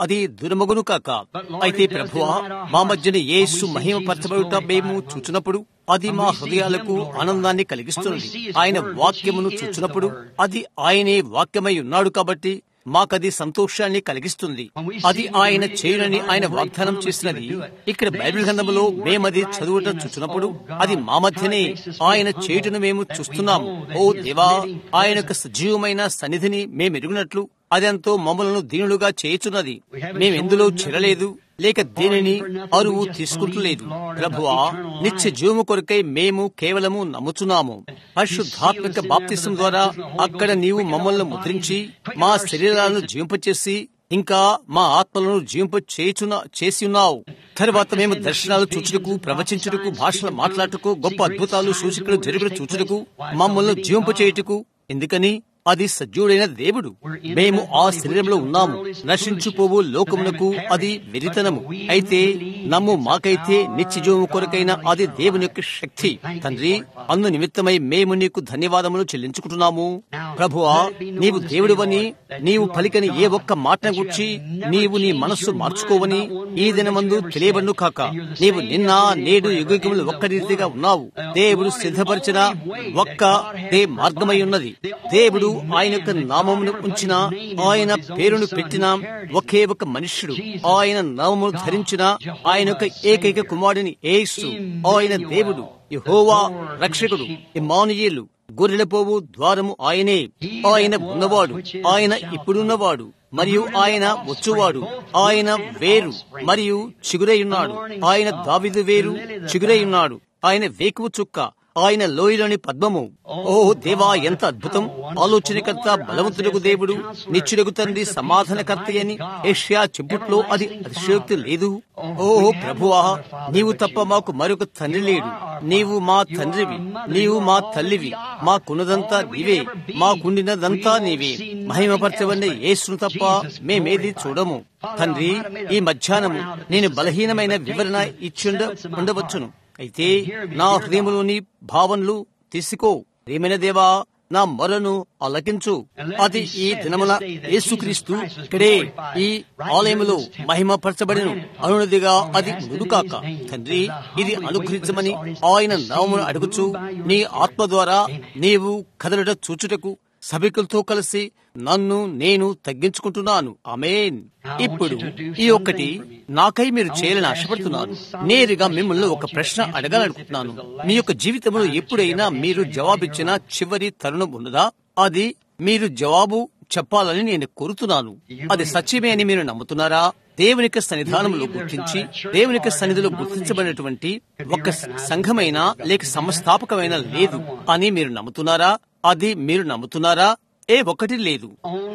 అది దుర్మగును కాక అయితే ప్రభువా మా మధ్యన యేసు మహిమ పరచబడుట మేము చూచినప్పుడు అది మా హృదయాలకు ఆనందాన్ని కలిగిస్తుంది ఆయన వాక్యమును చూచినప్పుడు అది ఆయనే వాక్యమై ఉన్నాడు కాబట్టి మాకది సంతోషాన్ని కలిగిస్తుంది అది ఆయన చేయునని ఆయన వాగ్దానం చేసినది ఇక్కడ బైబిల్ గ్రంథములో మేమది చదువుట చూచినప్పుడు అది మా మధ్యనే ఆయన చేయుటను మేము చూస్తున్నాము ఓ దేవా ఆయన యొక్క సజీవమైన సన్నిధిని మేమెరుగునట్లు అదెంతో మమ్మలను దీనులుగా చేయుచున్నది మేమెందులో చెరలేదు లేక దేనిని అరువు తీసుకుంటలేదు ప్రభువా నిత్య జీవము కొరకై మేము కేవలము నమ్ముచున్నాము పరిశుద్ధాత్మక బాప్తిసం ద్వారా అక్కడ నీవు మమ్మల్ని ముద్రించి మా శరీరాలను జీవింపచేసి ఇంకా మా ఆత్మలను జీవింప చేయుచున్న చేసి ఉన్నావు తర్వాత మేము దర్శనాలు చూచుటకు ప్రవచించుటకు భాషలు మాట్లాడుటకు గొప్ప అద్భుతాలు సూచికలు జరుగుడు చూచుటకు మమ్మల్ని జీవింప చేయుటకు ఎందుకని అది సజ్జుడైన దేవుడు మేము ఆ శరీరంలో ఉన్నాము నశించుపోవు లోకమునకు అది వెరితనము అయితే నమ్ము మాకైతే నిత్యజీవము కొరకైన అది దేవుని యొక్క శక్తి తండ్రి అందు నిమిత్తమై మేము నీకు ధన్యవాదములు చెల్లించుకుంటున్నాము ప్రభువా నీవు దేవుడివని నీవు పలికని ఏ ఒక్క మాట గుర్చి నీవు నీ మనస్సు మార్చుకోవని ఈ దినమందు తెలియబడును కాక నీవు నిన్న నేడు యుగములు ఒక్క రీతిగా ఉన్నావు దేవుడు సిద్ధపరిచిన ఒక్క దే మార్గమై ఉన్నది దేవుడు ఆయన యొక్క నామమును ఉంచిన ఆయన పేరును పెట్టిన ఒకే ఒక మనుష్యుడు ఆయన నామమును ధరించిన ఆయన యొక్క ఏకైక కుమారుని ఏసు ఆయన దేవుడు యహోవా రక్షకుడు ఇమానుయేలు గొర్రెలపోవు ద్వారము ఆయనే ఆయన ఉన్నవాడు ఆయన ఇప్పుడున్నవాడు మరియు ఆయన వచ్చువాడు ఆయన వేరు మరియు చిగురై ఉన్నాడు ఆయన దావిదు వేరు చిగురై ఉన్నాడు ఆయన వేకువు చుక్క ఆయన లోయలోని పద్మము ఓ దేవా ఎంత అద్భుతం ఆలోచనకర్త బలవంతుడకు దేవుడు నిత్యుడకు తండ్రి సమాధానకర్త అని ఏషియా చెప్పుట్లో అది అతిశయోక్తి లేదు ఓ ప్రభువా నీవు తప్ప మాకు మరొక తండ్రి లేడు నీవు మా తండ్రివి నీవు మా తల్లివి మాకున్నదంతా నీవే మాకుండినదంతా నీవే మహిమపరచవన్న యేసును తప్ప మేమేది చూడము తండ్రి ఈ మధ్యాహ్నము నేను బలహీనమైన వివరణ ఇచ్చిండ ఉండవచ్చును అయితే నా హృదయములోని భావనలు తీసుకో ప్రేమైన దేవా నా మొరను అలకించు అది ఈ దినమున యేసుక్రీస్తు ఇక్కడే ఈ ఆలయములో మహిమపరచబడిన అనునదిగా అది ముడుకాక తండ్రి ఇది అనుగ్రహించమని ఆయన నామమును అడుగుచు నీ ఆత్మ ద్వారా నీవు కదలట చూచుటకు సభికులతో కలిసి నన్ను నేను తగ్గించుకుంటున్నాను అమేన్ ఇప్పుడు ఈ ఒక్కటి నాకై మీరు చేయాలని ఆశపడుతున్నాను నేరుగా మిమ్మల్ని ఒక ప్రశ్న అడగాలనుకుంటున్నాను మీ యొక్క జీవితంలో ఎప్పుడైనా మీరు జవాబిచ్చిన చివరి తరుణం ఉన్నదా అది మీరు జవాబు చెప్పాలని నేను కోరుతున్నాను అది సత్యమే అని మీరు నమ్ముతున్నారా దేవునిక సన్నిధానంలో గుర్తించి దేవునిక సన్నిధిలో గుర్తించబడినటువంటి ఒక సంఘమైన లేక సంస్థాపకమైన లేదు అని మీరు నమ్ముతున్నారా అది మీరు నమ్ముతున్నారా ఏ ఒకటి లేదు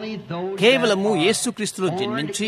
కేవలము యేసుక్రీస్తులో జన్మించి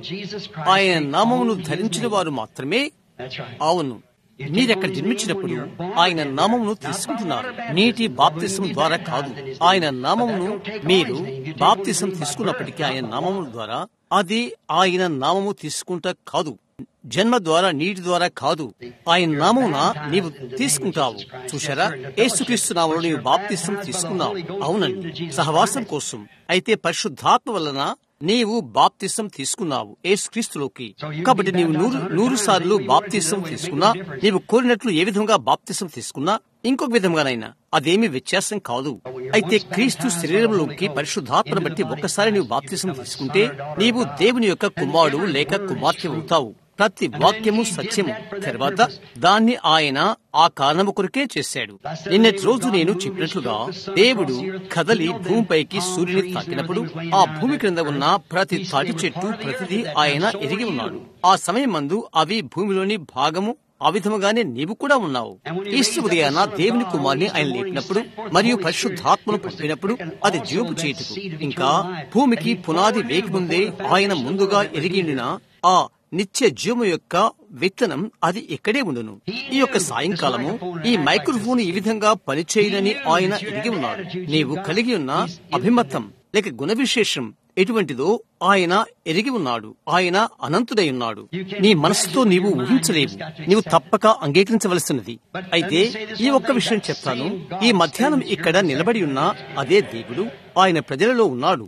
ఆయన నామమును ధరించిన వారు మాత్రమే అవును మీరెక్కడ జన్మించినప్పుడు ఆయన నామమును తీసుకుంటున్నారు నీటి బాప్తిసం ద్వారా కాదు ఆయన నామమును మీరు బాప్తిసం తీసుకున్నప్పటికీ ఆయన నామము ద్వారా అది ఆయన నామము తీసుకుంటా కాదు జన్మ ద్వారా నీటి ద్వారా కాదు ఆయన నామమున నీవు తీసుకుంటావు చూశారా ఏసుక్రీస్తు నామలో నీవు బాప్తిసం తీసుకున్నావు అవునండి సహవాసం కోసం అయితే పరిశుద్ధాత్మ వలన నీవు బాప్తిసం తీసుకున్నావు ఏసుక్రీస్తులోకి కాబట్టి నీవు నూరు నూరు సార్లు బాప్తిసం తీసుకున్నా నీవు కోరినట్లు ఏ విధంగా బాప్తిసం తీసుకున్నా ఇంకొక విధంగానైనా అదేమి వ్యత్యాసం కాదు అయితే క్రీస్తు శరీరంలోకి పరిశుద్ధాత్మను బట్టి ఒక్కసారి నీవు బాప్తిసం తీసుకుంటే నీవు దేవుని యొక్క కుమారుడు లేక కుమార్తె అవుతావు ప్రతి వాక్యము సత్యము తర్వాత దాన్ని ఆయన ఆ కారణము కొరకే చేశాడు నిన్నటి రోజు నేను చెప్పినట్లుగా దేవుడు కదలి భూమిపైకి సూర్యుని తాకినప్పుడు ఆ భూమి క్రింద ఉన్న ప్రతి తాటి చెట్టు ప్రతిదీ ఆయన ఎరిగి ఉన్నాడు ఆ సమయం మందు అవి భూమిలోని భాగము ఆ విధముగానే నీవు కూడా ఉన్నావు ఈస్టు ఉదయాన దేవుని కుమార్ని ఆయన లేపినప్పుడు మరియు పరిశుద్ధాత్మను పంపినప్పుడు అది జీవపు చేటుకు ఇంకా భూమికి పునాది వేయకముందే ఆయన ముందుగా ఎరిగిండిన ఆ నిత్య జీవము యొక్క విత్తనం అది ఇక్కడే ఉండును ఈ యొక్క సాయంకాలము ఈ మైక్రోఫోన్ ఈ విధంగా పనిచేయనని ఆయన ఎరిగి ఉన్నాడు నీవు కలిగి ఉన్న అభిమతం లేక గుణ విశేషం ఎటువంటిదో ఆయన ఎరిగి ఉన్నాడు ఆయన అనంతుడై ఉన్నాడు నీ మనసుతో నీవు ఊహించలేవు నీవు తప్పక అంగీకరించవలసినది అయితే ఈ ఒక్క విషయం చెప్తాను ఈ మధ్యాహ్నం ఇక్కడ నిలబడి ఉన్న అదే దేవుడు ఆయన ప్రజలలో ఉన్నాడు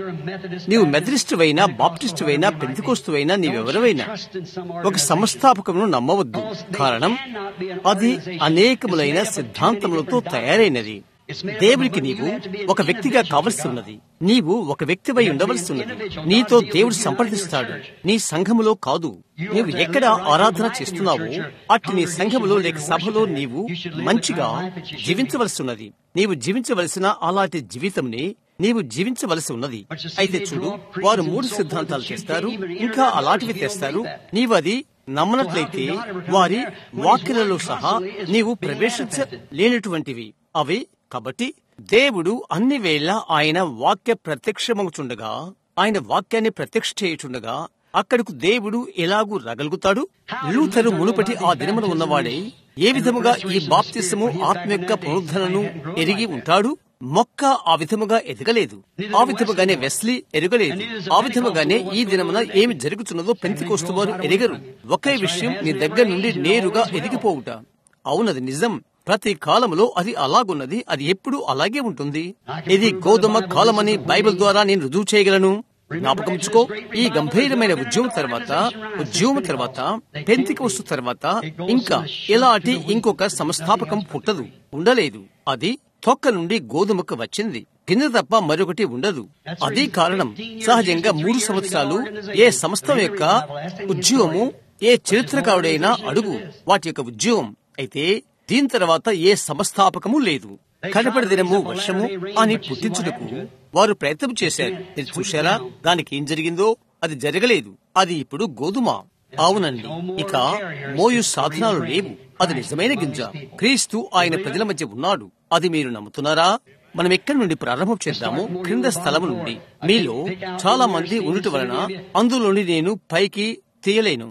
నీవు మెథడిస్టువైనా బాప్టిస్టువైనా పెంతికోస్తువైనా నీవెవరవైనా ఒక సంస్థాపకమును నమ్మవద్దు కారణం అది అనేకములైన సిద్ధాంతములతో తయారైనది దేవునికి నీవు ఒక వ్యక్తిగా కావలసి ఉన్నది నీవు ఒక వ్యక్తివై ఉండవలసి ఉన్నది నీతో దేవుడు సంప్రదిస్తాడు నీ సంఘములో కాదు నీవు ఎక్కడ ఆరాధన చేస్తున్నావో అట్టి నీ సంఘములో లేక సభలో నీవు మంచిగా జీవించవలసి ఉన్నది నీవు జీవించవలసిన అలాంటి జీవితంని నీవు జీవించవలసి ఉన్నది అయితే చూడు వారు మూడు సిద్ధాంతాలు చేస్తారు ఇంకా అలాంటివి తెస్తారు నీవు అది నమ్మనట్లయితే వారి వాక్యలలో సహా నీవు ప్రవేశించలేనటువంటివి అవి కాబట్టి దేవుడు అన్ని వేళ ఆయన వాక్య ప్రత్యక్షమవుచుండగా ఆయన వాక్యాన్ని ప్రత్యక్ష చేయుచుండగా అక్కడకు దేవుడు ఎలాగూ రగలుగుతాడు లూథరు మునుపటి ఆ దినమున ఉన్నవాడే ఏ విధముగా ఈ బాప్తిసము ఆత్మ యొక్క పునరుద్ధరణను ఎరిగి ఉంటాడు మొక్క ఆ విధముగా ఎదగలేదు ఆ విధముగానే వెస్లీ ఎరగలేదు ఆ విధముగానే ఈ దినమున ఏమి జరుగుతున్నదో పెంతికోస్తు వారు ఎరగరు ఒకే విషయం నీ దగ్గర నుండి నేరుగా ఎదిగిపోవుట అవునది నిజం ప్రతి కాలంలో అది అలాగున్నది అది ఎప్పుడు అలాగే ఉంటుంది ఇది గోధుమ కాలమని బైబిల్ ద్వారా నేను రుజువు చేయగలను జ్ఞాపకంచుకో ఈ గంభీరమైన ఉద్యమం తర్వాత ఉద్యమం తర్వాత పెంతికోస్తు తర్వాత ఇంకా ఇలాంటి ఇంకొక సంస్థాపకం పుట్టదు ఉండలేదు అది తొక్క నుండి గోధుమకు వచ్చింది కింద తప్ప మరొకటి ఉండదు అదే కారణం సహజంగా మూడు సంవత్సరాలు ఏ సంస్థ యొక్క ఉద్యోగము ఏ చరిత్రకారుడైనా అడుగు వాటి యొక్క ఉద్యోగం అయితే దీని తర్వాత ఏ సంస్థాపకము లేదు కనపడి దినము వర్షము అని పుట్టించుటకు వారు ప్రయత్నం చేశారు మీరు చూశారా దానికి ఏం జరిగిందో అది జరగలేదు అది ఇప్పుడు గోధుమ అవునండి ఇక మోయు సాధనాలు లేవు అది నిజమైన గింజ క్రీస్తు ఆయన ప్రజల మధ్య ఉన్నాడు అది మీరు నమ్ముతున్నారా మనం ఎక్కడి నుండి ప్రారంభం చేద్దాము క్రింద స్థలము నుండి మీలో చాలా మంది ఉండటం వలన అందులోని నేను పైకి తీయలేను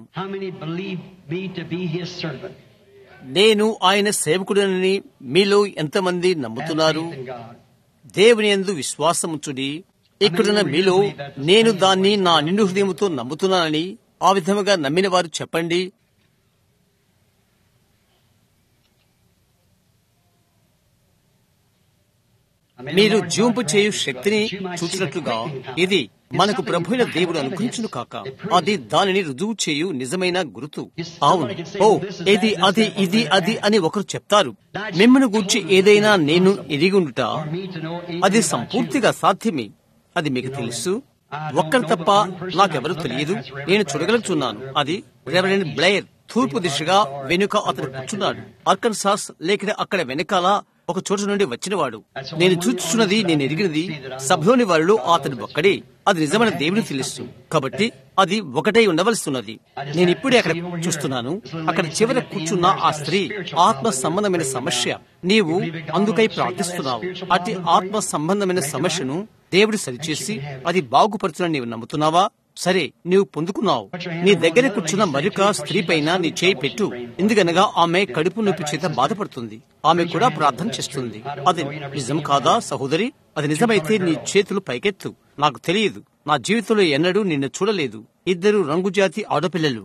నేను ఆయన సేవకుడనని మీలో ఎంతమంది నమ్ముతున్నారు దేవుని ఎందు విశ్వాసముంచుడి ఇక్కడున్న మీలో నేను దాన్ని నా నిండు హృదయముతో నమ్ముతున్నానని ఆ విధముగా నమ్మిన వారు చెప్పండి మీరు జీవింపు చేయు శక్తిని చూసినట్లుగా ఇది మనకు ప్రభుైన దేవుడు అనుగ్రహించును కాక అది దానిని రుజువు చేయు నిజమైన గుర్తు అవును ఓ ఇది అది ఇది అది అని ఒకరు చెప్తారు మిమ్మల్ని గూర్చి ఏదైనా నేను ఎరిగుండుట అది సంపూర్తిగా సాధ్యమే అది మీకు తెలుసు ఒక్కరు తప్ప నాకెవరు తెలియదు నేను చూడగలుగుతున్నాను అది రెవరెండ్ బ్లేయర్ తూర్పు దిశగా వెనుక అతను కూర్చున్నాడు అర్కన్సాస్ లేక అక్కడ వెనకాల ఒక చోటు నుండి వచ్చినవాడు నేను చూచుచున్నది నేను ఎరిగినది సభలోని వారిలో అతడు ఒక్కడే అది నిజమైన దేవుని తెలుసు కాబట్టి అది ఒకటై ఉండవలసినది నేను ఇప్పుడే అక్కడ చూస్తున్నాను అక్కడ చివర కూర్చున్న ఆ స్త్రీ ఆత్మ సంబంధమైన సమస్య నీవు అందుకై ప్రార్థిస్తున్నావు అతి ఆత్మ సంబంధమైన సమస్యను దేవుడు సరిచేసి అది బాగుపరచునని నీవు నమ్ముతున్నావా సరే నీవు పొందుకున్నావు నీ దగ్గర కూర్చున్న మరొక స్త్రీ పైన నీ చేయి పెట్టు ఎందుకనగా ఆమె కడుపు నొప్పి చేత బాధపడుతుంది ఆమె కూడా ప్రార్థన చేస్తుంది అది నిజం కాదా సహోదరి అది నిజమైతే నీ చేతులు పైకెత్తు నాకు తెలియదు నా జీవితంలో ఎన్నడూ నిన్ను చూడలేదు ఇద్దరు రంగుజాతి ఆడపిల్లలు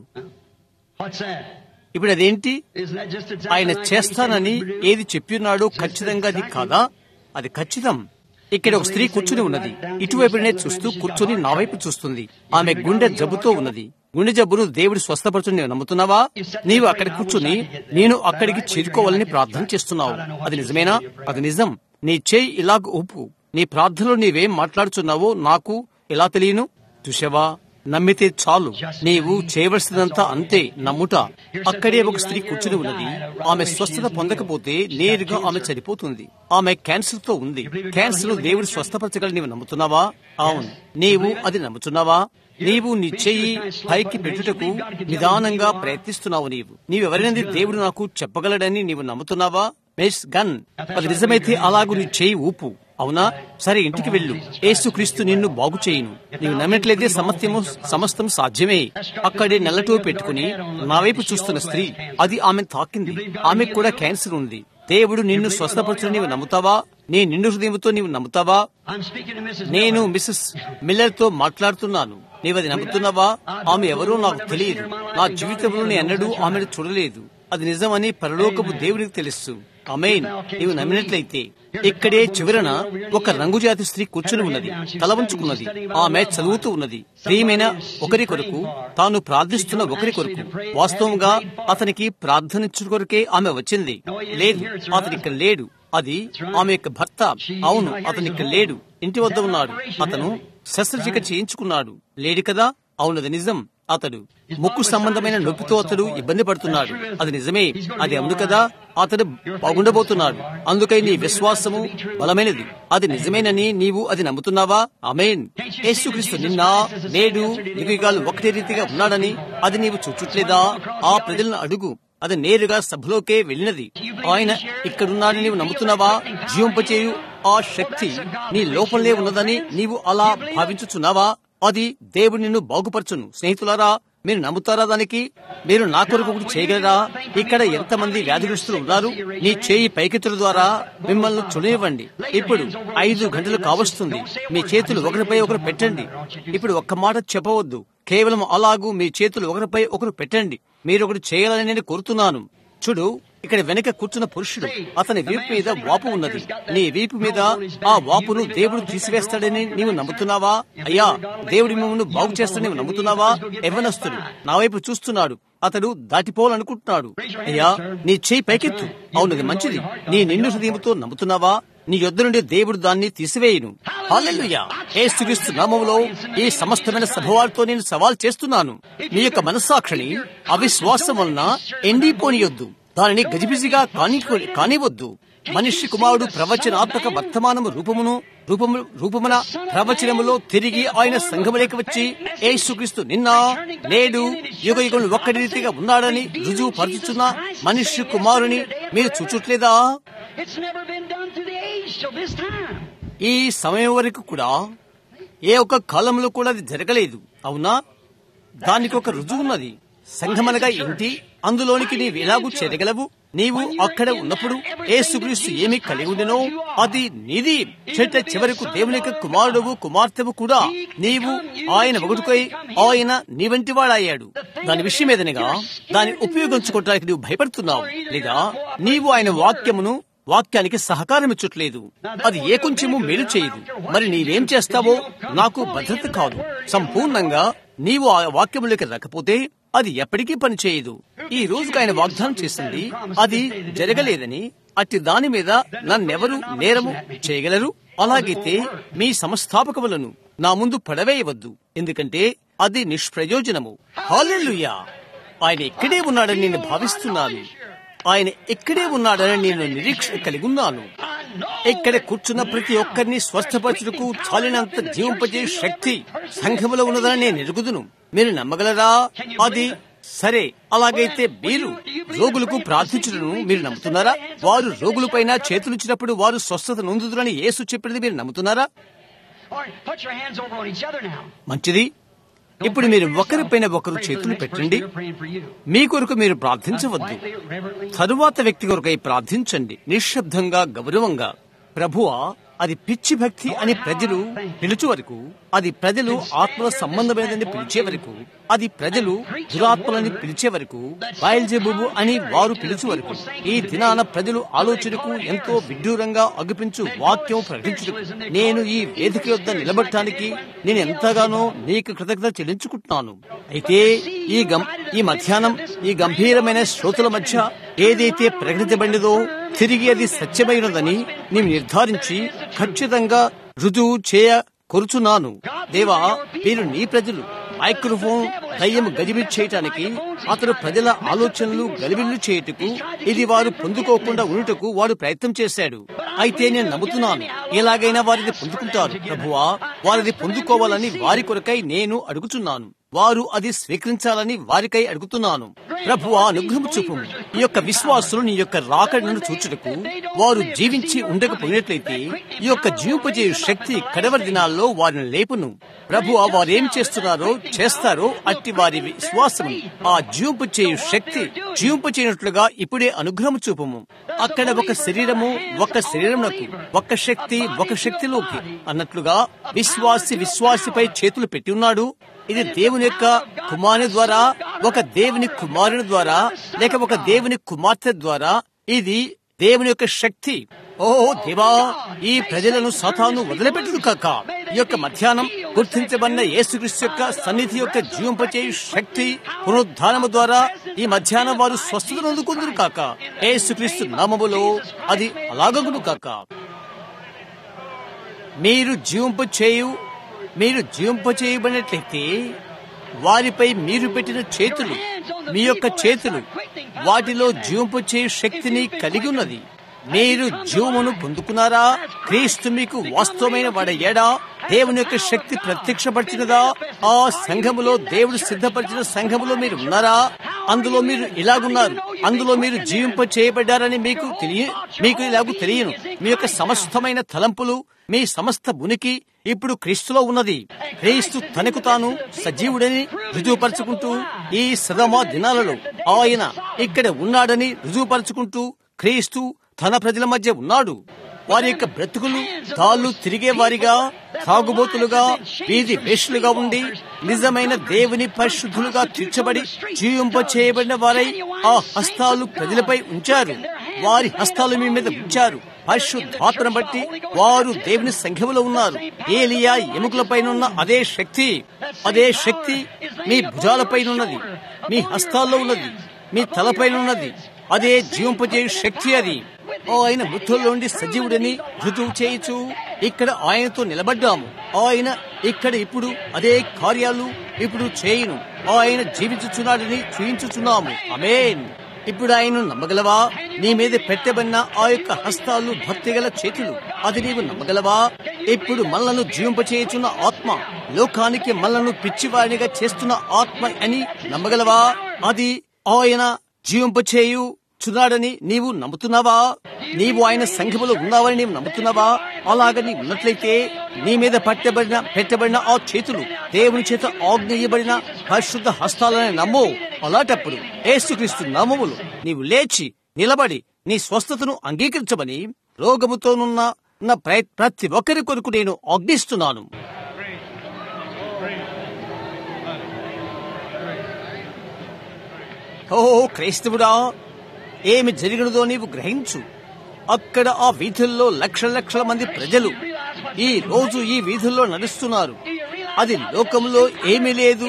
ఇప్పుడు అదేంటి ఆయన చేస్తానని ఏది చెప్పినాడో ఖచ్చితంగా అది కాదా అది ఖచ్చితం ఇక్కడ ఒక స్త్రీ కూర్చుని ఉన్నది ఇటువైపునే చూస్తూ కూర్చుని నా వైపు చూస్తుంది ఆమె గుండె జబ్బుతో ఉన్నది గుండె జబ్బును దేవుడు స్వస్థపరచుని నీవు నమ్ముతున్నావా నీవు అక్కడ కూర్చుని నేను అక్కడికి చేరుకోవాలని ప్రార్థన చేస్తున్నావు అది నిజమేనా అది నిజం నీ చేయి ఇలాగ ఊపు నీ ప్రార్థనలో నీవేం మాట్లాడుచున్నావో నాకు ఎలా తెలియను చూసావా నమ్మితే చాలు నీవు చేయవలసినంతా అంతే నమ్ముట అక్కడే ఒక స్త్రీ కూర్చుని ఉన్నది ఆమె స్వస్థత పొందకపోతే నేరుగా ఆమె చనిపోతుంది ఆమె క్యాన్సర్ తో ఉంది క్యాన్సర్ దేవుడు స్వస్థపరచగల నీవు నమ్ముతున్నావా అవును నీవు అది నమ్ముతున్నావా నీవు నీ చెయ్యి పైకి పెట్టుటకు నిదానంగా ప్రయత్నిస్తున్నావు నీవు నీవెవరినది దేవుడు నాకు చెప్పగలడని నీవు నమ్ముతున్నావా మిస్ గన్ అది నిజమైతే అలాగూ నీ చేయి ఊపు అవునా సరే ఇంటికి వెళ్ళు ఏసుక్రీస్తు నిన్ను బాగు చేయును నీవు నమ్మినట్లయితే సమస్తము సమస్తం సాధ్యమే అక్కడే నల్లటో పెట్టుకుని నా వైపు చూస్తున్న స్త్రీ అది ఆమె తాకింది ఆమెకు కూడా క్యాన్సర్ ఉంది దేవుడు నిన్ను స్వస్థపరచుని నీవు నమ్ముతావా నీ నిండు హృదయంతో నీవు నమ్ముతావా I'm speaking to Mrs. నేను Miller. మిస్సెస్ మిల్లర్ తో మాట్లాడుతున్నాను నీవది నమ్ముతున్నావా ఆమె ఎవరో నాకు తెలియదు నా జీవితంలో నేను ఎన్నడూ ఆమెను చూడలేదు అది నిజమని పరలోకపు దేవునికి తెలుసు అమేన్ నీవు నమ్మినట్లయితే ఇక్కడే చివరన ఒక రంగుజాతి స్త్రీ కూర్చుని ఉన్నది తల వంచుకున్నది ఆమె చదువుతూ ఉన్నది ప్రియమైన ఒకరి కొరకు తాను ప్రార్థిస్తున్న ఒకరి కొరకు వాస్తవంగా అతనికి ప్రార్థనించు కొరకే ఆమె వచ్చింది లేదు అతని ఇక్కడ లేడు అది ఆమె యొక్క భర్త అవును అతను ఇక్కడ లేడు ఇంటి వద్ద ఉన్నాడు అతను శస్త్రచికిత్స చేయించుకున్నాడు లేడు కదా అవునది నిజం అతడు ముక్కు సంబంధమైన నొప్పితో అతడు ఇబ్బంది పడుతున్నాడు అది నిజమే అది అవును కదా అతడు బాగుండబోతున్నాడు అందుకై నీ విశ్వాసము బలమైనది అది నిజమేనని నీవు అది నమ్ముతున్నావా అమేన్ యేసుక్రీస్తు నిన్న నేడు యుగాలు ఒకటే రీతిగా ఉన్నాడని అది నీవు చూచుట్లేదా ఆ ప్రజలను అడుగు అది నేరుగా సభలోకే వెళ్ళినది ఆయన ఇక్కడున్నాడని నీవు నమ్ముతున్నావా జీవింపచేయు ఆ శక్తి నీ లోపలే ఉన్నదని నీవు అలా భావించుచున్నావా అది దేవుడు నిన్ను బాగుపరచును స్నేహితులారా మీరు నమ్ముతారా దానికి మీరు నా కొరకు ఒకటి చేయగలరా ఇక్కడ ఎంతమంది వ్యాధిగ్రస్తులు ఉన్నారు నీ చేయి పైకెత్తుల ద్వారా మిమ్మల్ని చునివ్వండి ఇప్పుడు ఐదు గంటలు కావస్తుంది మీ చేతులు ఒకరిపై ఒకరు పెట్టండి ఇప్పుడు ఒక్క మాట చెప్పవద్దు కేవలం అలాగూ మీ చేతులు ఒకరిపై ఒకరు పెట్టండి మీరు ఒకటి చేయాలని నేను కోరుతున్నాను చూడు ఇక్కడ వెనక కూర్చున్న పురుషుడు అతని వీపు మీద వాపు ఉన్నది నీ వీపు మీద ఆ వాపును దేవుడు తీసివేస్తాడని నీవు నమ్ముతున్నావా అయ్యా దేవుడి మిమ్మల్ని బాగు చేస్తాడని నీవు నమ్ముతున్నావా ఎవనస్తుడు నా వైపు చూస్తున్నాడు అతడు దాటిపోవాలనుకుంటున్నాడు అయ్యా నీ చేయి పైకెత్తు అవునది మంచిది నీ నిండు హృదయంతో నమ్ముతున్నావా నీ యొద్ద నుండి దేవుడు దాన్ని తీసివేయును హల్లెలూయా యేసుక్రీస్తు నామములో ఈ సమస్తమైన సభవాలతో నేను సవాల్ చేస్తున్నాను మీ యొక్క మనస్సాక్షిని అవిశ్వాసం వలన ఎండిపోనియొద్దు దానిని గజిబిజిగా కాని కానివద్దు మనిషి కుమారుడు ప్రవచనాత్మక వర్తమానము రూపమును రూపము రూపమున ప్రవచనములో తిరిగి ఆయన సంఘములేకి వచ్చి యేసుక్రీస్తు నిన్న నేడు యుగ యుగములు ఒక్కడి రీతిగా ఉన్నాడని రుజువు పరుచుచున్న మనిషి కుమారుని మీరు చూచుట్లేదా It's never been done to the age till this time. ఈ సమయం వరకు కూడా ఏ ఒక్క కాలంలో కూడా అది జరగలేదు అవునా దానికి ఒక రుజువు ఉన్నది సంఘమనగా ఏంటి అందులోనికి నీవు ఎలాగూ చేరగలవు నీవు అక్కడ ఉన్నప్పుడు ఏసుక్రీస్తు ఏమి కలిగి ఉండెనో అది నీది చెట్ట చివరకు దేవుని యొక్క కుమారుడువు కుమార్తెవు కూడా నీవు ఆయన ఒకటికై ఆయన నీ వంటి వాడాయాడు దాని విషయం ఏదనగా దాన్ని ఉపయోగించుకోవటానికి నువ్వు భయపడుతున్నావు లేదా నీవు ఆయన వాక్యమును వాక్యానికి సహకారం ఇచ్చట్లేదు అది ఏ కొంచెము మేలు చేయదు మరి నీవేం చేస్తావో నాకు భద్రత కాదు సంపూర్ణంగా నీవు ఆ వాక్యములోకి రాకపోతే అది ఎప్పటికీ పనిచేయదు ఈ రోజుకి ఆయన వాగ్దానం చేసింది అది జరగలేదని అట్టి దాని మీద నన్నెవరు నేరము చేయగలరు అలాగైతే మీ సంస్థాపకములను నా ముందు పడవేయవద్దు ఎందుకంటే అది నిష్ప్రయోజనము హాలెలుయా ఆయన ఇక్కడే ఉన్నాడని నేను భావిస్తున్నాను ఆయన ఇక్కడే ఉన్నాడని నేను నిరీక్షణ కలిగి ఉన్నాను ఇక్కడ కూర్చున్న ప్రతి ఒక్కరిని స్వస్థపరచుటకు చాలినంత జీవింపజే శక్తి సంఘములో ఉన్నదని నేను ఎరుగుదును మీరు నమ్మగలరా అది సరే అలాగైతే మీరు రోగులకు ప్రార్థించడం మీరు నమ్ముతున్నారా వారు రోగులపైన చేతులుచ్చినప్పుడు వారు స్వస్థత నొందుదురని యేసు చెప్పినది మీరు నమ్ముతున్నారా All right, put your hands over on each other now. మంచిది ఇప్పుడు మీరు ఒకరిపైన ఒకరు Pray for the చేతులు next person పెట్టండి here praying for you. మీ కొరకు మీరు ప్రార్థించవద్దు Quietly, reverently. తరువాత వ్యక్తి కొరకై ప్రార్థించండి నిశ్శబ్దంగా గౌరవంగా ప్రభువా అది పిచ్చి భక్తి అని ప్రజలు పిలుచు వరకు అది ప్రజలు ఆత్మల సంబంధమైనదని పిలిచే వరకు అది ప్రజలు దురాత్మలని పిలిచే వరకు బయల్జెబుబు అని వారు పిలుచు వరకు ఈ దినాన ప్రజలు ఆలోచనకు ఎంతో విడ్డూరంగా అగుపించు వాక్యం ప్రకటించుటకు నేను ఈ వేదిక యొద్ద నిలబడటానికి నేను ఎంతగానో నీకు కృతజ్ఞత చెల్లించుకుంటున్నాను అయితే ఈ గం ఈ మధ్యాహ్నం ఈ గంభీరమైన శ్రోతల మధ్య ఏదైతే ప్రకటించబడినదో తిరిగి అది సత్యమైనదని నేను నిర్ధారించి ఖచ్చితంగా రుజువు చేయ కొరుచున్నాను దేవా మీరు నీ ప్రజలు మైక్రోఫోన్ దయ్యం గజిబి చేయటానికి అతడు ప్రజల ఆలోచనలు గలిబిల్లు చేయుటకు ఇది వారు పొందుకోకుండా ఉండుటకు వాడు ప్రయత్నం చేశాడు అయితే నేను నమ్ముతున్నాను ఎలాగైనా వారిని పొందుకుంటారు ప్రభువా వారిని పొందుకోవాలని వారి కొరకై నేను అడుగుచున్నాను వారు అది స్వీకరించాలని వారికై అడుగుతున్నాను ప్రభు అనుగ్రహం చూపు ఈ యొక్క విశ్వాసులు నీ యొక్క రాకడను చూచుటకు వారు జీవించి ఉండకపోయినట్లయితే ఈ యొక్క జీవింపజేయు శక్తి కడవరి దినాల్లో వారిని లేపును ప్రభు వారు ఏం చేస్తున్నారో చేస్తారో అట్టి వారి విశ్వాసం ఆ జీవింపు చేయు శక్తి జీవింపు చేయనట్లుగా ఇప్పుడే అనుగ్రహం చూపము అక్కడ ఒక శరీరము ఒక శరీరమునకు ఒక శక్తి ఒక శక్తిలోకి అన్నట్లుగా విశ్వాసి విశ్వాసిపై చేతులు పెట్టి ఉన్నాడు ఇది దేవుని యొక్క కుమారుని ద్వారా ఒక దేవుని కుమారుని ద్వారా లేక ఒక దేవుని కుమార్తె ద్వారా ఇది దేవుని యొక్క శక్తి ఓ దేవా ఈ ప్రజలను సతాను వదిలిపెట్టుడు కాక ఈ యొక్క మధ్యాహ్నం గుర్తించబడిన యేసుక్రీస్తు యొక్క సన్నిధి యొక్క జీవింపచేయు శక్తి పునరుద్ధానము ద్వారా ఈ మధ్యాహ్నం వారు స్వస్థతను అందుకుందురు కాక యేసుక్రీస్తు నామములో అది అలాగగును కాక మీరు జీవింప చేయు మీరు జీవింప చేయబడినట్లయితే వారిపై మీరు పెట్టిన చేతులు మీ యొక్క చేతులు వాటిలో జీవింప చేయు శక్తిని కలిగి ఉన్నది మీరు జీవమును పొందుకున్నారా క్రీస్తు మీకు వాస్తవమైన వాడయ్యాడా దేవుని యొక్క శక్తి ప్రత్యక్షపరిచినదా ఆ సంఘములో దేవుడు సిద్ధపరిచిన సంఘములో మీరు ఉన్నారా అందులో మీరు ఇలాగున్నారు అందులో మీరు జీవింప చేయబడ్డారని మీకు తెలియ మీకు ఇలాగూ తెలియను మీ యొక్క సమస్తమైన తలంపులు మీ సమస్త ఉనికి ఇప్పుడు క్రీస్తులో ఉన్నది క్రీస్తు తనకు తాను సజీవుడని రుజువుపరుచుకుంటూ ఈ సదమా దినాలలో ఆయన ఇక్కడ ఉన్నాడని రుజువుపరుచుకుంటూ క్రీస్తు తన ప్రజల మధ్య ఉన్నాడు వారి యొక్క బ్రతుకులు తాళ్ళు తిరిగే వారిగా తాగుబోతులుగా వీధి వేషులుగా ఉండి నిజమైన దేవుని పరిశుద్ధులుగా తీర్చబడి జీవింప చేయబడిన వారై ఆ హస్తాలు ప్రజలపై ఉంచారు వారి హస్తాలు మీ మీద ఉంచారు పరిశుద్ధాత్మను బట్టి వారు దేవుని సంఖ్యలో ఉన్నారు ఏలియా ఎముకలపైన ఉన్న అదే శక్తి అదే శక్తి మీ భుజాలపైన ఉన్నది మీ హస్తాల్లో ఉన్నది మీ తలపైన ఉన్నది అదే జీవింపజేయు శక్తి అది ఓ ఆయన మృతుల్లోండి సజీవుడని రుజువు చేయొచ్చు ఇక్కడ ఆయనతో నిలబడ్డాము ఆయన ఇక్కడ ఇప్పుడు అదే కార్యాలు ఇప్పుడు చేయును ఆయన జీవించుచున్నాడని చూయించుచున్నాము అమేన్ ఇప్పుడు ఆయన నమ్మగలవా నీ మీద పెట్టబడిన ఆ యొక్క హస్తాలు భక్తిగల చేతులు అది నీవు నమ్మగలవా ఇప్పుడు మనలను జీవింపచేయుచున్న ఆత్మ లోకానికి మనలను పిచ్చివాడినిగా చేస్తున్న ఆత్మ అని నమ్మగలవా అది ఆయన జీవింపచేయు చున్నాడని నీవు నమ్ముతున్నావా నీవు ఆయన సంఘములో ఉన్నావని నీవు నమ్ముతున్నావా అలాగ నీ ఉన్నట్లయితే నీ మీద పట్టబడిన పెట్టబడిన ఆ చేతులు దేవుని చేత ఆజ్ఞయబడిన పరిశుద్ధ హస్తాలని నమ్ము అలాంటప్పుడు ఏసుక్రీస్తు నామములు నీవు లేచి నిలబడి నీ స్వస్థతను అంగీకరించమని రోగముతోనున్న ఉన్న ప్రయ- ప్రతి ఒక్కరి కొరకు నేను ఆజ్ఞిస్తున్నాను ఓ క్రైస్తవుడా ఏమి జరిగినదో నీవు గ్రహించు అక్కడ ఆ వీధుల్లో లక్షల లక్షల మంది ప్రజలు ఈ రోజు ఈ వీధుల్లో నడుస్తున్నారు అది లోకంలో ఏమీ లేదు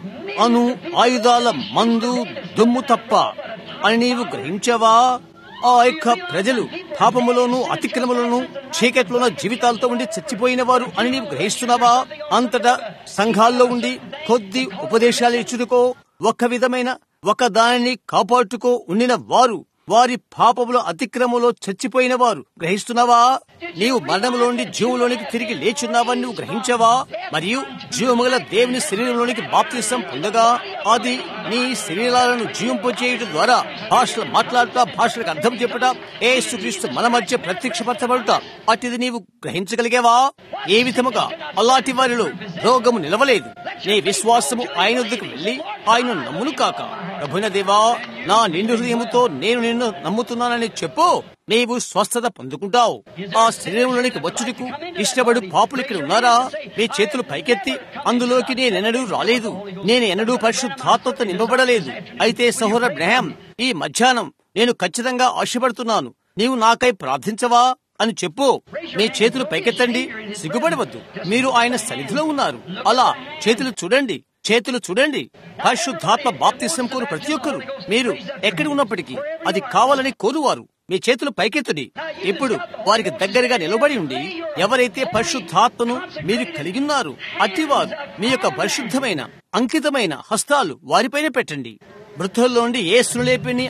అను ఆయుధాల మందు దుమ్ము తప్ప అని నీవు గ్రహించావా ఆ యొక్క ప్రజలు పాపములోను అతిక్రమలోను చీకట్లోన జీవితాలతో ఉండి చచ్చిపోయిన వారు అని నీవు గ్రహిస్తున్నావా అంతటా సంఘాల్లో ఉండి కొద్ది ఉపదేశాలు ఇచ్చుడుకో ఒక విధమైన ఒక దానిని కాపాడుకో ఉండిన వారు వారి పాపములో అతిక్రమంలో చచ్చిపోయిన వారు గ్రహిస్తున్నావా నీవు మరణంలోని జీవులోనికి తిరిగి లేచున్నావని నువ్వు గ్రహించావా మరియు జీవముగల దేవుని శరీరంలోనికి బాప్తిసం పొందగా అది నీ శరీరాలను జీవింపచేయడం ద్వారా భాషలు మాట్లాడుతా భాషలకు అర్థం చెప్పుట ఏ సుక్రీస్తు మన మధ్య ప్రత్యక్షపరచబడుట అటిది నీవు గ్రహించగలిగావా ఏ విధముగా అలాంటి వారిలో రోగము నిలవలేదు నీ విశ్వాసము ఆయన వద్దకు వెళ్లి ఆయన నమ్మును కాక ప్రభున దేవా నా నిండు హృదయముతో నేను నిన్ను నమ్ముతున్నానని చెప్పు నీవు స్వస్థత పొందుకుంటావు ఆ శరీరంలోనికి వచ్చుటకు ఇష్టపడు పాపులు ఇక్కడ ఉన్నారా మీ చేతులు పైకెత్తి అందులోకి నేనెన్నడూ రాలేదు నేను ఎన్నడూ పరిశుద్ధాత్మతో నింపబడలేదు అయితే సహోర బ్రహం ఈ మధ్యాహ్నం నేను ఖచ్చితంగా ఆశపడుతున్నాను నీవు నాకై ప్రార్థించవా అని చెప్పు మీ చేతులు పైకెత్తండి సిగ్గుపడవద్దు మీరు ఆయన సన్నిధిలో ఉన్నారు అలా చేతులు చూడండి చేతులు చూడండి పరిశుద్ధాత్మ బాప్తిసం కోరు ప్రతి ఒక్కరు మీరు ఎక్కడ ఉన్నప్పటికీ అది కావాలని కోరువారు మీ చేతులు పైకెత్తుడి ఇప్పుడు వారికి దగ్గరగా నిలబడి ఉండి ఎవరైతే పరిశుద్ధాత్మను మీరు కలిగి ఉన్నారు అతివారు మీ యొక్క పరిశుద్ధమైన అంకితమైన హస్తాలు వారిపైన పెట్టండి మృతుల్లోండి ఏ లేపిని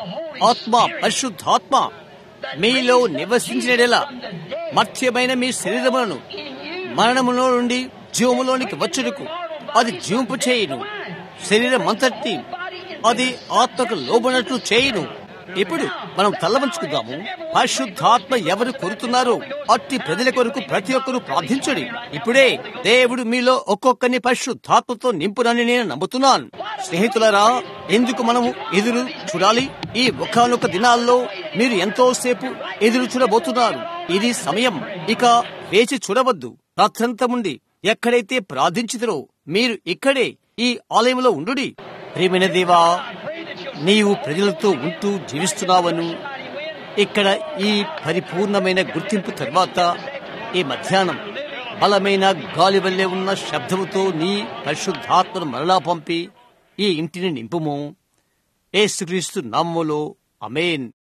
ఆత్మ పరిశుద్ధాత్మ మీలో నివసించినడెలా మత్స్యమైన మీ శరీరములను మరణములో నుండి జీవములోనికి వచ్చుటకు అది జీవింపు చేయును శరీరం అంతటి అది ఆత్మకు లోబడినట్లు చేయును ఇప్పుడు మనం తల్లవంచుకుందాము పరిశుద్ధాత్మ ఎవరు కోరుతున్నారో అట్టి ప్రజల కొరకు ప్రతి ఒక్కరూ ప్రార్థించడి ఇప్పుడే దేవుడు మీలో ఒక్కొక్కరిని పరిశుద్ధాత్మతో నింపునని నేను నమ్ముతున్నాను స్నేహితులరా ఎందుకు మనము ఎదురు చూడాలి ఈ ఒకనొక దినాల్లో మీరు ఎంతో సేపు ఎదురు చూడబోతున్నారు ఇది సమయం ఇక వేచి చూడవద్దు రాత్రంతముండి ఎక్కడైతే ప్రార్థించుతారో మీరు ఇక్కడే ఈ ఆలయంలో ఉండుడి ప్రియమైన దేవా నీవు ప్రజలతో ఉంటూ జీవిస్తున్నావను ఇక్కడ ఈ పరిపూర్ణమైన గుర్తింపు తర్వాత ఈ మధ్యాహ్నం బలమైన గాలి వల్లే ఉన్న శబ్దముతో నీ పరిశుద్ధాత్మను మరలా పంపి ఈ ఇంటిని నింపుము ఏసుక్రీస్తు నామములో అమేన్